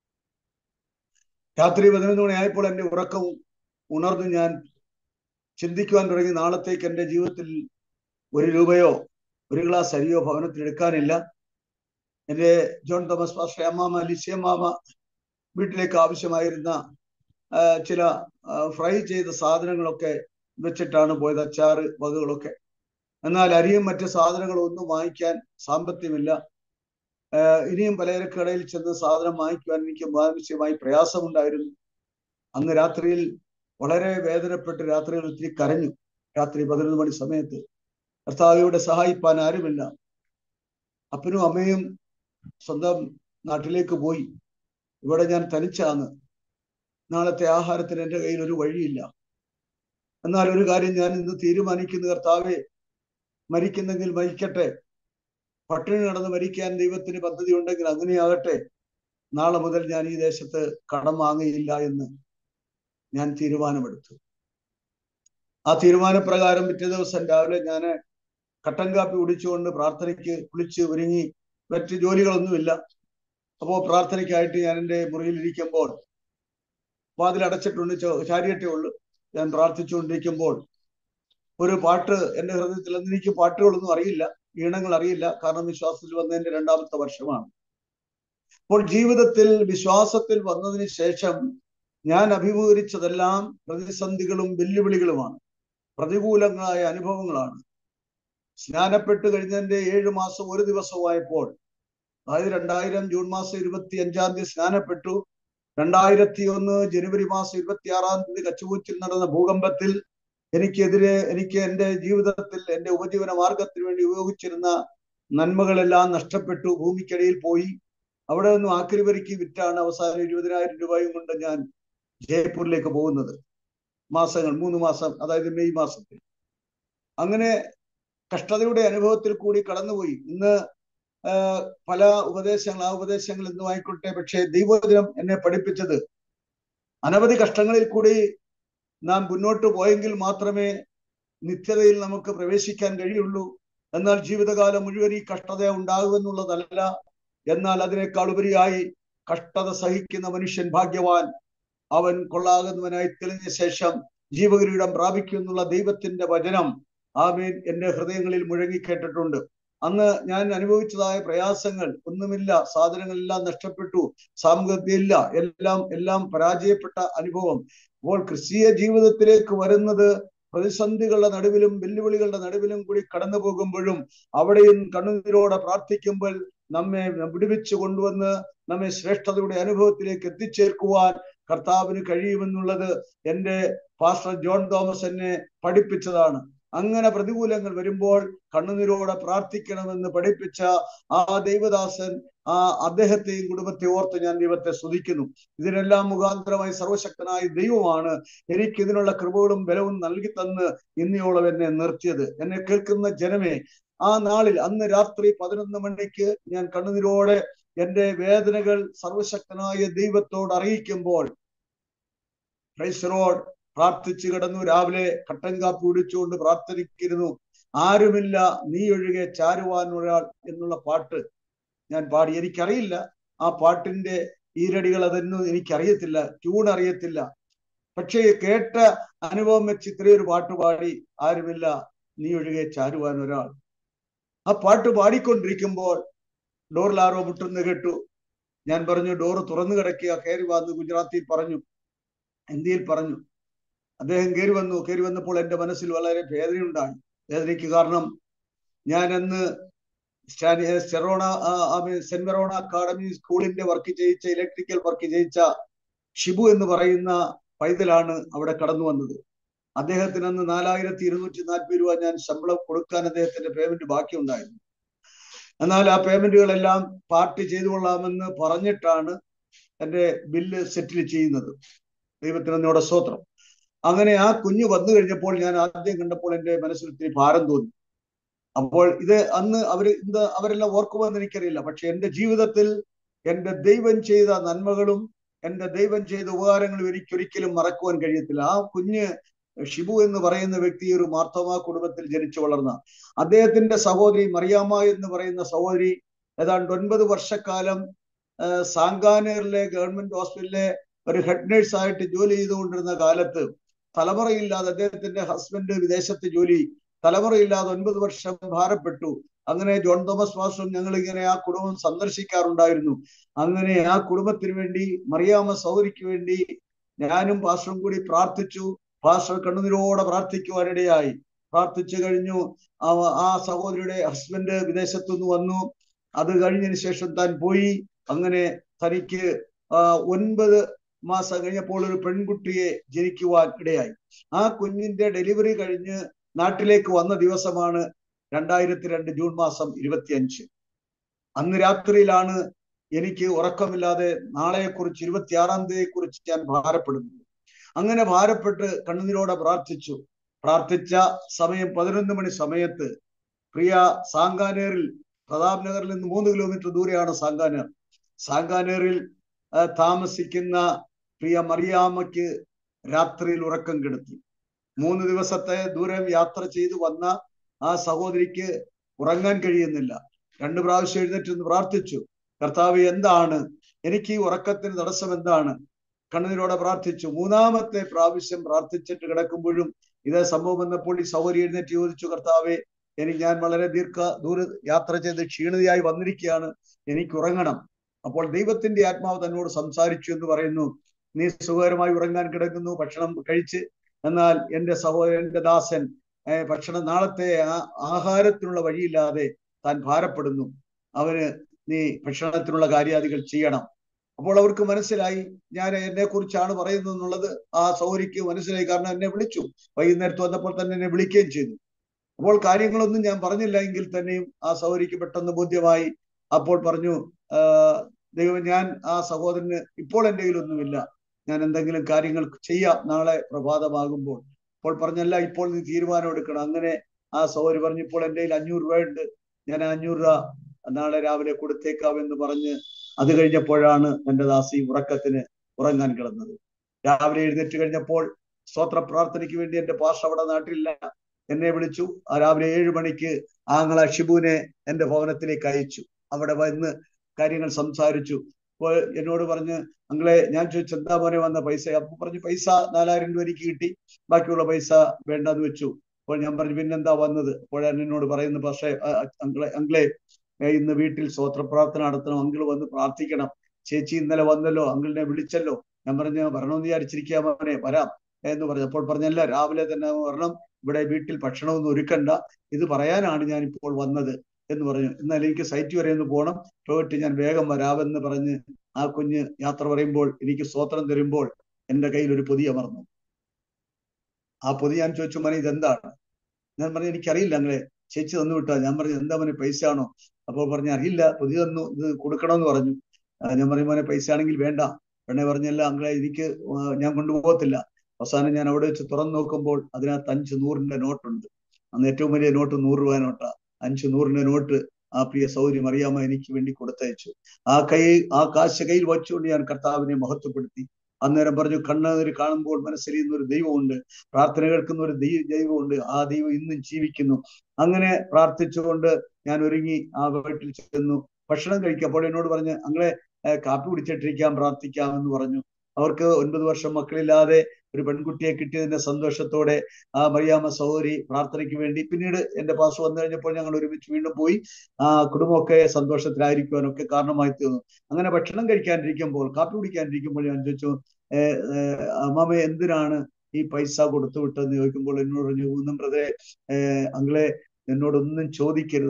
രാത്രി പതിനൊന്ന് മണിയായപ്പോൾ എൻ്റെ ഉറക്കവും ഉണർന്ന് ഞാൻ ചിന്തിക്കുവാൻ തുടങ്ങി നാളത്തേക്ക് എൻ്റെ ജീവിതത്തിൽ ഒരു രൂപയോ ഒരു ഗ്ലാസ് അരിയോ ഭവനത്തിൽ എടുക്കാനില്ല എൻ്റെ ജോൺ തോമസ് പാസ്റ്റർ അമ്മാമ ലിസിയമ്മാമ വീട്ടിലേക്ക് ആവശ്യമായിരുന്ന ചില ഫ്രൈ ചെയ്ത സാധനങ്ങളൊക്കെ വെച്ചിട്ടാണ് പോയത് അച്ചാറ് വകകളൊക്കെ എന്നാൽ അരിയും മറ്റു സാധനങ്ങളും ഒന്നും വാങ്ങിക്കാൻ സാമ്പത്തികമില്ല ഇനിയും പലചരക്കടയിൽ ചെന്ന് സാധനം വാങ്ങിക്കുവാൻ എനിക്ക് ആവശ്യമായി പ്രയാസമുണ്ടായിരുന്നു അന്ന് രാത്രിയിൽ വളരെ വേദനപ്പെട്ട് രാത്രിയിൽ ഒത്തിരി കരഞ്ഞു രാത്രി പതിനൊന്ന് മണി സമയത്ത് കർത്താവിയുടെ സഹായിപ്പാൻ ആരുമില്ല അപ്പനും അമ്മയും സ്വന്തം നാട്ടിലേക്ക് പോയി ഇവിടെ ഞാൻ തനിച്ചാണ് നാളത്തെ ആഹാരത്തിന് എൻ്റെ കയ്യിൽ ഒരു വഴിയില്ല എന്നാൽ ഒരു കാര്യം ഞാൻ ഇന്ന് തീരുമാനിക്കുന്ന കർത്താവെ മരിക്കുന്നെങ്കിൽ മരിക്കട്ടെ പട്ടിണി നടന്ന് മരിക്കാൻ ദൈവത്തിന് പദ്ധതി ഉണ്ടെങ്കിൽ അങ്ങനെയാകട്ടെ നാളെ മുതൽ ഞാൻ ഈ ദേശത്ത് കടം വാങ്ങുകയില്ല എന്ന് ഞാൻ തീരുമാനമെടുത്തു ആ തീരുമാനപ്രകാരം പിറ്റേ ദിവസം രാവിലെ ഞാൻ കട്ടൻ കാപ്പി കുടിച്ചുകൊണ്ട് പ്രാർത്ഥനയ്ക്ക് കുളിച്ച് ഒരുങ്ങി മറ്റ് ജോലികളൊന്നുമില്ല അപ്പോൾ പ്രാർത്ഥനയ്ക്കായിട്ട് ഞാൻ എൻ്റെ മുറിയിലിരിക്കുമ്പോൾ വാതിൽ അടച്ചിട്ടുണ്ട് ചാരിയട്ടേ ഉള്ളൂ ഞാൻ പ്രാർത്ഥിച്ചുകൊണ്ടിരിക്കുമ്പോൾ ഒരു പാട്ട് എൻ്റെ ഹൃദയത്തിൽ അന്ന് എനിക്ക് പാട്ടുകളൊന്നും അറിയില്ല ഈണങ്ങൾ അറിയില്ല കാരണം വിശ്വാസത്തിൽ വന്നതിന്റെ രണ്ടാമത്തെ വർഷമാണ് അപ്പോൾ ജീവിതത്തിൽ വിശ്വാസത്തിൽ വന്നതിന് ശേഷം ഞാൻ അഭിമുഖീകരിച്ചതെല്ലാം പ്രതിസന്ധികളും വെല്ലുവിളികളുമാണ് പ്രതികൂലങ്ങളായ അനുഭവങ്ങളാണ് സ്നാനപ്പെട്ട് കഴിഞ്ഞതിന്റെ ഏഴു മാസം ഒരു ദിവസമായപ്പോൾ അതായത് രണ്ടായിരം ജൂൺ മാസം ഇരുപത്തി അഞ്ചാം തീയതി സ്നാനപ്പെട്ടു രണ്ടായിരത്തി ഒന്ന് ജനുവരി മാസം ഇരുപത്തി ആറാം തീയതി കച്ചുപൂച്ചിൽ നടന്ന ഭൂകമ്പത്തിൽ എനിക്കെതിരെ എനിക്ക് എൻ്റെ ജീവിതത്തിൽ എൻ്റെ ഉപജീവന മാർഗത്തിന് വേണ്ടി ഉപയോഗിച്ചിരുന്ന നന്മകളെല്ലാം നഷ്ടപ്പെട്ടു ഭൂമിക്കടിയിൽ പോയി അവിടെ നിന്നും ആക്രിവരിക്ക് വിറ്റാണ് അവസാനം ഇരുപതിനായിരം രൂപയും കൊണ്ട് ഞാൻ ജയ്പൂരിലേക്ക് പോകുന്നത് മാസങ്ങൾ മൂന്ന് മാസം അതായത് മെയ് മാസത്തിൽ അങ്ങനെ കഷ്ടതയുടെ അനുഭവത്തിൽ കൂടി കടന്നുപോയി ഇന്ന് പല ഉപദേശങ്ങൾ ആ ഉപദേശങ്ങൾ എന്നും ആയിക്കോട്ടെ പക്ഷേ ദൈവദിനം എന്നെ പഠിപ്പിച്ചത് അനവധി കഷ്ടങ്ങളിൽ കൂടി നാം മുന്നോട്ട് പോയെങ്കിൽ മാത്രമേ നിത്യതയിൽ നമുക്ക് പ്രവേശിക്കാൻ കഴിയുള്ളൂ എന്നാൽ ജീവിതകാലം മുഴുവൻ ഈ കഷ്ടത ഉണ്ടാകുമെന്നുള്ളതല്ല എന്നാൽ അതിനേക്കാൾ ഉപരിയായി കഷ്ടത സഹിക്കുന്ന മനുഷ്യൻ ഭാഗ്യവാൻ അവൻ കൊള്ളാകുന്നവനായി തെളിഞ്ഞ ശേഷം ജീവകിരീടം പ്രാപിക്കും എന്നുള്ള ദൈവത്തിന്റെ വചനം ആമീൻ എന്റെ ഹൃദയങ്ങളിൽ മുഴങ്ങി കേട്ടിട്ടുണ്ട് അന്ന് ഞാൻ അനുഭവിച്ചതായ പ്രയാസങ്ങൾ ഒന്നുമില്ല സാധനങ്ങളെല്ലാം നഷ്ടപ്പെട്ടു സാമൂഹികതയില്ല എല്ലാം എല്ലാം പരാജയപ്പെട്ട അനുഭവം അപ്പോൾ ക്രിസ്തീയ ജീവിതത്തിലേക്ക് വരുന്നത് പ്രതിസന്ധികളുടെ നടുവിലും വെല്ലുവിളികളുടെ നടുവിലും കൂടി കടന്നു പോകുമ്പോഴും അവിടെയും കണ്ണുനീരോടെ പ്രാർത്ഥിക്കുമ്പോൾ നമ്മെ വിടുവിച്ചു കൊണ്ടുവന്ന് നമ്മെ ശ്രേഷ്ഠതയുടെ അനുഭവത്തിലേക്ക് എത്തിച്ചേർക്കുവാൻ കർത്താവിന് കഴിയുമെന്നുള്ളത് എൻ്റെ പാസ്റ്റർ ജോൺ തോമസ് എന്നെ പഠിപ്പിച്ചതാണ് അങ്ങനെ പ്രതികൂലങ്ങൾ വരുമ്പോൾ കണ്ണുനീരോടെ പ്രാർത്ഥിക്കണമെന്ന് പഠിപ്പിച്ച ആ ദൈവദാസൻ ആ അദ്ദേഹത്തെയും കുടുംബത്തെ ഓർത്ത് ഞാൻ ദൈവത്തെ സ്തുതിക്കുന്നു ഇതിനെല്ലാം മുഖാന്തരമായി സർവശക്തനായ ദൈവമാണ് എനിക്ക് ഇതിനുള്ള കൃപകളും ബലവും നൽകി തന്ന് ഇന്നിയോളം എന്നെ നിർത്തിയത് എന്നെ കേൾക്കുന്ന ജനമേ ആ നാളിൽ അന്ന് രാത്രി പതിനൊന്ന് മണിക്ക് ഞാൻ കണ്ണുനീരോടെ എന്റെ വേദനകൾ സർവശക്തനായ ദൈവത്തോട് അറിയിക്കുമ്പോൾ ക്രൈസ്തരോട് പ്രാർത്ഥിച്ചു കിടന്നു രാവിലെ കട്ടൻ കാപ്പി കുടിച്ചുകൊണ്ട് പ്രാർത്ഥിക്കുന്നു ആരുമില്ല നീ ഒഴികെ ചാരുവാൻ ഒരാൾ എന്നുള്ള പാട്ട് ഞാൻ പാടി എനിക്കറിയില്ല ആ പാട്ടിന്റെ ഈരടികൾ അതൊന്നും എനിക്കറിയത്തില്ല ട്യൂൺ അറിയത്തില്ല പക്ഷേ കേട്ട അനുഭവം വെച്ച് ഇത്രയൊരു പാട്ട് പാടി ആരുമില്ല നീ ഒഴികെ ചാരുവാൻ ഒരാൾ ആ പാട്ട് പാടിക്കൊണ്ടിരിക്കുമ്പോൾ ഡോറിൽ ആരോ മുട്ടുന്ന കേട്ടു ഞാൻ പറഞ്ഞു ഡോറ് തുറന്നു കിടക്കുക കയറി വന്ന് ഗുജറാത്തിൽ പറഞ്ഞു ഹിന്ദിയിൽ പറഞ്ഞു അദ്ദേഹം കയറി വന്നു കയറി വന്നപ്പോൾ എൻ്റെ മനസ്സിൽ വളരെ വേദനയുണ്ടായി വേദനയ്ക്ക് കാരണം ഞാൻ അന്ന് സെറോണ സെന്റ് വെറോണ അക്കാഡമി സ്കൂളിന്റെ വർക്ക് ചെയ്യിച്ച ഇലക്ട്രിക്കൽ വർക്ക് ചെയ്യിച്ച ഷിബു എന്ന് പറയുന്ന പൈതലാണ് അവിടെ കടന്നു വന്നത് അദ്ദേഹത്തിന് അന്ന് നാലായിരത്തി ഇരുന്നൂറ്റി നാൽപ്പത് രൂപ ഞാൻ ശമ്പളം കൊടുക്കാൻ അദ്ദേഹത്തിന്റെ പേയ്മെന്റ് ബാക്കിയുണ്ടായിരുന്നു എന്നാൽ ആ പേയ്മെന്റുകളെല്ലാം പാർട്ടി ചെയ്തു കൊള്ളാമെന്ന് പറഞ്ഞിട്ടാണ് എന്റെ ബില്ല് സെറ്റിൽ ചെയ്യുന്നത് ദൈവത്തിന് എന്നോട് സ്വത്രം അങ്ങനെ ആ കുഞ്ഞ് വന്നു കഴിഞ്ഞപ്പോൾ ഞാൻ ആദ്യം കണ്ടപ്പോൾ എന്റെ മനസ്സിൽ ഒത്തിരി ഭാരം തോന്നി അപ്പോൾ ഇത് അന്ന് അവർ ഇത് അവരെല്ലാം ഓർക്കുമെന്ന് എനിക്കറിയില്ല പക്ഷെ എന്റെ ജീവിതത്തിൽ എന്റെ ദൈവം ചെയ്ത നന്മകളും എന്റെ ദൈവം ചെയ്ത ഉപകാരങ്ങളും എനിക്കൊരിക്കലും മറക്കുവാൻ കഴിയത്തില്ല ആ കുഞ്ഞ് ഷിബു എന്ന് പറയുന്ന വ്യക്തി ഒരു മാർത്തോമ കുടുംബത്തിൽ ജനിച്ചു വളർന്ന അദ്ദേഹത്തിന്റെ സഹോദരി മറിയാമ്മ എന്ന് പറയുന്ന സഹോദരി ഏതാണ്ട് ഒൻപത് വർഷക്കാലം സാങ്കാനേറിലെ ഗവൺമെന്റ് ഹോസ്പിറ്റലിലെ ഒരു ഹെഡ് നേഴ്സ് ആയിട്ട് ജോലി ചെയ്തുകൊണ്ടിരുന്ന കാലത്ത് തലമുറയില്ലാതെ അദ്ദേഹത്തിന്റെ ഹസ്ബൻഡ് വിദേശത്ത് ജോലി തലമുറയില്ലാതെ ഒൻപത് വർഷം ഭാരപ്പെട്ടു അങ്ങനെ ജോൺ തോമസ് മാസ്റ്ററും ഞങ്ങൾ ഇങ്ങനെ ആ കുടുംബം സന്ദർശിക്കാറുണ്ടായിരുന്നു അങ്ങനെ ആ കുടുംബത്തിന് വേണ്ടി മറിയാമ്മ സൗരിക്ക് വേണ്ടി ഞാനും പാസ്റ്ററും കൂടി പ്രാർത്ഥിച്ചു പാസ്റ്റർ കണ്ണുനീരോടെ പ്രാർത്ഥിക്കുവാനിടയായി പ്രാർത്ഥിച്ചു കഴിഞ്ഞു ആ സഹോദരിയുടെ ഹസ്ബൻഡ് വിദേശത്തുനിന്ന് വന്നു അത് കഴിഞ്ഞതിന് ശേഷം താൻ പോയി അങ്ങനെ തനിക്ക് ഒൻപത് മാസം കഴിഞ്ഞപ്പോൾ ഒരു പെൺകുട്ടിയെ ജനിക്കുവാൻ ഇടയായി ആ കുഞ്ഞിന്റെ ഡെലിവറി കഴിഞ്ഞ് നാട്ടിലേക്ക് വന്ന ദിവസമാണ് രണ്ടായിരത്തി രണ്ട് ജൂൺ മാസം ഇരുപത്തിയഞ്ച് അന്ന് രാത്രിയിലാണ് എനിക്ക് ഉറക്കമില്ലാതെ നാളെയെക്കുറിച്ച് ഇരുപത്തിയാറാം തീയതിയെ കുറിച്ച് ഞാൻ ഭാരപ്പെടുന്നത് അങ്ങനെ ഭാരപ്പെട്ട് കണ്ണുനീരോടെ പ്രാർത്ഥിച്ചു പ്രാർത്ഥിച്ച സമയം പതിനൊന്ന് മണി സമയത്ത് പ്രിയ സാങ്കാനേറിൽ പ്രതാപ് നഗറിൽ നിന്ന് മൂന്ന് കിലോമീറ്റർ ദൂരെയാണ് സാങ്കാനേർ സാങ്കാനേറിൽ താമസിക്കുന്ന പ്രിയ മറിയാമ്മയ്ക്ക് രാത്രിയിൽ ഉറക്കം കെടുത്തി മൂന്ന് ദിവസത്തെ ദൂരം യാത്ര ചെയ്തു വന്ന ആ സഹോദരിക്ക് ഉറങ്ങാൻ കഴിയുന്നില്ല രണ്ടു പ്രാവശ്യം എഴുന്നേറ്റ് പ്രാർത്ഥിച്ചു കർത്താവ് എന്താണ് എനിക്ക് ഈ ഉറക്കത്തിന് തടസ്സം എന്താണ് കണ്ണുനീരോടെ പ്രാർത്ഥിച്ചു മൂന്നാമത്തെ പ്രാവശ്യം പ്രാർത്ഥിച്ചിട്ട് കിടക്കുമ്പോഴും ഇതേ സംഭവം വന്നപ്പോൾ ഈ സൗകര്യം എഴുന്നേറ്റ് ചോദിച്ചു കർത്താവെ എനിക്ക് ഞാൻ വളരെ ദീർഘ ദൂര യാത്ര ചെയ്ത് ക്ഷീണിതയായി വന്നിരിക്കുകയാണ് എനിക്ക് ഉറങ്ങണം അപ്പോൾ ദൈവത്തിന്റെ ആത്മാവ് തന്നോട് സംസാരിച്ചു എന്ന് പറയുന്നു നീ സുഖകരമായി ഉറങ്ങാൻ കിടക്കുന്നു ഭക്ഷണം കഴിച്ച് എന്നാൽ എന്റെ സഹോദരന്റെ ദാസൻ ഭക്ഷണം നാളത്തെ ആഹാരത്തിനുള്ള വഴിയില്ലാതെ താൻ ഭാരപ്പെടുന്നു അവന് നീ ഭക്ഷണത്തിനുള്ള കാര്യാദികൾ ചെയ്യണം അപ്പോൾ അവർക്ക് മനസ്സിലായി ഞാൻ എന്നെ കുറിച്ചാണ് പറയുന്നത് എന്നുള്ളത് ആ സൗരിക്ക് മനസ്സിലായി കാരണം എന്നെ വിളിച്ചു വൈകുന്നേരത്ത് വന്നപ്പോൾ തന്നെ എന്നെ വിളിക്കുകയും ചെയ്തു അപ്പോൾ കാര്യങ്ങളൊന്നും ഞാൻ പറഞ്ഞില്ല എങ്കിൽ തന്നെയും ആ സൗരിക്ക് പെട്ടെന്ന് ബോധ്യമായി അപ്പോൾ പറഞ്ഞു ദൈവം ഞാൻ ആ സഹോദരന് ഇപ്പോൾ എൻ്റെ കയ്യിലൊന്നുമില്ല ഞാൻ എന്തെങ്കിലും കാര്യങ്ങൾ ചെയ്യാം നാളെ പ്രഭാതമാകുമ്പോൾ അപ്പോൾ പറഞ്ഞല്ല ഇപ്പോൾ നീ തീരുമാനം എടുക്കണം അങ്ങനെ ആ സഹോദരി പറഞ്ഞു ഇപ്പോൾ എൻ്റെ കയ്യിൽ അഞ്ഞൂറ് രൂപ ഉണ്ട് ഞാൻ അഞ്ഞൂറ് രൂപ നാളെ രാവിലെ കൊടുത്തേക്കാം എന്ന് പറഞ്ഞ് അത് കഴിഞ്ഞപ്പോഴാണ് എൻ്റെ ദാസി ഉറക്കത്തിന് ഉറങ്ങാൻ കിടന്നത് രാവിലെ എഴുന്നേറ്റ് കഴിഞ്ഞപ്പോൾ സ്തോത്ര പ്രാർത്ഥനയ്ക്ക് വേണ്ടി എൻ്റെ പാഷ അവിടെ നാട്ടിലില്ല എന്നെ വിളിച്ചു ആ രാവിലെ ഏഴ് മണിക്ക് ആങ്ങള ഷിബുവിനെ എൻ്റെ ഭവനത്തിലേക്ക് അയച്ചു അവിടെ വന്ന് കാര്യങ്ങൾ സംസാരിച്ചു അപ്പോൾ എന്നോട് പറഞ്ഞ് അങ്ങളെ ഞാൻ ചോദിച്ചു എന്താ മോനെ വന്ന പൈസ അപ്പൊ പറഞ്ഞു പൈസ നാലായിരം രൂപ എനിക്ക് കിട്ടി ബാക്കിയുള്ള പൈസ വേണ്ടെന്ന് വെച്ചു അപ്പോൾ ഞാൻ പറഞ്ഞു പിന്നെന്താ വന്നത് അപ്പോഴാണ് എന്നോട് പറയുന്നത് പക്ഷേ അങ്ങളെ അങ്ങളെ ഇന്ന് വീട്ടിൽ സ്വോത്ര പ്രാർത്ഥന നടത്തണം അങ്കിൾ വന്ന് പ്രാർത്ഥിക്കണം ചേച്ചി ഇന്നലെ വന്നല്ലോ അങ്കിളിനെ വിളിച്ചല്ലോ ഞാൻ പറഞ്ഞു വരണമെന്ന് വിചാരിച്ചിരിക്കുക മോനെ വരാം എന്ന് പറഞ്ഞു അപ്പോൾ പറഞ്ഞല്ല രാവിലെ തന്നെ വരണം ഇവിടെ വീട്ടിൽ ഭക്ഷണമൊന്നും ഒരുക്കണ്ട ഇത് പറയാനാണ് ഞാൻ ഇപ്പോൾ വന്നത് എന്ന് പറഞ്ഞു എന്നാൽ എനിക്ക് സൈറ്റ് വരെ ഒന്ന് പോകണം പോയിട്ട് ഞാൻ വേഗം വരാമെന്ന് പറഞ്ഞ് ആ കുഞ്ഞ് യാത്ര പറയുമ്പോൾ എനിക്ക് സ്വോത്രം തരുമ്പോൾ എൻ്റെ കയ്യിൽ ഒരു പൊതി അമർന്നു ആ പൊതി ഞാൻ ചോദിച്ചു മനെ ഇതെന്താണ് ഞാൻ പറഞ്ഞു എനിക്കറിയില്ല അങ്ങനെ ചേച്ചി തന്നു വിട്ടാ ഞാൻ പറഞ്ഞു എന്താ മോനെ പൈസ ആണോ അപ്പോൾ പറഞ്ഞു അറിയില്ല പൊതി തന്നു ഇത് കൊടുക്കണമെന്ന് പറഞ്ഞു ഞാൻ പറയും മോനെ പൈസ ആണെങ്കിൽ വേണ്ട പെണ്ണെ പറഞ്ഞല്ല അങ്ങളെ എനിക്ക് ഞാൻ കൊണ്ടുപോകത്തില്ല അവസാനം ഞാൻ അവിടെ വെച്ച് തുറന്നു നോക്കുമ്പോൾ അതിനകത്ത് അഞ്ച് നൂറിന്റെ നോട്ടുണ്ട് അന്ന് ഏറ്റവും വലിയ നോട്ട് നൂറ് രൂപ നോട്ടാ അഞ്ച് നൂറിന്റെ നോട്ട് ആ പ്രിയ സൗകര്യം അറിയാമോ എനിക്ക് വേണ്ടി കൊടുത്തയച്ചു ആ കൈ ആ കാശ് കയ്യിൽ വച്ചുകൊണ്ട് ഞാൻ കർത്താവിനെ മഹത്വപ്പെടുത്തി അന്നേരം പറഞ്ഞു കണ്ണുനീര് കാണുമ്പോൾ മനസ്സിലിയുന്ന ഒരു ദൈവമുണ്ട് പ്രാർത്ഥന കേൾക്കുന്ന ഒരു ദൈവ ദൈവമുണ്ട് ആ ദൈവം ഇന്നും ജീവിക്കുന്നു അങ്ങനെ പ്രാർത്ഥിച്ചുകൊണ്ട് ഞാൻ ഒരുങ്ങി ആ വീട്ടിൽ ചെന്നു ഭക്ഷണം കഴിക്കപ്പോൾ എന്നോട് പറഞ്ഞ് അങ്ങളെ കാപ്പി കുടിച്ചിട്ടിരിക്കാം പ്രാർത്ഥിക്കാം എന്ന് പറഞ്ഞു അവർക്ക് ഒൻപത് വർഷം മക്കളില്ലാതെ ഒരു പെൺകുട്ടിയെ കിട്ടിയതിന്റെ സന്തോഷത്തോടെ ആ മറിയാമ്മ സഹോദരി പ്രാർത്ഥനയ്ക്ക് വേണ്ടി പിന്നീട് എന്റെ പാസ് വന്നു കഴിഞ്ഞപ്പോൾ ഞങ്ങൾ ഒരുമിച്ച് വീണ്ടും പോയി ആ കുടുംബമൊക്കെ സന്തോഷത്തിലായിരിക്കുവാനൊക്കെ കാരണമായി തീർന്നു അങ്ങനെ ഭക്ഷണം കഴിക്കാനിരിക്കുമ്പോൾ കാപ്പി കുടിക്കാനിരിക്കുമ്പോൾ ഞാൻ ചോദിച്ചു അമ്മാമ എന്തിനാണ് ഈ പൈസ കൊടുത്തു വിട്ടതെന്ന് ചോദിക്കുമ്പോൾ എന്നോട് പറഞ്ഞു ഒന്നും ബ്രദറെ അങ്ങളെ എന്നോടൊന്നും ചോദിക്കരുത്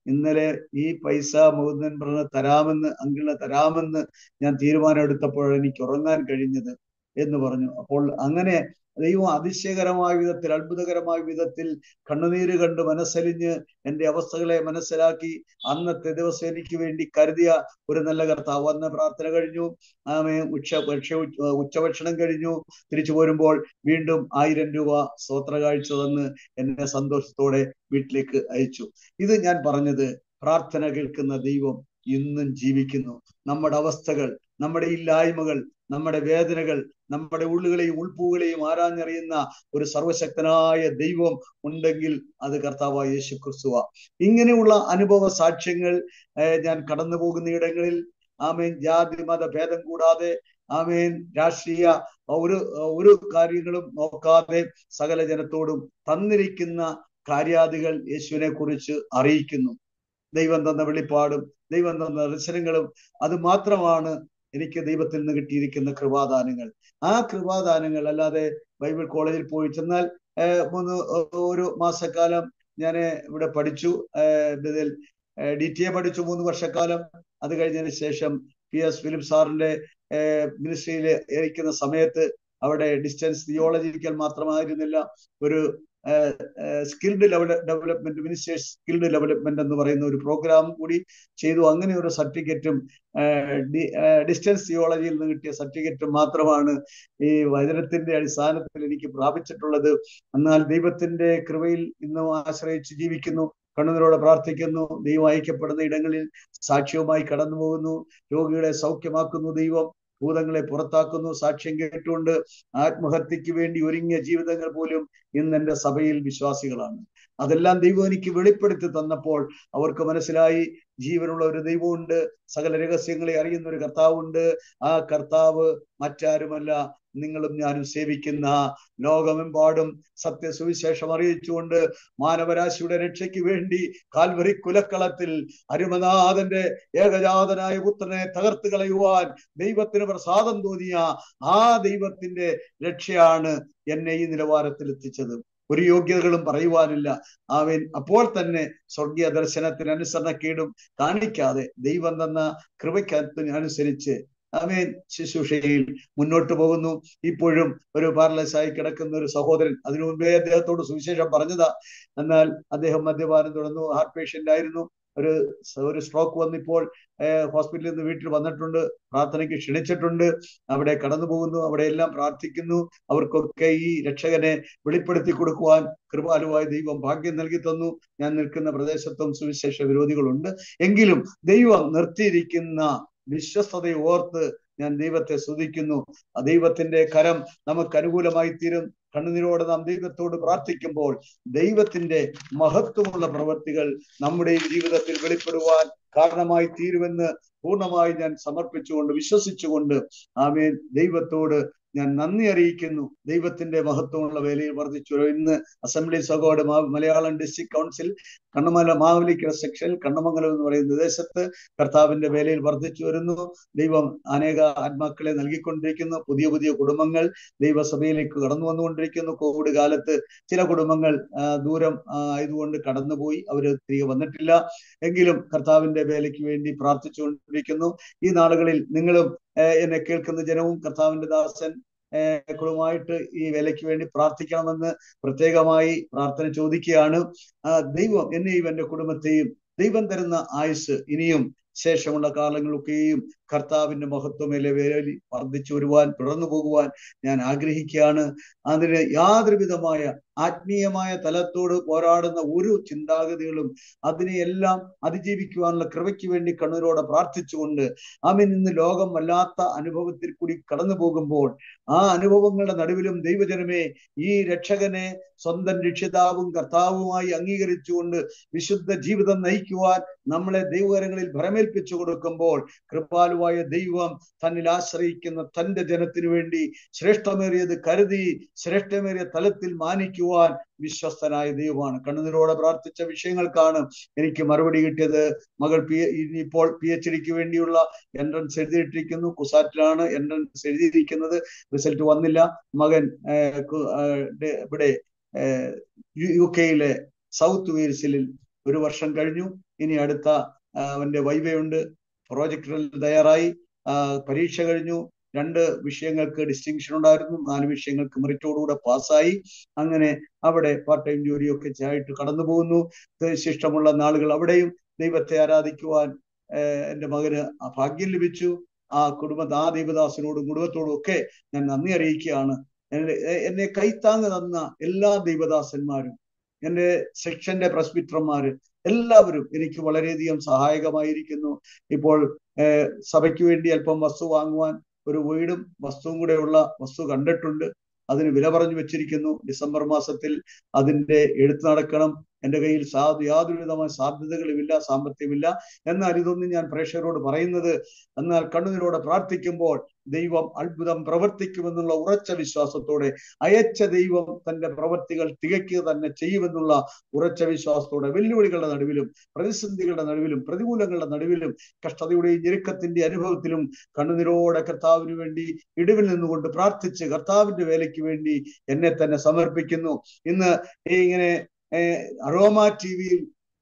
ഇന്നലെ ഈ പൈസ മുകുന്ദൻ പറഞ്ഞ തരാമെന്ന് അങ്കിളിന് തരാമെന്ന് ഞാൻ തീരുമാനം എടുത്തപ്പോഴാണ് എനിക്ക് ഉറങ്ങാൻ കഴിഞ്ഞത് എന്ന് പറഞ്ഞു അപ്പോൾ അങ്ങനെ ദൈവം അതിശയകരമായ വിധത്തിൽ അത്ഭുതകരമായ വിധത്തിൽ കണ്ണുനീര് കണ്ട് മനസ്സലിഞ്ഞ് എൻ്റെ അവസ്ഥകളെ മനസ്സിലാക്കി അന്നത്തെ ദിവസം എനിക്ക് വേണ്ടി കരുതിയ ഒരു നല്ല കർത്താവ് അന്ന് പ്രാർത്ഥന കഴിഞ്ഞു ആമേ ഉച്ച ഭക്ഷ ഉച്ചഭക്ഷണം കഴിഞ്ഞു തിരിച്ചു പോരുമ്പോൾ വീണ്ടും ആയിരം രൂപ സ്തോത്ര കാഴ്ച തന്ന് എന്നെ സന്തോഷത്തോടെ വീട്ടിലേക്ക് അയച്ചു ഇത് ഞാൻ പറഞ്ഞത് പ്രാർത്ഥന കേൾക്കുന്ന ദൈവം ഇന്നും ജീവിക്കുന്നു നമ്മുടെ അവസ്ഥകൾ നമ്മുടെ ഇല്ലായ്മകൾ നമ്മുടെ വേദനകൾ നമ്മുടെ ഉള്ളുകളെയും ഉൾപ്പൂകളെയും ആരാഞ്ഞറിയുന്ന ഒരു സർവശക്തനായ ദൈവം ഉണ്ടെങ്കിൽ അത് കർത്താവായ യേശു ക്രിസ്തുവ ഇങ്ങനെയുള്ള അനുഭവ സാക്ഷ്യങ്ങൾ ഞാൻ കടന്നു പോകുന്ന ഇടങ്ങളിൽ ആമേൻ ജാതി മത ഭേദം കൂടാതെ ആമേൻ രാഷ്ട്രീയ ഒരു ഒരു കാര്യങ്ങളും നോക്കാതെ സകല ജനത്തോടും തന്നിരിക്കുന്ന കാര്യാദികൾ യേശുവിനെ കുറിച്ച് അറിയിക്കുന്നു ദൈവം തന്ന വെളിപ്പാടും ദൈവം തന്ന ദർശനങ്ങളും അത് മാത്രമാണ് എനിക്ക് ദൈവത്തിൽ നിന്ന് കിട്ടിയിരിക്കുന്ന കൃപാദാനങ്ങൾ ആ കൃപാദാനങ്ങൾ അല്ലാതെ ബൈബിൾ കോളേജിൽ പോയി ചെന്നാൽ മൂന്ന് ഒരു മാസക്കാലം ഞാൻ ഇവിടെ പഠിച്ചു ഇതിൽ ഡി ടി എ പഠിച്ചു മൂന്ന് വർഷക്കാലം അത് കഴിഞ്ഞതിന് ശേഷം പി എസ് ഫിലിപ്പ് സാറിന്റെ മിനിസ്ട്രിയിൽ ഇരിക്കുന്ന സമയത്ത് അവിടെ ഡിസ്റ്റൻസ് തിയോളജിക്കൽ മാത്രമായിരുന്നില്ല ഒരു skilled development ministers skilled development എന്ന് പറയുന്ന ഒരു പ്രോഗ്രാം കൂടി ചെയ്തു അങ്ങനെ ഒരു സർട്ടിഫിക്കറ്റും ഡിസ്റ്റൻസ് തിയോളജിയിൽ നിന്ന് കിട്ടിയ സർട്ടിഫിക്കറ്റും മാത്രമാണ് ഈ വചനത്തിന്റെ അടിസ്ഥാനത്തിൽ എനിക്ക് പ്രാപിച്ചിട്ടുള്ളത് എന്നാൽ ദൈവത്തിന്റെ കൃപയിൽ ഇന്നും ആശ്രയിച്ച് ജീവിക്കുന്നു കണ്ണുനീരോടെ പ്രാർത്ഥിക്കുന്നു ദൈവം അയക്കപ്പെടുന്ന ഇടങ്ങളിൽ സാക്ഷ്യവുമായി കടന്നു പോകുന്നു രോഗികളെ സൗഖ്യമാക്കുന്നു ദൈവം ഭൂതങ്ങളെ പുറത്താക്കുന്നു സാക്ഷ്യം കേട്ടുകൊണ്ട് ആത്മഹത്യക്ക് വേണ്ടി ഒരുങ്ങിയ ജീവിതങ്ങൾ പോലും ഇന്ന് എൻ്റെ സഭയിൽ വിശ്വാസികളാണ് അതെല്ലാം ദൈവം എനിക്ക് വെളിപ്പെടുത്തി തന്നപ്പോൾ അവർക്ക് മനസ്സിലായി ജീവനുള്ള ഒരു ദൈവമുണ്ട് സകല രഹസ്യങ്ങളെ അറിയുന്ന ഒരു കർത്താവുണ്ട് ആ കർത്താവ് മറ്റാരുമല്ല നിങ്ങളും ഞാനും സേവിക്കുന്ന ലോകമെമ്പാടും സത്യസുവിശേഷം അറിയിച്ചുകൊണ്ട് മാനവരാശിയുടെ രക്ഷയ്ക്ക് വേണ്ടി കാൽവരി കുലക്കളത്തിൽ അരുമനാഥന്റെ ഏകജാതനായ പുത്രനെ തകർത്ത് കളയുവാൻ ദൈവത്തിന് പ്രസാദം തോന്നിയ ആ ദൈവത്തിന്റെ രക്ഷയാണ് എന്നെ ഈ നിലവാരത്തിൽ എത്തിച്ചത് ഒരു യോഗ്യതകളും പറയുവാനില്ല അവൻ അപ്പോൾ തന്നെ സ്വർഗീയ ദർശനത്തിന് അനുസരണക്കേടും കാണിക്കാതെ ദൈവം തന്ന കൃപയ്ക്കത്തിന് അനുസരിച്ച് ആമേൻ ശുശ്രൂഷയിൽ മുന്നോട്ട് പോകുന്നു ഇപ്പോഴും ഒരു പാരലൈസായി കിടക്കുന്ന ഒരു സഹോദരൻ അതിനു മുൻപേ അദ്ദേഹത്തോട് സുവിശേഷം പറഞ്ഞതാ എന്നാൽ അദ്ദേഹം മദ്യപാനം തുടർന്നു ഹാർട്ട് പേഷ്യന്റ് ആയിരുന്നു ഒരു ഒരു സ്ട്രോക്ക് വന്നിപ്പോൾ ഹോസ്പിറ്റലിൽ നിന്ന് വീട്ടിൽ വന്നിട്ടുണ്ട് പ്രാർത്ഥനയ്ക്ക് ക്ഷണിച്ചിട്ടുണ്ട് അവിടെ കടന്നു പോകുന്നു അവിടെ എല്ലാം പ്രാർത്ഥിക്കുന്നു അവർക്കൊക്കെ ഈ രക്ഷകനെ വെളിപ്പെടുത്തി കൊടുക്കുവാൻ കൃപാലുവായ ദൈവം ഭാഗ്യം നൽകി തന്നു ഞാൻ നിൽക്കുന്ന പ്രദേശത്തും സുവിശേഷ വിരോധികളുണ്ട് എങ്കിലും ദൈവം നിർത്തിയിരിക്കുന്ന വിശ്വസ്തതയെ ഓർത്ത് ഞാൻ ദൈവത്തെ സ്തുതിക്കുന്നു ആ ദൈവത്തിന്റെ കരം നമുക്ക് അനുകൂലമായി തീരും കണ്ണുനീരോടെ നാം ദൈവത്തോട് പ്രാർത്ഥിക്കുമ്പോൾ ദൈവത്തിന്റെ മഹത്വമുള്ള പ്രവൃത്തികൾ നമ്മുടെ ജീവിതത്തിൽ വെളിപ്പെടുവാൻ കാരണമായി തീരുമെന്ന് പൂർണ്ണമായി ഞാൻ സമർപ്പിച്ചുകൊണ്ട് വിശ്വസിച്ചുകൊണ്ട് ആമേൻ ദൈവത്തോട് ഞാൻ നന്ദി അറിയിക്കുന്നു ദൈവത്തിന്റെ മഹത്വമുള്ള വേലയിൽ വർദ്ധിച്ചു ഇന്ന് അസംബ്ലി സഹോട് Malayalam district council Kannamala Mavelikkara section Kannamangalam എന്ന് പറയുന്ന പ്രദേശത്ത് കർത്താവിന്റെ വേലയിൽ വർദ്ധിച്ചു വരുന്നു ദൈവം അനേക ആത്മാക്കളെ നൽകിക്കൊണ്ടിരിക്കുന്നു പുതിയ പുതിയ കുടുംബങ്ങൾ ദൈവസഭയിലേക്ക് കടന്നു വന്നുകൊണ്ടിരിക്കുന്നു കോവിഡ് കാലത്ത് ചില കുടുംബങ്ങൾ ദൂരം ആയതുകൊണ്ട് കടന്നുപോയി അവർ തിരികെ വന്നിട്ടില്ല എങ്കിലും കർത്താവിന്റെ വേലയ്ക്ക് വേണ്ടി പ്രാർത്ഥിച്ചുകൊണ്ടിരിക്കുന്നു ഈ നാളുകളിൽ നിങ്ങളും എന്നെ കേൾക്കുന്ന ജനവും കർത്താവിന്റെ ദാസൻ ക്കുളുമായിട്ട് ഈ വേലയ്ക്ക് വേണ്ടി പ്രാർത്ഥിക്കണമെന്ന് പ്രത്യേകമായി പ്രാർത്ഥന ചോദിക്കുകയാണ് ദൈവം എന്നെയും എൻ്റെ കുടുംബത്തെയും ദൈവം തരുന്ന ആയുസ് ഇനിയും ശേഷമുള്ള കാലങ്ങളൊക്കെയും കർത്താവിന്റെ മഹത്വമേലെ വേലി വർദ്ധിച്ചു വരുവാൻ തുടർന്നു പോകുവാൻ ഞാൻ ആഗ്രഹിക്കുകയാണ് അതിന് യാതൊരു വിധമായ ആത്മീയമായ തലത്തോട് പോരാടുന്ന ഒരു ചിന്താഗതികളും അതിനെയെല്ലാം അതിജീവിക്കുവാനുള്ള കൃപയ്ക്ക് വേണ്ടി കണ്ണൂരോടെ പ്രാർത്ഥിച്ചുകൊണ്ട് ആമീൻ ഇന്ന് ലോകം വല്ലാത്ത അനുഭവത്തിൽ കൂടി കടന്നു പോകുമ്പോൾ ആ അനുഭവങ്ങളുടെ നടുവിലും ദൈവജനമേ ഈ രക്ഷകനെ സ്വന്തം രക്ഷിതാവും കർത്താവുമായി അംഗീകരിച്ചുകൊണ്ട് വിശുദ്ധ ജീവിതം നയിക്കുവാൻ നമ്മളെ ദൈവകരങ്ങളിൽ ഭരമേൽപ്പിച്ചു കൊടുക്കുമ്പോൾ കൃപാലുവായ ദൈവം തന്നിൽ ആശ്രയിക്കുന്ന തന്റെ ജനത്തിനു വേണ്ടി ശ്രേഷ്ഠമേറിയത് കരുതി ശ്രേഷ്ഠമേറിയ തലത്തിൽ മാനിക്കുവാൻ വിശ്വസ്തനായ ദൈവമാണ് കണ്ണുനീരോടെ പ്രാർത്ഥിച്ച വിഷയങ്ങൾക്കാണ് എനിക്ക് മറുപടി കിട്ടിയത് മകൾ പി ഇപ്പോൾ പി എച്ച് ഡിക്ക് വേണ്ടിയുള്ള എൻട്രൻസ് എഴുതിയിട്ടിരിക്കുന്നു കുസാറ്റിലാണ് എൻട്രൻസ് എഴുതിയിരിക്കുന്നത് റിസൾട്ട് വന്നില്ല മകൻ ഇവിടെ യു കെയിലെ സൗത്ത് വെയിൽസിൽ ഒരു വർഷം കഴിഞ്ഞു ഇനി അടുത്ത ആ, അവന്റെ വൈവയുണ്ട് പ്രോജക്റ്റിൽ തയ്യാറായി ആ, പരീക്ഷ കഴിഞ്ഞു രണ്ട് വിഷയങ്ങൾക്ക് ഡിസ്റ്റിങ്ഷൻ ഉണ്ടായിരുന്നു നാല് വിഷയങ്ങൾക്ക് മെറിറ്റോടുകൂടെ പാസ്സായി അങ്ങനെ അവിടെ പാർട്ട് ടൈം ജോലിയൊക്കെ ആയിട്ട് കടന്നു പോകുന്നു ശിഷ്ടമുള്ള നാളുകൾ അവിടെയും ദൈവത്തെ ആരാധിക്കുവാൻ ഏഹ് എൻ്റെ മകന് ആ ഭാഗ്യം ലഭിച്ചു ആ കുടുംബ ആ ദൈവദാസനോടും കുടുംബത്തോടും ഒക്കെ ഞാൻ നന്ദി അറിയിക്കുകയാണ് എന്നെ എന്നെ കൈത്താങ്ങ് തന്ന എല്ലാ ദൈവദാസന്മാരും എൻ്റെ സെക്ഷന്റെ പ്രസ്ബിറ്റർമാര് എല്ലാവരും എനിക്ക് വളരെയധികം സഹായകമായിരിക്കുന്നു ഇപ്പോൾ ഏഹ് സഭയ്ക്ക് വേണ്ടി അല്പം വസ്തു വാങ്ങുവാൻ ഒരു വീടും വസ്തുവും കൂടെയുള്ള വസ്തു കണ്ടിട്ടുണ്ട് അതിന് വില പറഞ്ഞു വെച്ചിരിക്കുന്നു ഡിസംബർ മാസത്തിൽ അതിന്റെ എഴുത്ത് നടക്കണം എൻ്റെ കയ്യിൽ സാ യാതൊരു വിധമായ സാധ്യതകളുമില്ല സാമ്പത്തികമില്ല എന്നാൽ ഇതൊന്നും ഞാൻ പ്രേക്ഷകരോട് പറയുന്നത് എന്നാൽ കണ്ണുനീരോടെ പ്രാർത്ഥിക്കുമ്പോൾ ദൈവം അത്ഭുതം പ്രവർത്തിക്കുമെന്നുള്ള ഉറച്ച വിശ്വാസത്തോടെ അയച്ച ദൈവം തന്റെ പ്രവർത്തികൾ തികയ്ക്കുക തന്നെ ചെയ്യുമെന്നുള്ള ഉറച്ച വിശ്വാസത്തോടെ വെല്ലുവിളികളുടെ നടുവിലും പ്രതിസന്ധികളുടെ നടുവിലും പ്രതികൂലങ്ങളുടെ നടുവിലും കഷ്ടതയുടെയും ഞെരുക്കത്തിന്റെ അനുഭവത്തിലും കണ്ണുനീരോടെ കർത്താവിന് വേണ്ടി ഇടിവിൽ നിന്നുകൊണ്ട് പ്രാർത്ഥിച്ച് കർത്താവിന്റെ വേലയ്ക്ക് വേണ്ടി എന്നെ തന്നെ സമർപ്പിക്കുന്നു ഇന്ന് ഈ ഇങ്ങനെ അറോമ ടി വിയിൽ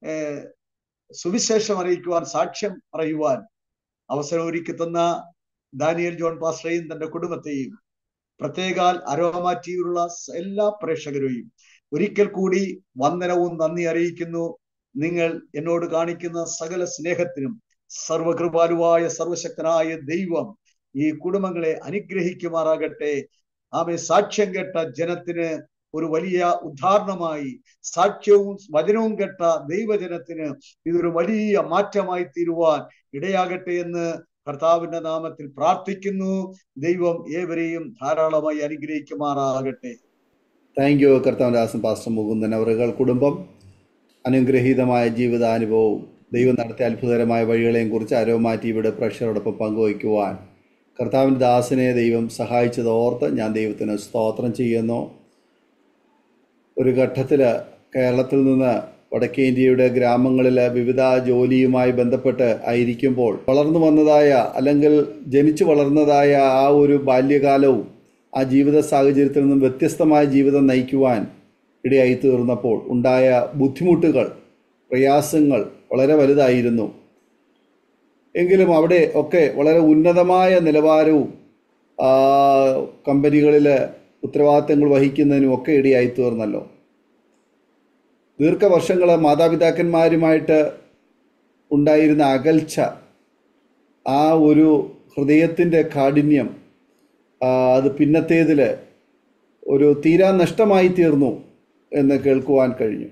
സുവിശേഷം അറിയിക്കുവാൻ സാക്ഷ്യം പറയുവാൻ അവസരം ഒരുക്കി തന്ന ദാനിയൽ ജോൺ പാസ്റ്ററേയും തന്റെ കുടുംബത്തെയും പ്രത്യേകാൽ അരോമ ടി വിയിലുള്ള എല്ലാ പ്രേക്ഷകരെയും ഒരിക്കൽ കൂടി വന്ദനവും നന്ദി അറിയിക്കുന്നു നിങ്ങൾ എന്നോട് കാണിക്കുന്ന സകല സ്നേഹത്തിനും സർവകൃപാലുവായ സർവശക്തനായ ദൈവം ഈ കുടുംബങ്ങളെ അനുഗ്രഹിക്കുമാറാകട്ടെ ആമെ സാക്ഷ്യം കേട്ട ജനത്തിന് ഒരു വലിയ ഉദാഹരണമായി സാക്ഷ്യവും വചനവും കേട്ട ദൈവജനത്തിന് ഇതൊരു വലിയ മാറ്റമായി തീരുവാൻ ഇടയാകട്ടെ എന്ന് കർത്താവിന്റെ നാമത്തിൽ പ്രാർത്ഥിക്കുന്നു ദൈവം ഏവരെയും ധാരാളമായി അനുഗ്രഹിക്കുമാറാകട്ടെ താങ്ക് യു കർത്താവദാസൻ പാസ്റ്റർ മുകുന്ദൻ അവറുകൾ കുടുംബം അനുഗ്രഹീതമായ ജീവിതാനുഭവവും ദൈവം നടത്തിയ അത്ഭുതകരമായ വഴികളെയും കുറിച്ച് അരോമാ ടിവിയുടെ പ്രേക്ഷകരോടൊപ്പം പങ്കുവയ്ക്കുവാൻ കർത്താവിൻ്റെ ദാസനെ ദൈവം സഹായിച്ചത് ഓർത്ത് ഞാൻ ദൈവത്തിന് സ്തോത്രം ചെയ്യുന്നു ഒരു ഘട്ടത്തിൽ കേരളത്തിൽ നിന്ന് വടക്കേ ഇന്ത്യയുടെ ഗ്രാമങ്ങളിൽ വിവിധ ജോലിയുമായി ബന്ധപ്പെട്ട് ആയിരിക്കുമ്പോൾ വളർന്നു വന്നതായ അല്ലെങ്കിൽ ജനിച്ചു വളർന്നതായ ആ ഒരു ബാല്യകാലവും ആ ജീവിത സാഹചര്യത്തിൽ നിന്നും വ്യത്യസ്തമായ ജീവിതം നയിക്കുവാൻ ഇടയായി തീർന്നപ്പോൾ ഉണ്ടായ ബുദ്ധിമുട്ടുകൾ പ്രയാസങ്ങൾ വളരെ വലുതായിരുന്നു എങ്കിലും അവിടെ ഒക്കെ വളരെ ഉന്നതമായ നിലവാരവും കമ്പനികളിൽ ഉത്തരവാദിത്തങ്ങൾ വഹിക്കുന്നതിനും ഒക്കെ ഇടയായി തീർന്നല്ലോ ദീർഘവർഷങ്ങൾ മാതാപിതാക്കന്മാരുമായിട്ട് ഉണ്ടായിരുന്ന അകൽച്ച ആ ഒരു ഹൃദയത്തിൻ്റെ കാഠിന്യം അത് പിന്നത്തേതിൽ ഒരു തീരാ നഷ്ടമായി തീർന്നു എന്ന് കേൾക്കുവാൻ കഴിഞ്ഞു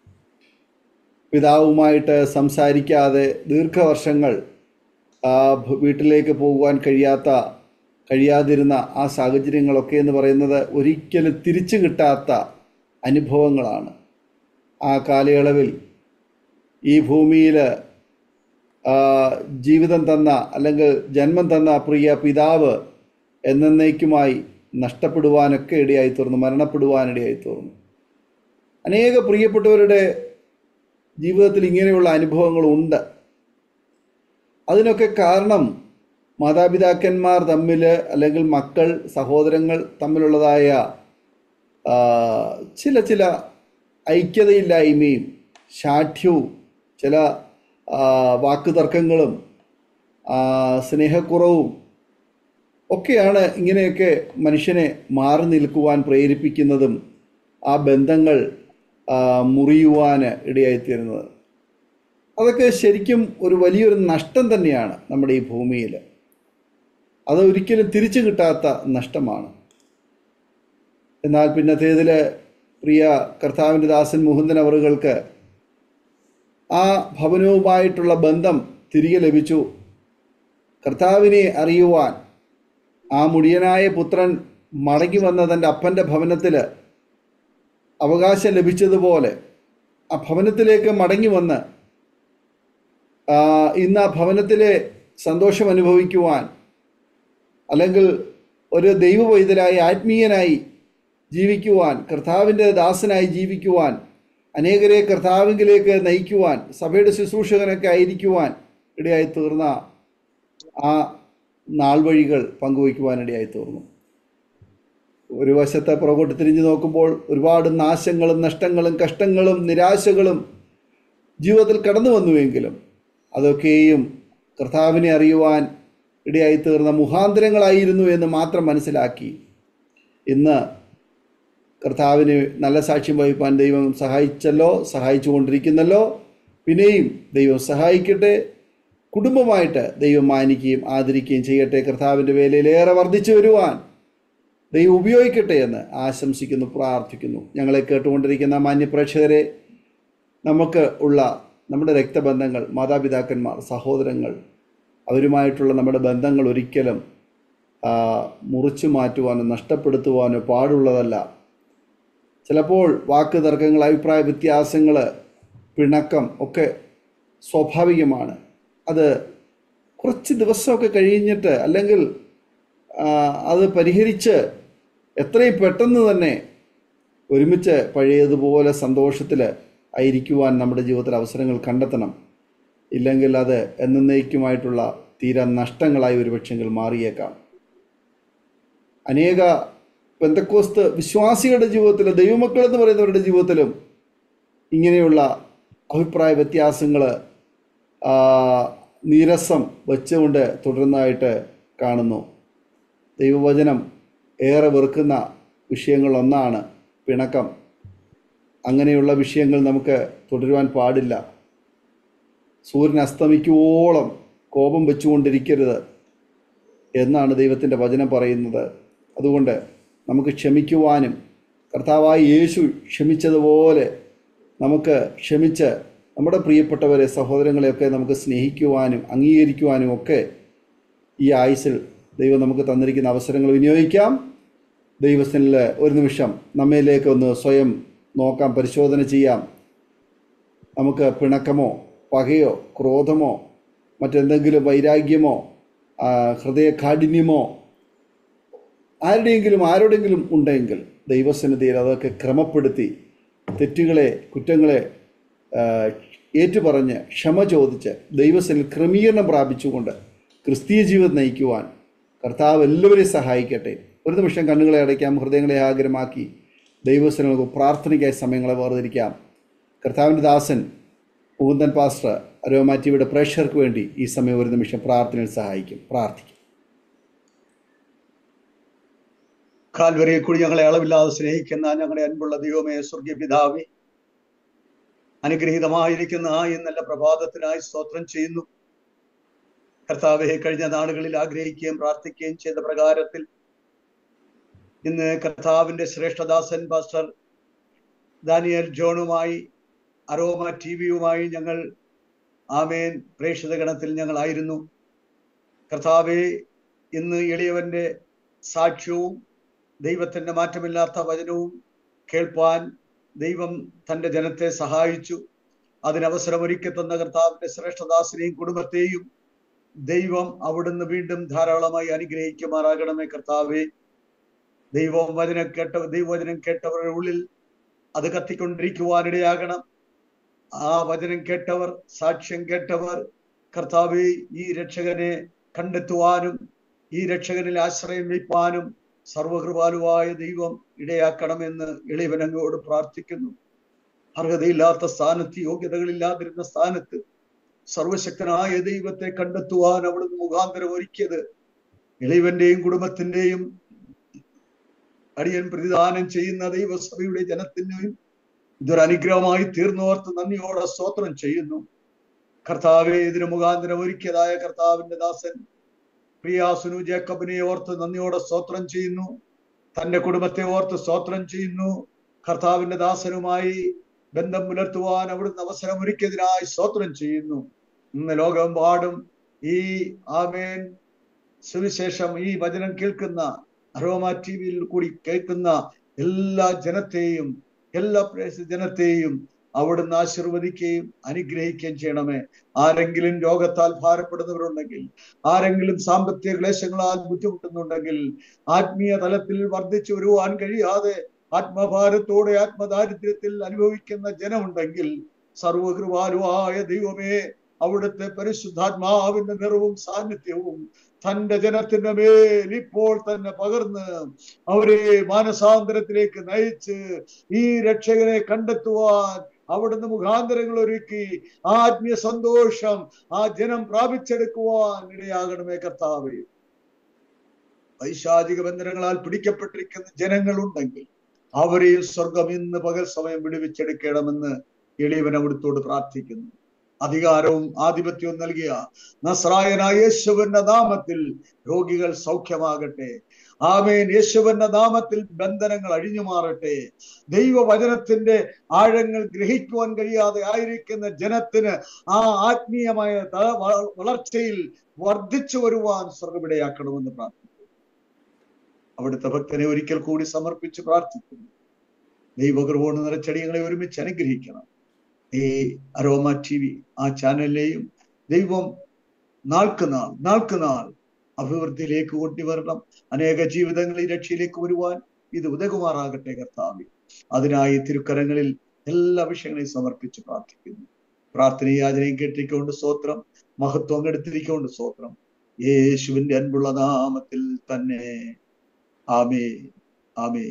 പിതാവുമായിട്ട് സംസാരിക്കാതെ ദീർഘവർഷങ്ങൾ വീട്ടിലേക്ക് പോകുവാൻ കഴിയാത്ത കഴിയാതിരുന്ന ആ സാഹചര്യങ്ങളൊക്കെ എന്ന് പറയുന്നത് ഒരിക്കലും തിരിച്ചു കിട്ടാത്ത അനുഭവങ്ങളാണ് ആ കാലയളവിൽ ഈ ഭൂമിയിൽ ജീവിതം തന്ന അല്ലെങ്കിൽ ജന്മം തന്ന പ്രിയ പിതാവ് എന്നേക്കുമായി നഷ്ടപ്പെടുവാനൊക്കെ ഇടയായി തീർന്നു മരണപ്പെടുവാനിടയായി തീർന്നു അനേക പ്രിയപ്പെട്ടവരുടെ ജീവിതത്തിൽ ഇങ്ങനെയുള്ള അനുഭവങ്ങളുണ്ട് അതിനൊക്കെ കാരണം മാതാപിതാക്കന്മാർ തമ്മിൽ അല്ലെങ്കിൽ മക്കൾ സഹോദരങ്ങൾ തമ്മിലുള്ളതായ ചില ചില ഐക്യതയില്ലായ്മയും ശാഠ്യവും ചില വാക്കുതർക്കങ്ങളും സ്നേഹക്കുറവും ഒക്കെയാണ് ഇങ്ങനെയൊക്കെ മനുഷ്യനെ മാറി നിൽക്കുവാൻ പ്രേരിപ്പിക്കുന്നതും ആ ബന്ധങ്ങൾ മുറിയുവാൻ ഇടയായിത്തീരുന്നത് അതൊക്കെ ശരിക്കും ഒരു വലിയൊരു നഷ്ടം തന്നെയാണ് നമ്മുടെ ഈ ഭൂമിയിൽ അത് ഒരിക്കലും തിരിച്ചു കിട്ടാത്ത നഷ്ടമാണ് എന്നാൽ പിന്നത്തേതിൽ പ്രിയ കർത്താവിൻ്റെ ദാസൻ മുകുന്ദൻ അവറുകൾക്ക് ആ ഭവനവുമായിട്ടുള്ള ബന്ധം തിരികെ ലഭിച്ചു കർത്താവിനെ അറിയുവാൻ ആ മുടിയനായ പുത്രൻ മടങ്ങി വന്ന തൻ്റെ അപ്പൻ്റെ ഭവനത്തിൽ അവകാശം ലഭിച്ചതുപോലെ ആ ഭവനത്തിലേക്ക് മടങ്ങി വന്ന് ഇന്ന് ആ ഭവനത്തിലെ സന്തോഷം അനുഭവിക്കുവാൻ അല്ലെങ്കിൽ ഒരു ദൈവവൈതലായി ആത്മീയനായി ജീവിക്കുവാൻ കർത്താവിൻ്റെ ദാസനായി ജീവിക്കുവാൻ അനേകരെ കർത്താവിങ്കിലേക്ക് നയിക്കുവാൻ സഭയുടെ ശുശ്രൂഷകനൊക്കെ ആയിരിക്കുവാൻ ഇടയായി തീർന്ന ആ നാൾ വഴികൾ പങ്കുവയ്ക്കുവാനിടയായി തീർന്നു ഒരു വശത്തെ പുറകോട്ട് തിരിഞ്ഞു നോക്കുമ്പോൾ ഒരുപാട് നാശങ്ങളും നഷ്ടങ്ങളും കഷ്ടങ്ങളും നിരാശകളും ജീവിതത്തിൽ കടന്നു വന്നുവെങ്കിലും അതൊക്കെയും കർത്താവിനെ അറിയുവാൻ ഇടയായി തീർന്ന മുഖാന്തരങ്ങളായിരുന്നു എന്ന് മാത്രം മനസ്സിലാക്കി ഇന്ന് കർത്താവിന് നല്ല സാക്ഷ്യം വഹിപ്പാൻ ദൈവം സഹായിച്ചല്ലോ സഹായിച്ചു കൊണ്ടിരിക്കുന്നല്ലോ പിന്നെയും ദൈവം സഹായിക്കട്ടെ കുടുംബമായിട്ട് ദൈവം മാനിക്കുകയും ആദരിക്കുകയും ചെയ്യട്ടെ കർത്താവിൻ്റെ വേലയിൽ ഏറെ വർദ്ധിച്ചു വരുവാൻ ദൈവം ഉപയോഗിക്കട്ടെ എന്ന് ആശംസിക്കുന്നു പ്രാർത്ഥിക്കുന്നു ഞങ്ങളെ കേട്ടുകൊണ്ടിരിക്കുന്ന മാന്യപ്രേക്ഷകരെ നമുക്ക് ഉള്ള നമ്മുടെ രക്തബന്ധങ്ങൾ മാതാപിതാക്കന്മാർ സഹോദരങ്ങൾ അവരുമായിട്ടുള്ള നമ്മുടെ ബന്ധങ്ങൾ ഒരിക്കലും ആ, മുറിച്ചു മാറ്റുവാനോ നഷ്ടപ്പെടുത്തുവാനോ പാടുള്ളതല്ല ചിലപ്പോൾ വാക്ക് തർക്കങ്ങൾ അഭിപ്രായ വ്യത്യാസങ്ങൾ പിണക്കം ഒക്കെ സ്വാഭാവികമാണ് അത് കുറച്ച് ദിവസമൊക്കെ കഴിഞ്ഞിട്ട് അല്ലെങ്കിൽ ആ, അത് പരിഹരിച്ച് എത്രയും പെട്ടെന്ന് തന്നെ ഒരുമിച്ച് പഴയതുപോലെ സന്തോഷത്തിൽ ആയിരിക്കുവാൻ നമ്മുടെ ജീവിതത്തിൽ അവസരങ്ങൾ കണ്ടെത്തണം ഇല്ലെങ്കിൽ അത് എന്നേക്കുമായിട്ടുള്ള തീരാ നഷ്ടങ്ങളായി ഒരുപക്ഷെങ്കിൽ മാറിയേക്കാം അനേക പെന്തക്കോസ്ത് വിശ്വാസികളുടെ ജീവിതത്തിൽ ദൈവമക്കൾ എന്ന് പറയുന്നവരുടെ ജീവിതത്തിലും ഇങ്ങനെയുള്ള അഭിപ്രായ വ്യത്യാസങ്ങൾ നീരസം വെച്ചുകൊണ്ട് തുടരുന്നതായിട്ട് കാണുന്നു ദൈവവചനം ഏറെ വെറുക്കുന്ന വിഷയങ്ങളൊന്നാണ് പിണക്കം അങ്ങനെയുള്ള വിഷയങ്ങൾ നമുക്ക് തുടരുവാൻ പാടില്ല സൂര്യൻ അസ്തമിക്കുവോളം കോപം വെച്ചുകൊണ്ടിരിക്കരുത് എന്നാണ് ദൈവത്തിൻ്റെ വചനം പറയുന്നത് അതുകൊണ്ട് നമുക്ക് ക്ഷമിക്കുവാനും കർത്താവായ യേശു ക്ഷമിച്ചതുപോലെ നമുക്ക് ക്ഷമിച്ച് നമ്മുടെ പ്രിയപ്പെട്ടവരെ സഹോദരങ്ങളെയൊക്കെ നമുക്ക് സ്നേഹിക്കുവാനും അംഗീകരിക്കുവാനും ഒക്കെ ഈ ആയുസിൽ ദൈവം നമുക്ക് തന്നിരിക്കുന്ന അവസരങ്ങൾ വിനിയോഗിക്കാം ദൈവത്തിനിൽ ഒരു നിമിഷം നമ്മയിലേക്ക് ഒന്ന് സ്വയം നോക്കാം പരിശോധന ചെയ്യാം നമുക്ക് പിണക്കമോ പകയോ ക്രോധമോ മറ്റെന്തെങ്കിലും വൈരാഗ്യമോ ആ, ഹൃദയകാഠിന്യമോ ആരുടെയെങ്കിലും ആരോടെങ്കിലും ഉണ്ടെങ്കിൽ ദൈവസന്നിധിയിൽ അതൊക്കെ ക്രമപ്പെടുത്തി തെറ്റുകളെ കുറ്റങ്ങളെ ആ, ഏറ്റുപറഞ്ഞ് ക്ഷമ ചോദിച്ച് ദൈവസനിൽ ക്രമീകരണം പ്രാപിച്ചുകൊണ്ട് ക്രിസ്തീയ ജീവിതം നയിക്കുവാൻ കർത്താവ് എല്ലാവരെയും സഹായിക്കട്ടെ ഒരു നിമിഷം കണ്ണുകളെ അടയ്ക്കാം ഹൃദയങ്ങളെ ആഗ്രഹമാക്കി ദൈവസനങ്ങൾക്ക് പ്രാർത്ഥനയ്ക്കായി സമയങ്ങളെ വേർതിരിക്കാം കർത്താവിൻ്റെ ദാസൻ മുകുന്ദൻ പാസ്റ്റർ അരോമാറ്റിയുടെ പ്രേക്ഷകർക്ക് വേണ്ടി ഈ സമയം ഒരു നിമിഷം പ്രാർത്ഥനയിൽ സഹായിക്കും പ്രാർത്ഥിക്കും കാൽവരിയെ കൂടി ഞങ്ങളെ അളവില്ലാതെ സ്നേഹിക്കുന്ന ഞങ്ങളുടെ അൻപുള്ള ദൈവമേ സ്വർഗീയ പിതാവേ അനുഗ്രഹീതമായിരിക്കുന്ന ഈ നല്ല പ്രഭാതത്തിനായി സ്തോത്രം ചെയ്യുന്നു കർത്താവെ കഴിഞ്ഞ നാളുകളിൽ ആഗ്രഹിക്കുകയും പ്രാർത്ഥിക്കുകയും ചെയ്ത പ്രകാരത്തിൽ ഇന്ന് കർത്താവിന്റെ ശ്രേഷ്ഠദാസൻ പാസ്റ്റർ ദാനിയൽ ജോണുമായി അരോമ ടി വിയുമായി ഞങ്ങൾ ആമേൻ പ്രേക്ഷിത ഗണത്തിൽ ഞങ്ങളായിരുന്നു കർത്താവെ ഇന്ന് എളിയവന്റെ സാക്ഷ്യവും ദൈവത്തിന്റെ മാറ്റമില്ലാത്ത വചനവും കേൾപ്പാൻ ദൈവം തന്റെ ജനത്തെ സഹായിച്ചു അതിനവസരം ഒരുക്കി തന്ന കർത്താവിന്റെ ശ്രേഷ്ഠദാസിനെയും കുടുംബത്തെയും ദൈവം അവിടുന്ന് വീണ്ടും ധാരാളമായി അനുഗ്രഹിക്കുമാറാകണമേ കർത്താവെ ദൈവം വചനം കേട്ട ദൈവവചനം കേട്ടവരുടെ ഉള്ളിൽ അത് കത്തിക്കൊണ്ടിരിക്കുവാനിടയാകണം ആ വചനം കേട്ടവർ സാക്ഷ്യം കേട്ടവർ കർത്താവെ ഈ രക്ഷകനെ കണ്ടെത്തുവാനും ഈ രക്ഷകനിൽ ആശ്രയം വയ്പ്പാനും സർവകൃപാലുവായ ദൈവം ഇടയാക്കണമെന്ന് എളിവനങ്ങോട് പ്രാർത്ഥിക്കുന്നു അർഹതയില്ലാത്ത സ്ഥാനത്ത് യോഗ്യതകളില്ലാതിരുന്ന സ്ഥാനത്ത് സർവശക്തനായ ദൈവത്തെ കണ്ടെത്തുവാൻ അവിടുന്ന് മുഖാന്തരം ഒരുക്കിയത് എളിവന്റെയും കുടുംബത്തിന്റെയും അടിയൻ പ്രതിദാനം ചെയ്യുന്ന ദൈവസഭയുടെ ജനത്തിന്റെയും ഇതൊരു അനുഗ്രഹമായി തീർന്നോർത്ത് നന്ദിയോടെ സ്തോത്രം ചെയ്യുന്നു കർത്താവെ ഇതിന് മുഖാന്തരം ഒരുക്കിയതായ കർത്താവിന്റെ ദാസൻ പ്രിയാസുനു ജേക്കബിനെ ഓർത്ത് നന്ദിയോടെ സ്തോത്രം ചെയ്യുന്നു തന്റെ കുടുംബത്തെ ഓർത്ത് സ്തോത്രം ചെയ്യുന്നു കർത്താവിന്റെ ദാസനുമായി ബന്ധം പുലർത്തുവാൻ അവിടുന്ന് അവസരം ഒരുക്കിയതിനായി സ്തോത്രം ചെയ്യുന്നു ഇന്ന് ലോകമെമ്പാടും ഈ ആമേൻ സുവിശേഷം ഈ വചനം കേൾക്കുന്ന അരോമ ടി വിയിൽ കൂടി കേൾക്കുന്ന എല്ലാ ജനത്തെയും എല്ലാ പ്രേക്ഷ ജനത്തെയും അവിടുന്ന് ആശീർവദിക്കുകയും അനുഗ്രഹിക്കുകയും ചെയ്യണമേ ആരെങ്കിലും രോഗത്താൽ ഭാരപ്പെടുന്നവരുണ്ടെങ്കിൽ ആരെങ്കിലും സാമ്പത്തിക ക്ലേശങ്ങളാൽ ബുദ്ധിമുട്ടുന്നുണ്ടെങ്കിൽ ആത്മീയ തലത്തിൽ വർദ്ധിച്ചു വരുവാൻ കഴിയാതെ ആത്മഭാരത്തോടെ ആത്മദാരിദ്ര്യത്തിൽ അനുഭവിക്കുന്ന ജനമുണ്ടെങ്കിൽ സർവകൃപാലുവായ ദൈവമേ അവിടുത്തെ പരിശുദ്ധാത്മാവിന്റെ നിറവും സാന്നിധ്യവും തന്റെ ജനത്തിന്റെ മേൽ ഇപ്പോൾ തന്നെ പകർന്ന് അവരെ മാനസാന്തരത്തിലേക്ക് നയിച്ച് ഈ രക്ഷകനെ കണ്ടെത്തുവാൻ അവിടുന്ന് മുഖാന്തരങ്ങൾ ഒരുക്കി ആ ആത്മീയ സന്തോഷം ആ ജനം പ്രാപിച്ചെടുക്കുവാൻ ഇടയാകണമേ കർത്താവേ വൈശാചിക ബന്ധനങ്ങളാൽ പിടിക്കപ്പെട്ടിരിക്കുന്ന ജനങ്ങളുണ്ടെങ്കിൽ അവരെയും സ്വർഗം ഇന്ന് പകൽ സമയം വിടുവിച്ചെടുക്കണമെന്ന് എളിയവൻ അവിടുത്തോട് പ്രാർത്ഥിക്കുന്നു അധികാരവും ആധിപത്യവും നൽകിയ നസ്രായനായ യേശുവിന്റെ നാമത്തിൽ രോഗികൾ സൗഖ്യമാകട്ടെ ആമേൻ യേശുവിന്റെ നാമത്തിൽ ബന്ധനങ്ങൾ അഴിഞ്ഞു മാറട്ടെ ദൈവവചനത്തിന്റെ ആഴങ്ങൾ ഗ്രഹിക്കുവാൻ കഴിയാതെ ആയിരിക്കുന്ന ജനത്തിന് ആ ആത്മീയമായ ത- വ- വളർച്ചയിൽ വർദ്ധിച്ചു വരുവാൻ സ്വർഗമിടയാക്കണമെന്ന് പ്രാർത്ഥിക്കുന്നു അവിടുത്തെ ഭക്തനെ ഒരിക്കൽ കൂടി സമർപ്പിച്ച് പ്രാർത്ഥിക്കുന്നു ദൈവകൃപോണ് നിറച്ചടിയങ്ങളെ ഒരുമിച്ച് അനുഗ്രഹിക്കണം ഈ അരോമ ടി വി ആ ചാനലിലെയും ദൈവം നാൾക്ക് നാൾ നാൾക്ക് നാൾ അഭിവൃദ്ധിയിലേക്ക് കൊണ്ടുവരണം അനേക ജീവിതങ്ങളിൽ രക്ഷയിലേക്ക് വരുവാൻ ഇത് ഉദകുമാറാകട്ടെ കർത്താവി അതിനായി തിരുക്കരങ്ങളിൽ എല്ലാ വിഷയങ്ങളെയും സമർപ്പിച്ച് പ്രാർത്ഥിക്കുന്നു പ്രാർത്ഥന യാചനയും കേട്ടിക്കൊണ്ട് സ്തോത്രം മഹത്വം എടുത്തിരിക്കൊണ്ട് സ്തോത്രം യേശുവിന്റെ അൻപുള്ള നാമത്തിൽ തന്നെ ആമേ ആമേ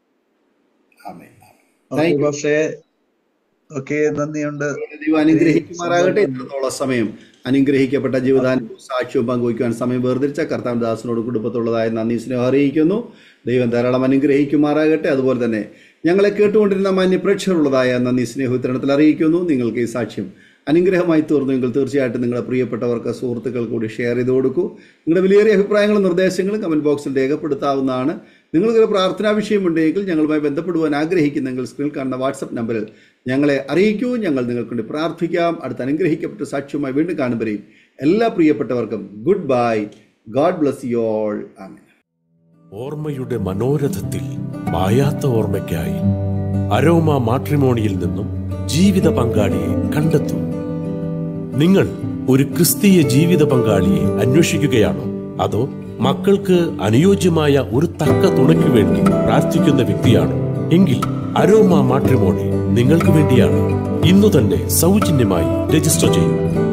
ആമേൻ ഓക്കെ പക്ഷേ ഓക്കെ നന്ദിയുണ്ട് ദൈവം അനുഗ്രഹിക്കുമാറാകട്ടെ ഇത്രത്തോളം സമയം അനുഗ്രഹിക്കപ്പെട്ട ജീവിതാനുഭവ സാക്ഷ്യവും പങ്കുവയ്ക്കുവാൻ സമയം വേർതിരിച്ച കർത്താവ് ദാസനോട് കുടുംബത്തുള്ളതായ നന്ദി സ്നേഹം അറിയിക്കുന്നു ദൈവം ധാരാളം അനുഗ്രഹിക്കുമാറാകട്ടെ അതുപോലെ തന്നെ ഞങ്ങളെ കേട്ടുകൊണ്ടിരുന്ന മാന്യ പ്രേക്ഷകരുള്ളതായ നന്ദി സ്നേഹ വിതരണത്തിൽ അറിയിക്കുന്നു നിങ്ങൾക്ക് ഈ സാക്ഷ്യം അനുഗ്രഹമായി തീർന്നുവെങ്കിൽ തീർച്ചയായിട്ടും നിങ്ങളുടെ പ്രിയപ്പെട്ടവർക്ക് സുഹൃത്തുക്കൾ കൂടി ഷെയർ ചെയ്ത് കൊടുക്കൂ നിങ്ങളുടെ വിലയേറിയ അഭിപ്രായങ്ങളും നിർദ്ദേശങ്ങളും കമൻറ്റ് ബോക്സിൽ രേഖപ്പെടുത്താവുന്നതാണ് നിങ്ങൾക്കൊരു പ്രാർത്ഥനാ വിഷയമുണ്ടെങ്കിൽ ഞങ്ങളുമായി ബന്ധപ്പെടുവാൻ ആഗ്രഹിക്കുന്നെങ്കിൽ സ്ക്രീനിൽ കാണുന്ന വാട്സപ്പ് നമ്പറിൽ ഞങ്ങളെ അറിയിക്കൂ ഞങ്ങൾ നിങ്ങൾക്ക് വേണ്ടി പ്രാർത്ഥിക്കാം അടുത്ത അനുഗ്രഹിക്കപ്പെട്ട സാക്ഷ്യവുമായി വീണ്ടും കാണുമ്പോഴേയും എല്ലാ പ്രിയപ്പെട്ടവർക്കും goodbye God bless you all ആമേൻ ഓർമ്മയുടെ മനോരഥത്തിൽ മായാത്ത ഓർമ്മയ്ക്കായി അരോമ മാട്രിമോണിയിൽ നിന്നും ജീവിത പങ്കാളിയെ കണ്ടെത്തൂ നിങ്ങൾ ഒരു ക്രിസ്തീയ ജീവിത പങ്കാളിയെ അന്വേഷിക്കുകയാണോ അതോ മക്കൾക്ക് അനുയോജ്യമായ ഒരു തക്ക തുണയ്ക്ക് വേണ്ടി പ്രാർത്ഥിക്കുന്ന വ്യക്തിയാണോ എങ്കിൽ അരോമ മാട്രിമോണി നിങ്ങൾക്ക് വേണ്ടിയാണ് ഇന്നു തന്നെ സൗജന്യമായി രജിസ്റ്റർ ചെയ്യൂ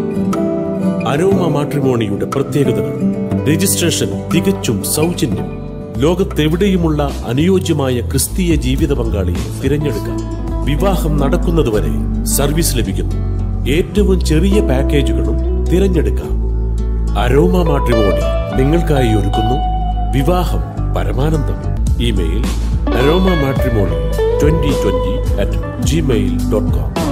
അരോമ മാട്രിമോണിയുടെ പ്രത്യേകതകൾ രജിസ്ട്രേഷൻ തികച്ചും സൗജന്യം ലോകത്തെവിടെയുമുള്ള അനുയോജ്യമായ ക്രിസ്തീയ ജീവിത പങ്കാളിയെ തിരഞ്ഞെടുക്കാം വിവാഹം നടക്കുന്നതുവരെ സർവീസ് ലഭിക്കുന്നു ഏറ്റവും ചെറിയ പാക്കേജുകളും തിരഞ്ഞെടുക്കാം അരോമ മാട്രിമോണി നിങ്ങൾക്കായി ഒരുക്കുന്നു വിവാഹം പരമാനന്ദം email Aroma matrimony twenty twenty at Gmail dot com